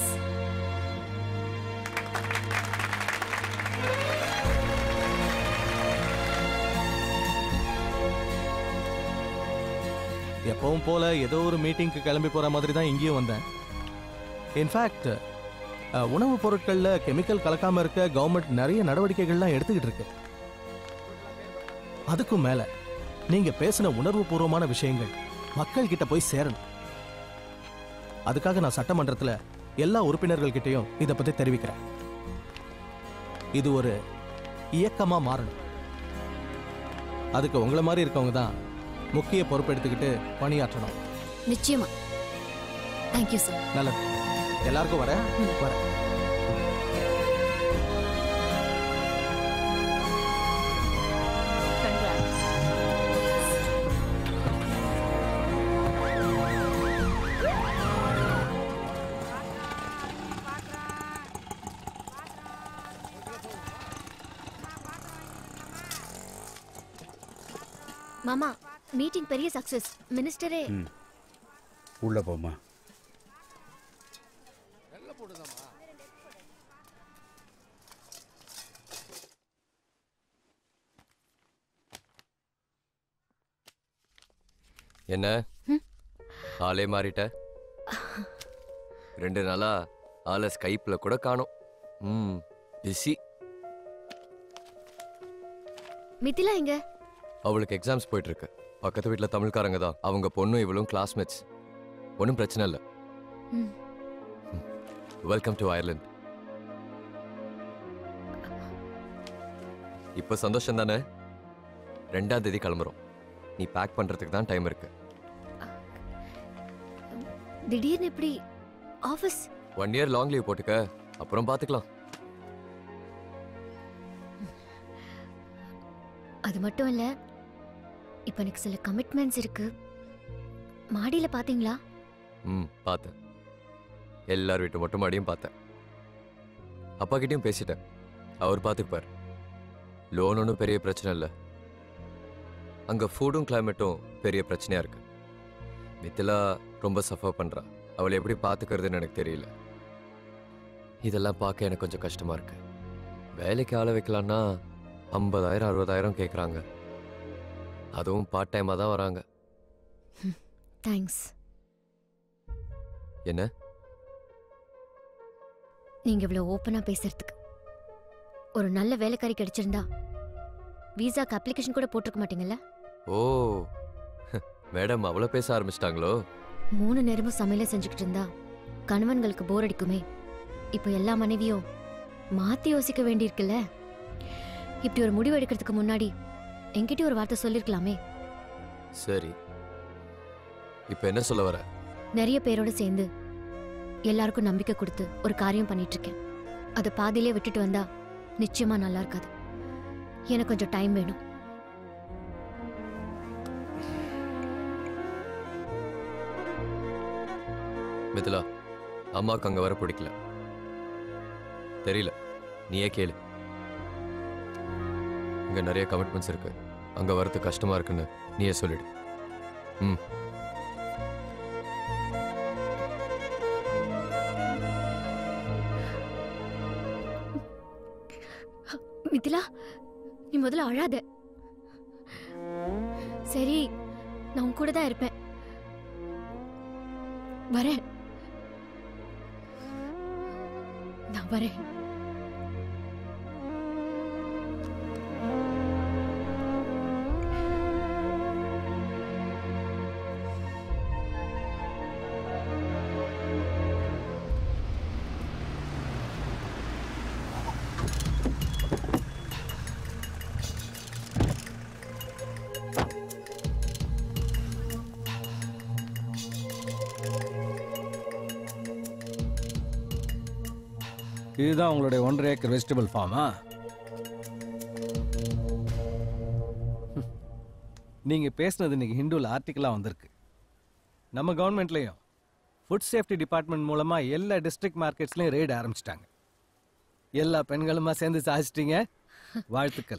எப்பவும் போல ஏதோ ஒரு மீட்டிங்க்கு கிளம்பி போற மாதிரி தான் இங்கேயும் வந்தேன் இன்ஃபேக்ட் உணவுப் பொருட்கள்ல கெமிக்கல் கலக்காம இருக்க கவர்மெண்ட் நிறைய நடவடிக்கைகள்லாம் எடுத்துக்கிட்டு இருக்கு அதுக்கும் மேல நீங்க பேசின உணர்வுபூர்வமான விஷயங்கள் மக்கள் கிட்ட போய் சேரணும் அதுக்காக நான் சட்டமன்றத்துல எல்லா உறுப்பினர்கள் கிட்டயும் இதை பத்தி தெரிவிக்கிறேன் இது ஒரு இயக்கமா மாறணும் அதுக்கு உங்களை மாதிரி இருக்கவங்க தான் முக்கிய பொறுப்பெடுத்துக்கிட்டு பணியாற்றணும் நிச்சயமா தேங்க்யூ சார் நல்லது எல்லாருக்கும் வரேன் வரேன் மாமா மீட்டிங் பெரிய சக்சஸ் மினிஸ்டரே ம் உள்ள போமா என்ன ஆளே மாறிட்ட ரெண்டு நாளா ஆளை ஸ்கைப்ல கூட காணோம் ம் பிஸி மிதிலா எங்க அவளுக்கு எக்ஸாம்ஸ் போயிட்டு இருக்கு பக்கத்து வீட்டில் தமிழ்காரங்க தான் அவங்க பொண்ணும் இவளும் கிளாஸ்மேட்ஸ் ஒன்றும் பிரச்சனை இல்லை ம். வெல்கம் டு அயர்லாந்து இப்போ சந்தோஷம் தானே ரெண்டாம் தேதி கிளம்புறோம் நீ பேக் பண்றதுக்கு தான் டைம் இருக்கு திடீர்னு எப்படி office one year long leave போட்டுக்க அப்புறம் பார்த்துக்கலாம் அது மட்டும் இல்ல இப்போ எனக்கு சில கமிட்மெண்ட்ஸ் இருக்கு மாடியில பாத்தீங்களா ம் பார்த்தேன் எல்லார் வீட்டு மொட்டை மாடியும் பார்த்தேன் அப்பா கிட்டயும் பேசிட்டேன் அவர் பார்த்துப்பார் லோன் ஒன்றும் பெரிய பிரச்சனை இல்லை அங்கே ஃபுட்டும் கிளைமேட்டும் பெரிய பிரச்சனையாக இருக்கு மித்திலா ரொம்ப சஃபர் பண்ணுறா அவளை எப்படி பார்த்துக்கிறதுன்னு எனக்கு தெரியல இதெல்லாம் பார்க்க எனக்கு கொஞ்சம் கஷ்டமாக இருக்கு வேலைக்கு ஆள வைக்கலான்னா ஐம்பதாயிரம் அறுபதாயிரம் கேட்குறாங்க அதுவும் பார்ட் டைமாக தான் வராங்க தேங்க்ஸ் என்ன நீங்க இவ்வளவு ஓப்பனா பேசுறதுக்கு ஒரு நல்ல வேலைக்காரி கிடைச்சிருந்தா விசாக்கு அப்ளிகேஷன் கூட போட்டிருக்க மாட்டீங்கல்ல ஓ மேடம் அவ்வளோ பேச ஆரம்பிச்சிட்டாங்களோ மூணு நேரமும் சமையல செஞ்சுக்கிட்டு இருந்தா கணவன்களுக்கு போர் அடிக்குமே இப்போ எல்லா மனைவியும் மாத்தி யோசிக்க வேண்டியிருக்குல்ல இப்படி ஒரு முடிவு எடுக்கிறதுக்கு முன்னாடி என்கிட்ட ஒரு வார்த்தை சொல்லிருக்கலாமே சரி இப்போ என்ன சொல்ல வர நிறைய பேரோட சேர்ந்து எல்லாருக்கும் நம்பிக்கை கொடுத்து ஒரு காரியம் பண்ணிட்டு இருக்கேன் அதை பாதியிலே விட்டுட்டு வந்தா நிச்சயமா நல்லா இருக்காது எனக்கு கொஞ்சம் டைம் வேணும் மிதிலா அம்மாவுக்கு அங்கே வர பிடிக்கல தெரியல நீயே கேளு இங்கே நிறைய கமிட்மெண்ட்ஸ் இருக்கு அங்கே வரது கஷ்டமா இருக்குன்னு நீயே சொல்லிடு ம் மிதிலா நீ முதல்ல அழாத சரி நான் உன் கூட தான் இருப்பேன் வரேன் நான் வரேன் இதுதான் உங்களுடைய ஒன்றரை ஏக்கர் வெஜிடபிள் ஃபார்மா நீங்கள் பேசுனது இன்னைக்கு ஹிந்துவில் ஆர்டிக்கலாக வந்திருக்கு நம்ம கவர்மெண்ட்லேயும் ஃபுட் சேஃப்டி டிபார்ட்மெண்ட் மூலமாக எல்லா டிஸ்ட்ரிக்ட் மார்க்கெட்ஸ்லையும் ரெய்டு ஆரம்பிச்சிட்டாங்க எல்லா பெண்களுமா சேர்ந்து சாதிச்சிட்டீங்க வாழ்த்துக்கள்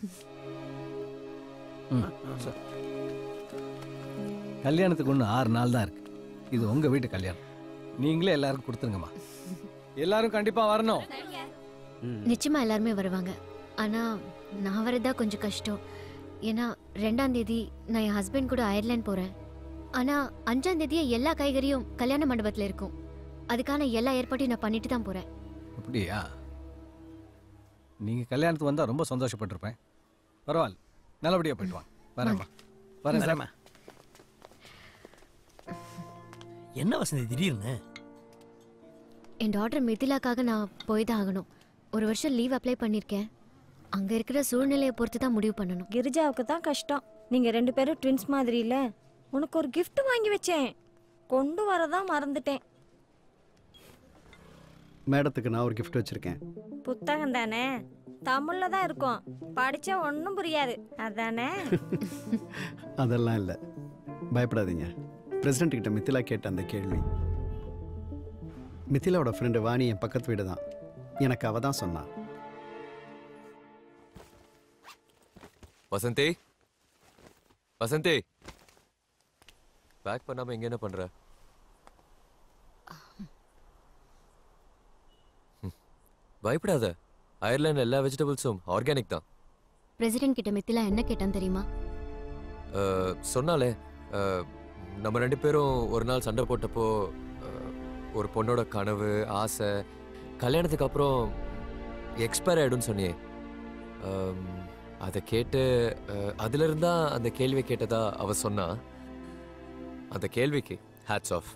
ம், சரி. கல்யாணத்துக்கு ஒன்று ஆறு நாள் தான் இருக்கு இது உங்கள் வீட்டு கல்யாணம் நீங்களே எல்லாருக்கும் கொடுத்துருங்கம்மா எல்லாரும் கண்டிப்பாக வரணும் நிச்சயமா எல்லாருமே வருவாங்க ஆனா நான் வரதா கொஞ்சம் கஷ்டம் ஏன்னா ரெண்டாம் தேதி நான் என் ஹஸ்பண்ட் கூட அயர்லாந்து போறேன் ஆனா அஞ்சாம் தேதியே எல்லா காய்கறியும் கல்யாண மண்டபத்துல இருக்கும் அதுக்கான எல்லா ஏற்பாட்டையும் நான் பண்ணிட்டு தான் போறேன் அப்படியா நீங்கள் கல்யாணத்துக்கு வந்தால் ரொம்ப சந்தோஷப்பட்டிருப்பேன் பரவாயில்ல நல்லபடியாக போயிட்டு வாங்க வரேம்மா வரேன் சார் வரேம்மா. என்ன வசந்தி திடீர்னு என் டாக்டர் மிதிலாக்காக நான் போய் தான் ஆகணும் ஒரு வருஷம் லீவ் அப்ளை பண்ணியிருக்கேன் அங்க இருக்கிற சூழ்நிலையை பொறுத்து தான் முடிவு பண்ணணும் கிரிஜாவுக்கு தான் கஷ்டம் நீங்க ரெண்டு பேரும் ட்வின்ஸ் மாதிரி இல்ல உனக்கு ஒரு gift வாங்கி வச்சேன் கொண்டு வரதான் மறந்துட்டேன் மேடத்துக்கு நான் ஒரு gift வச்சுருக்கேன் புத்தகம் தானே தமிழ்ல தான் இருக்கும் படிச்சா ஒன்றும் புரியாது அதானே அதெல்லாம் இல்லை பயப்படாதீங்க பிரசிடென்ட் கிட்ட மித்திலா கேட்ட அந்த கேள்வி மித்திலாவோட ஃப்ரெண்டு வாணி என் பக்கத்து வீடு தான் எனக்கு அவ தான் சொன்னான் வசந்தி வசந்தி பேக் பண்ணாம இங்க என்ன பண்ற ம், பயப்படாத அயர்லாந்து எல்லா வெஜிடபிள்ஸும் ஆர்கானிக் தான் பிரசிடென்ட் கிட்ட மித்திலா என்ன கேட்டான் தெரியுமா அஹ், சொன்னாலே அஹ், நம்ம ரெண்டு பேரும் ஒரு நாள் சண்டை போட்டப்போ அஹ், ஒரு பொண்ணோட கனவு ஆசை கல்யாணத்துக்கு அப்புறம் எக்ஸ்பயர் ஆயிடும்னு சொன்னியே அம், அதை கேட்டு அஹ், அதுல இருந்தா அந்த கேள்வி கேட்டதா அவ சொன்னா அந்த கேள்விக்கு ஹேட்ஸ் ஆஃப்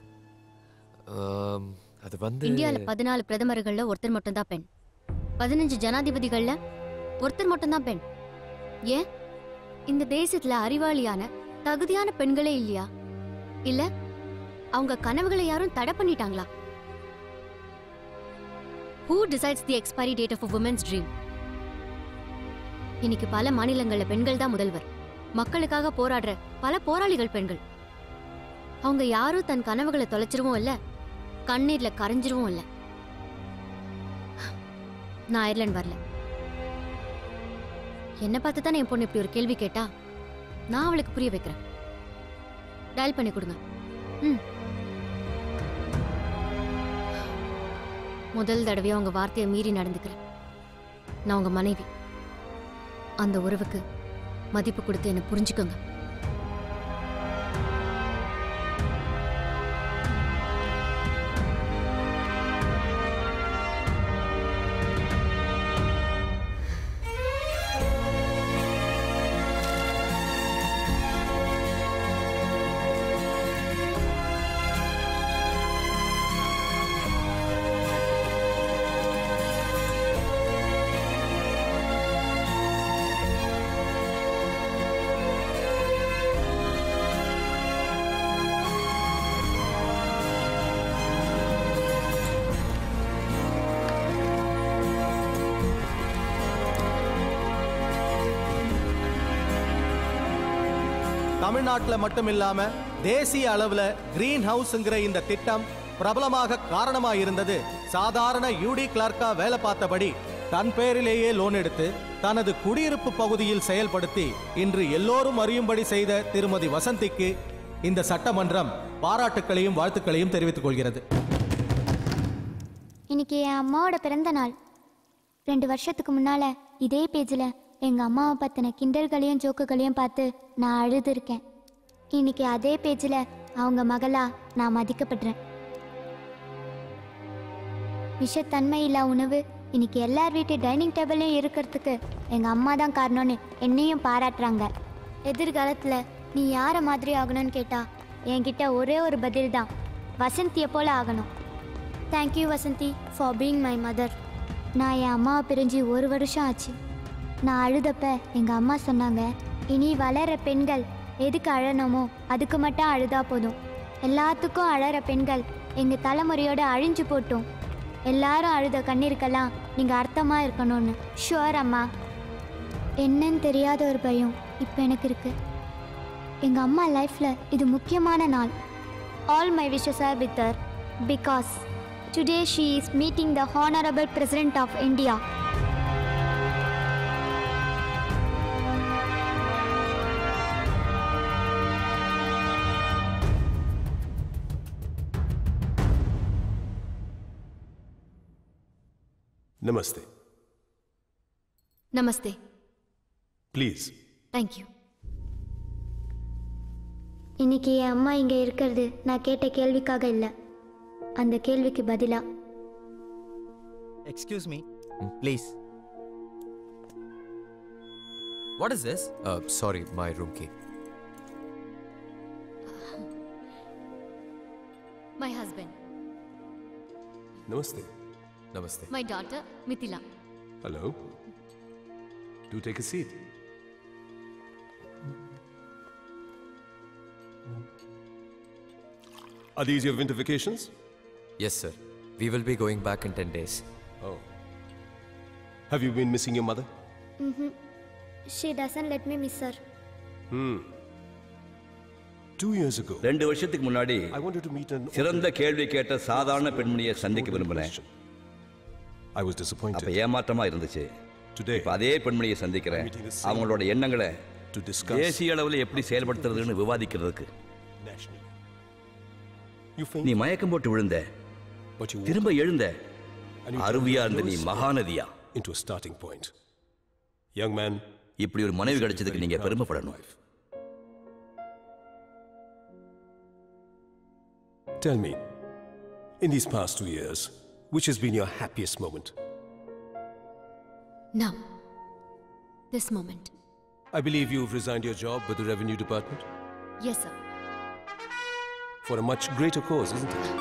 அது வந்து இந்தியால பதினாலு பிரதமர்கள்ல ஒருத்தர் மட்டும்தான் பெண் பதினஞ்சு ஜனாதிபதிகள்ல ஒருத்தர் மட்டும்தான் பெண் ஏன் இந்த தேசத்துல அறிவாளியான தகுதியான பெண்களே இல்லையா இல்ல அவங்க கனவுகளை யாரும் தடை பண்ணிட்டாங்களா who decides the expiry date of women's dream இன்னைக்கு பல மாநிலங்கள்ல பெண்கள் தான் முதல்வர் மக்களுக்காக போராடுற பல போராளிகள் பெண்கள் அவங்க யாரும் தன் கனவுகளை தொலைச்சிருவும் இல்ல கண்ணீர்ல கரைஞ்சிருவும் இல்ல நான் அயர்லாந்து வரல என்ன பார்த்து தானே என் பொண்ணு இப்படி ஒரு கேள்வி கேட்டா நான் அவளுக்கு புரிய வைக்கிறேன் டயல் பண்ணி கொடுங்க ம் முதல் தடவையா உங்க வார்த்தையை மீறி நடந்துக்கிறேன் நான் உங்க மனைவி அந்த உறவுக்கு மதிப்பு கொடுத்து என்ன புரிஞ்சுக்கோங்க தமிழ்நாட்டில் மட்டும் இல்லாம தேசிய அளவுல கிரீன் ஹவுஸ்ங்கிற இந்த திட்டம் பிரபலமாக காரணமா இருந்தது சாதாரண யூடி கிளார்க்கா வேலை பார்த்தபடி தன் பேரிலேயே லோன் எடுத்து தனது குடியிருப்பு பகுதியில் செயல்படுத்தி இன்று எல்லோரும் அறியும்படி செய்த திருமதி வசந்திக்கு இந்த சட்டமன்றம் பாராட்டுக்களையும் வாழ்த்துக்களையும் தெரிவித்துக் கொள்கிறது இன்னைக்கு என் அம்மாவோட பிறந்த நாள் ரெண்டு வருஷத்துக்கு முன்னால இதே பேஜில் எங்கள் அம்மாவை பற்றின கிண்டல்களையும் ஜோக்குகளையும் பார்த்து நான் அழுதுருக்கேன் இன்னைக்கு அதே பேஜில் அவங்க மகளா நான் மதிக்கப்படுறேன் விஷத்தன்மை இல்லா உணவு இன்னைக்கு எல்லார் வீட்டு டைனிங் டேபிளையும் இருக்கிறதுக்கு எங்கள் அம்மா தான் காரணம்னு என்னையும் பாராட்டுறாங்க எதிர்காலத்தில் நீ யாரை மாதிரி ஆகணும்னு கேட்டா என்கிட்ட ஒரே ஒரு பதில் தான் வசந்தியை போல ஆகணும் thank you Vasanti for being my mother நான் என் அம்மாவை பிரிஞ்சு ஒரு வருஷம் ஆச்சு நான் அழுதப்ப எங்கள் அம்மா சொன்னாங்க இனி வளர பெண்கள் எதுக்கு அழணுமோ அதுக்கு மட்டும் அழுதா போதும் எல்லாத்துக்கும் அழற பெண்கள் எங்கள் தலைமுறையோட அழிஞ்சு போட்டோம் எல்லாரும் அழுத கண்ணீருக்கெல்லாம் நீங்கள் அர்த்தமாக இருக்கணும்னு ஷுவர் அம்மா என்னன்னு தெரியாத ஒரு பயம் இப்போ எனக்கு இருக்கு எங்கள் அம்மா லைஃப்பில் இது முக்கியமான நாள் all my wishes are with her because today she is meeting the honourable president of India Namaste. நமஸ்தே Please. தேங்க்யூ இன்னைக்கு என் அம்மா இங்கே இருக்கிறது நான் கேட்ட கேள்விக்காக இல்லை அந்த கேள்விக்கு பதிலா Excuse me, please. What is this? Uh, sorry, my room key. My husband Namaste. Namaste. My daughter Mithila Hello. Do take a seat. Are these your winter vacations? Yes, sir. We will be going back in 10 days. Oh. Have you been missing your mother? Hmm she doesn't let me miss her Hmm. Two years ago, ரெண்டு வருஷத்துக்கு முன்னாடி I wanted to meet an சிறந்த கேள்வி கேட்ட சாதாரண பெண்மணியை சந்திக்க விரும்பினேன் I was disappointed. அப்ப ஏமாற்றமா இருந்துச்சு Today, இப்ப அதே பெண்மணியை சந்திக்கிறேன் meeting the same அவங்களோட எண்ணங்களை to discuss தேசிய அளவில் எப்படி செயல்படுத்துறதுன்னு விவாதிக்கிறதுக்கு nationally. You faint, நீ மயக்கம் போட்டு விழுந்த but you திரும்ப எழுந்த and you அருவியா turned இருந்த நீ your மகாநதியா into a starting point. Young man, இப்படி ஒரு மனைவி கிடைச்சதுக்கு நீங்க பெருமைப்படணும் tell me, in these past two years, which has been your happiest moment? Now, this moment. I believe you've resigned your job with the Revenue Department Yes, sir. for a much greater cause, isn't it?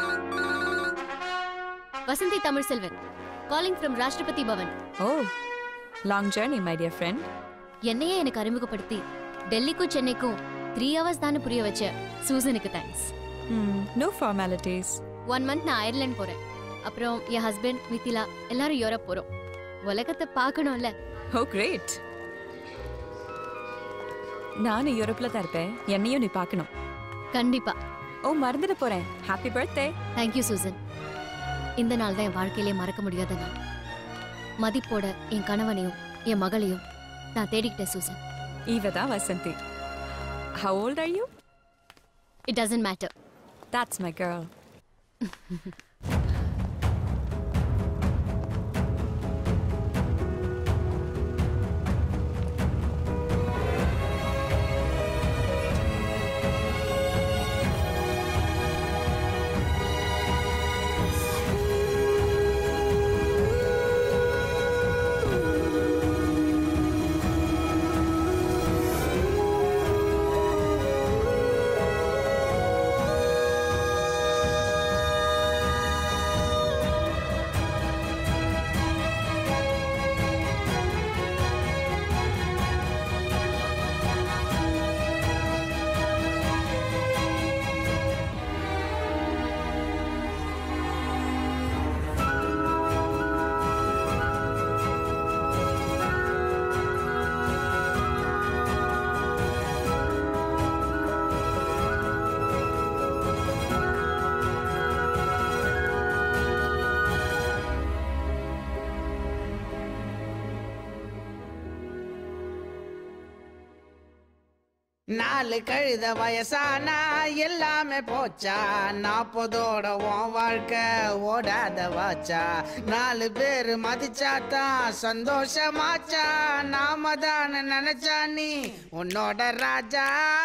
Vasanti Tamil Selvan calling from Rashtrapati Bhavan oh long journey my dear friend என்னையே எனக்கு அறிமுகப்படுத்தி டெல்லிக்கும் சென்னைக்கும் த்ரீ ஹவர்ஸ் தானே புரிய வச்ச சூசனுக்கு thanks no formalities one month நான் அயர்லாந்து போறேன் அப்புறம் என் ஹஸ்பண்ட் மிதிலா எல்லாரும் யூரோப் போறோம் உலகத்தை பார்க்கணும்ல ஓ கிரேட் நானும் யூரோப்ல தான் இருப்பேன் என்னையும் நீ பார்க்கணும் கண்டிப்பா ஓ மறந்துட போறேன் ஹாப்பி பர்த்டே தேங்க்யூ சூசன் இந்த நாள் தான் என் வாழ்க்கையிலே மறக்க முடியாத நாள் மதிப்போட என் கணவனையும் என் மகளையும் நான் தேடிக்கிட்டேன் சூசன் இவ தான் Vasanthi How old are you? It doesn't matter. That's my girl. நாலு கழுத வயசானா எல்லாமே போச்சா நாற்பதோட உன் வாழ்க்கை ஓடாத வாச்சா நாலு பேர் மதிச்சாதான் சந்தோஷமாச்சா நாம தானே நினைச்சா நீ உன்னோட ராஜா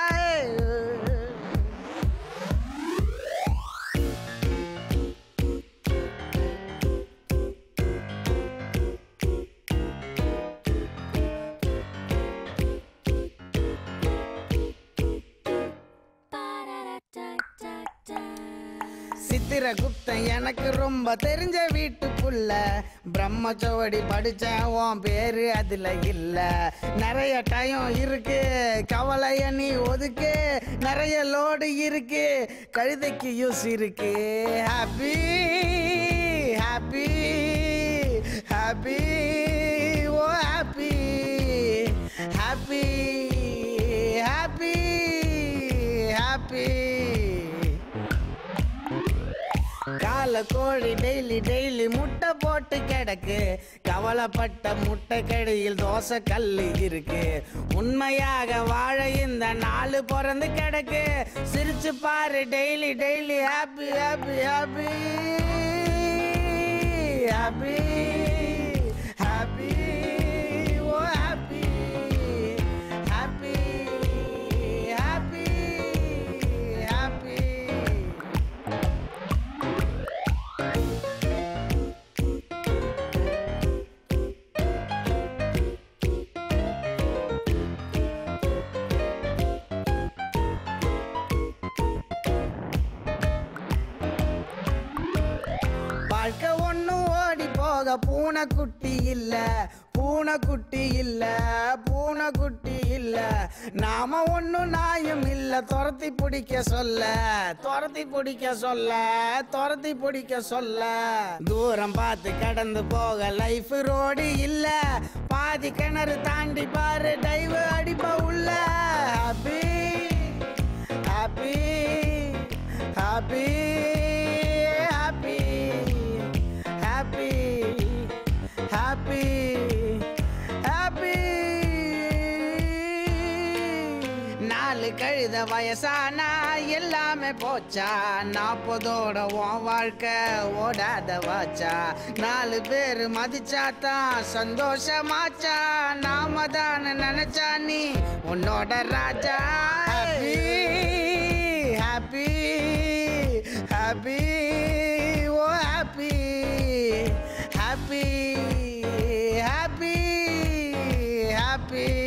சித்திரகுப்தன் எனக்கு ரொம்ப தெரிஞ்ச வீட்டு புள்ள பிரம்மச்சோடி படிச்ச உன் பேரு அதுல இல்ல நிறைய டைம் இருக்கு கவலைய நீ ஒதுக்கு நிறைய லோடு இருக்கு கழுதைக்கு யூஸ் இருக்கு happy happy happy oh happy happy happy happy கால கோழி டெய்லி டெய்லி முட்டை போட்டு கிடக்கு கவலைப்பட்ட முட்டை கடையில் தோசை கல்லு இருக்கு உண்மையாக வாழ இந்த நாலு பிறந்து கிடக்கு சிரிச்சு பாரு daily daily happy happy happy happy happy oh happy happy happy happy வாழ்க்கை ஒண்ணும் ஓடி போக பூனைக்குட்டி இல்ல பூனைக்குட்டி இல்ல பூனைக்குட்டி இல்ல நாம ஒண்ணும் நாயும் இல்ல துரத்தி பிடிக்க சொல்ல துரத்தி பிடிக்க சொல்ல துரத்தி பிடிக்க சொல்ல தூரம் பார்த்து கடந்து போக லைஃப் ரோடு இல்ல பாதி கிணறு தாண்டி பாரு டைவ் அடிப்ப உள்ள happy happy happy happy happy happy happy நாலு கழுத வயசானா எல்லாமே போச்சா நாற்பதோட உன் வாழ்க்கை ஓடாத வாச்சா நாலு பேர் மதிச்சாதான் சந்தோஷமாச்சா நாம தானே நினைச்சா நீ உன்னோட ராஜா happy happy happy oh happy happy happy happy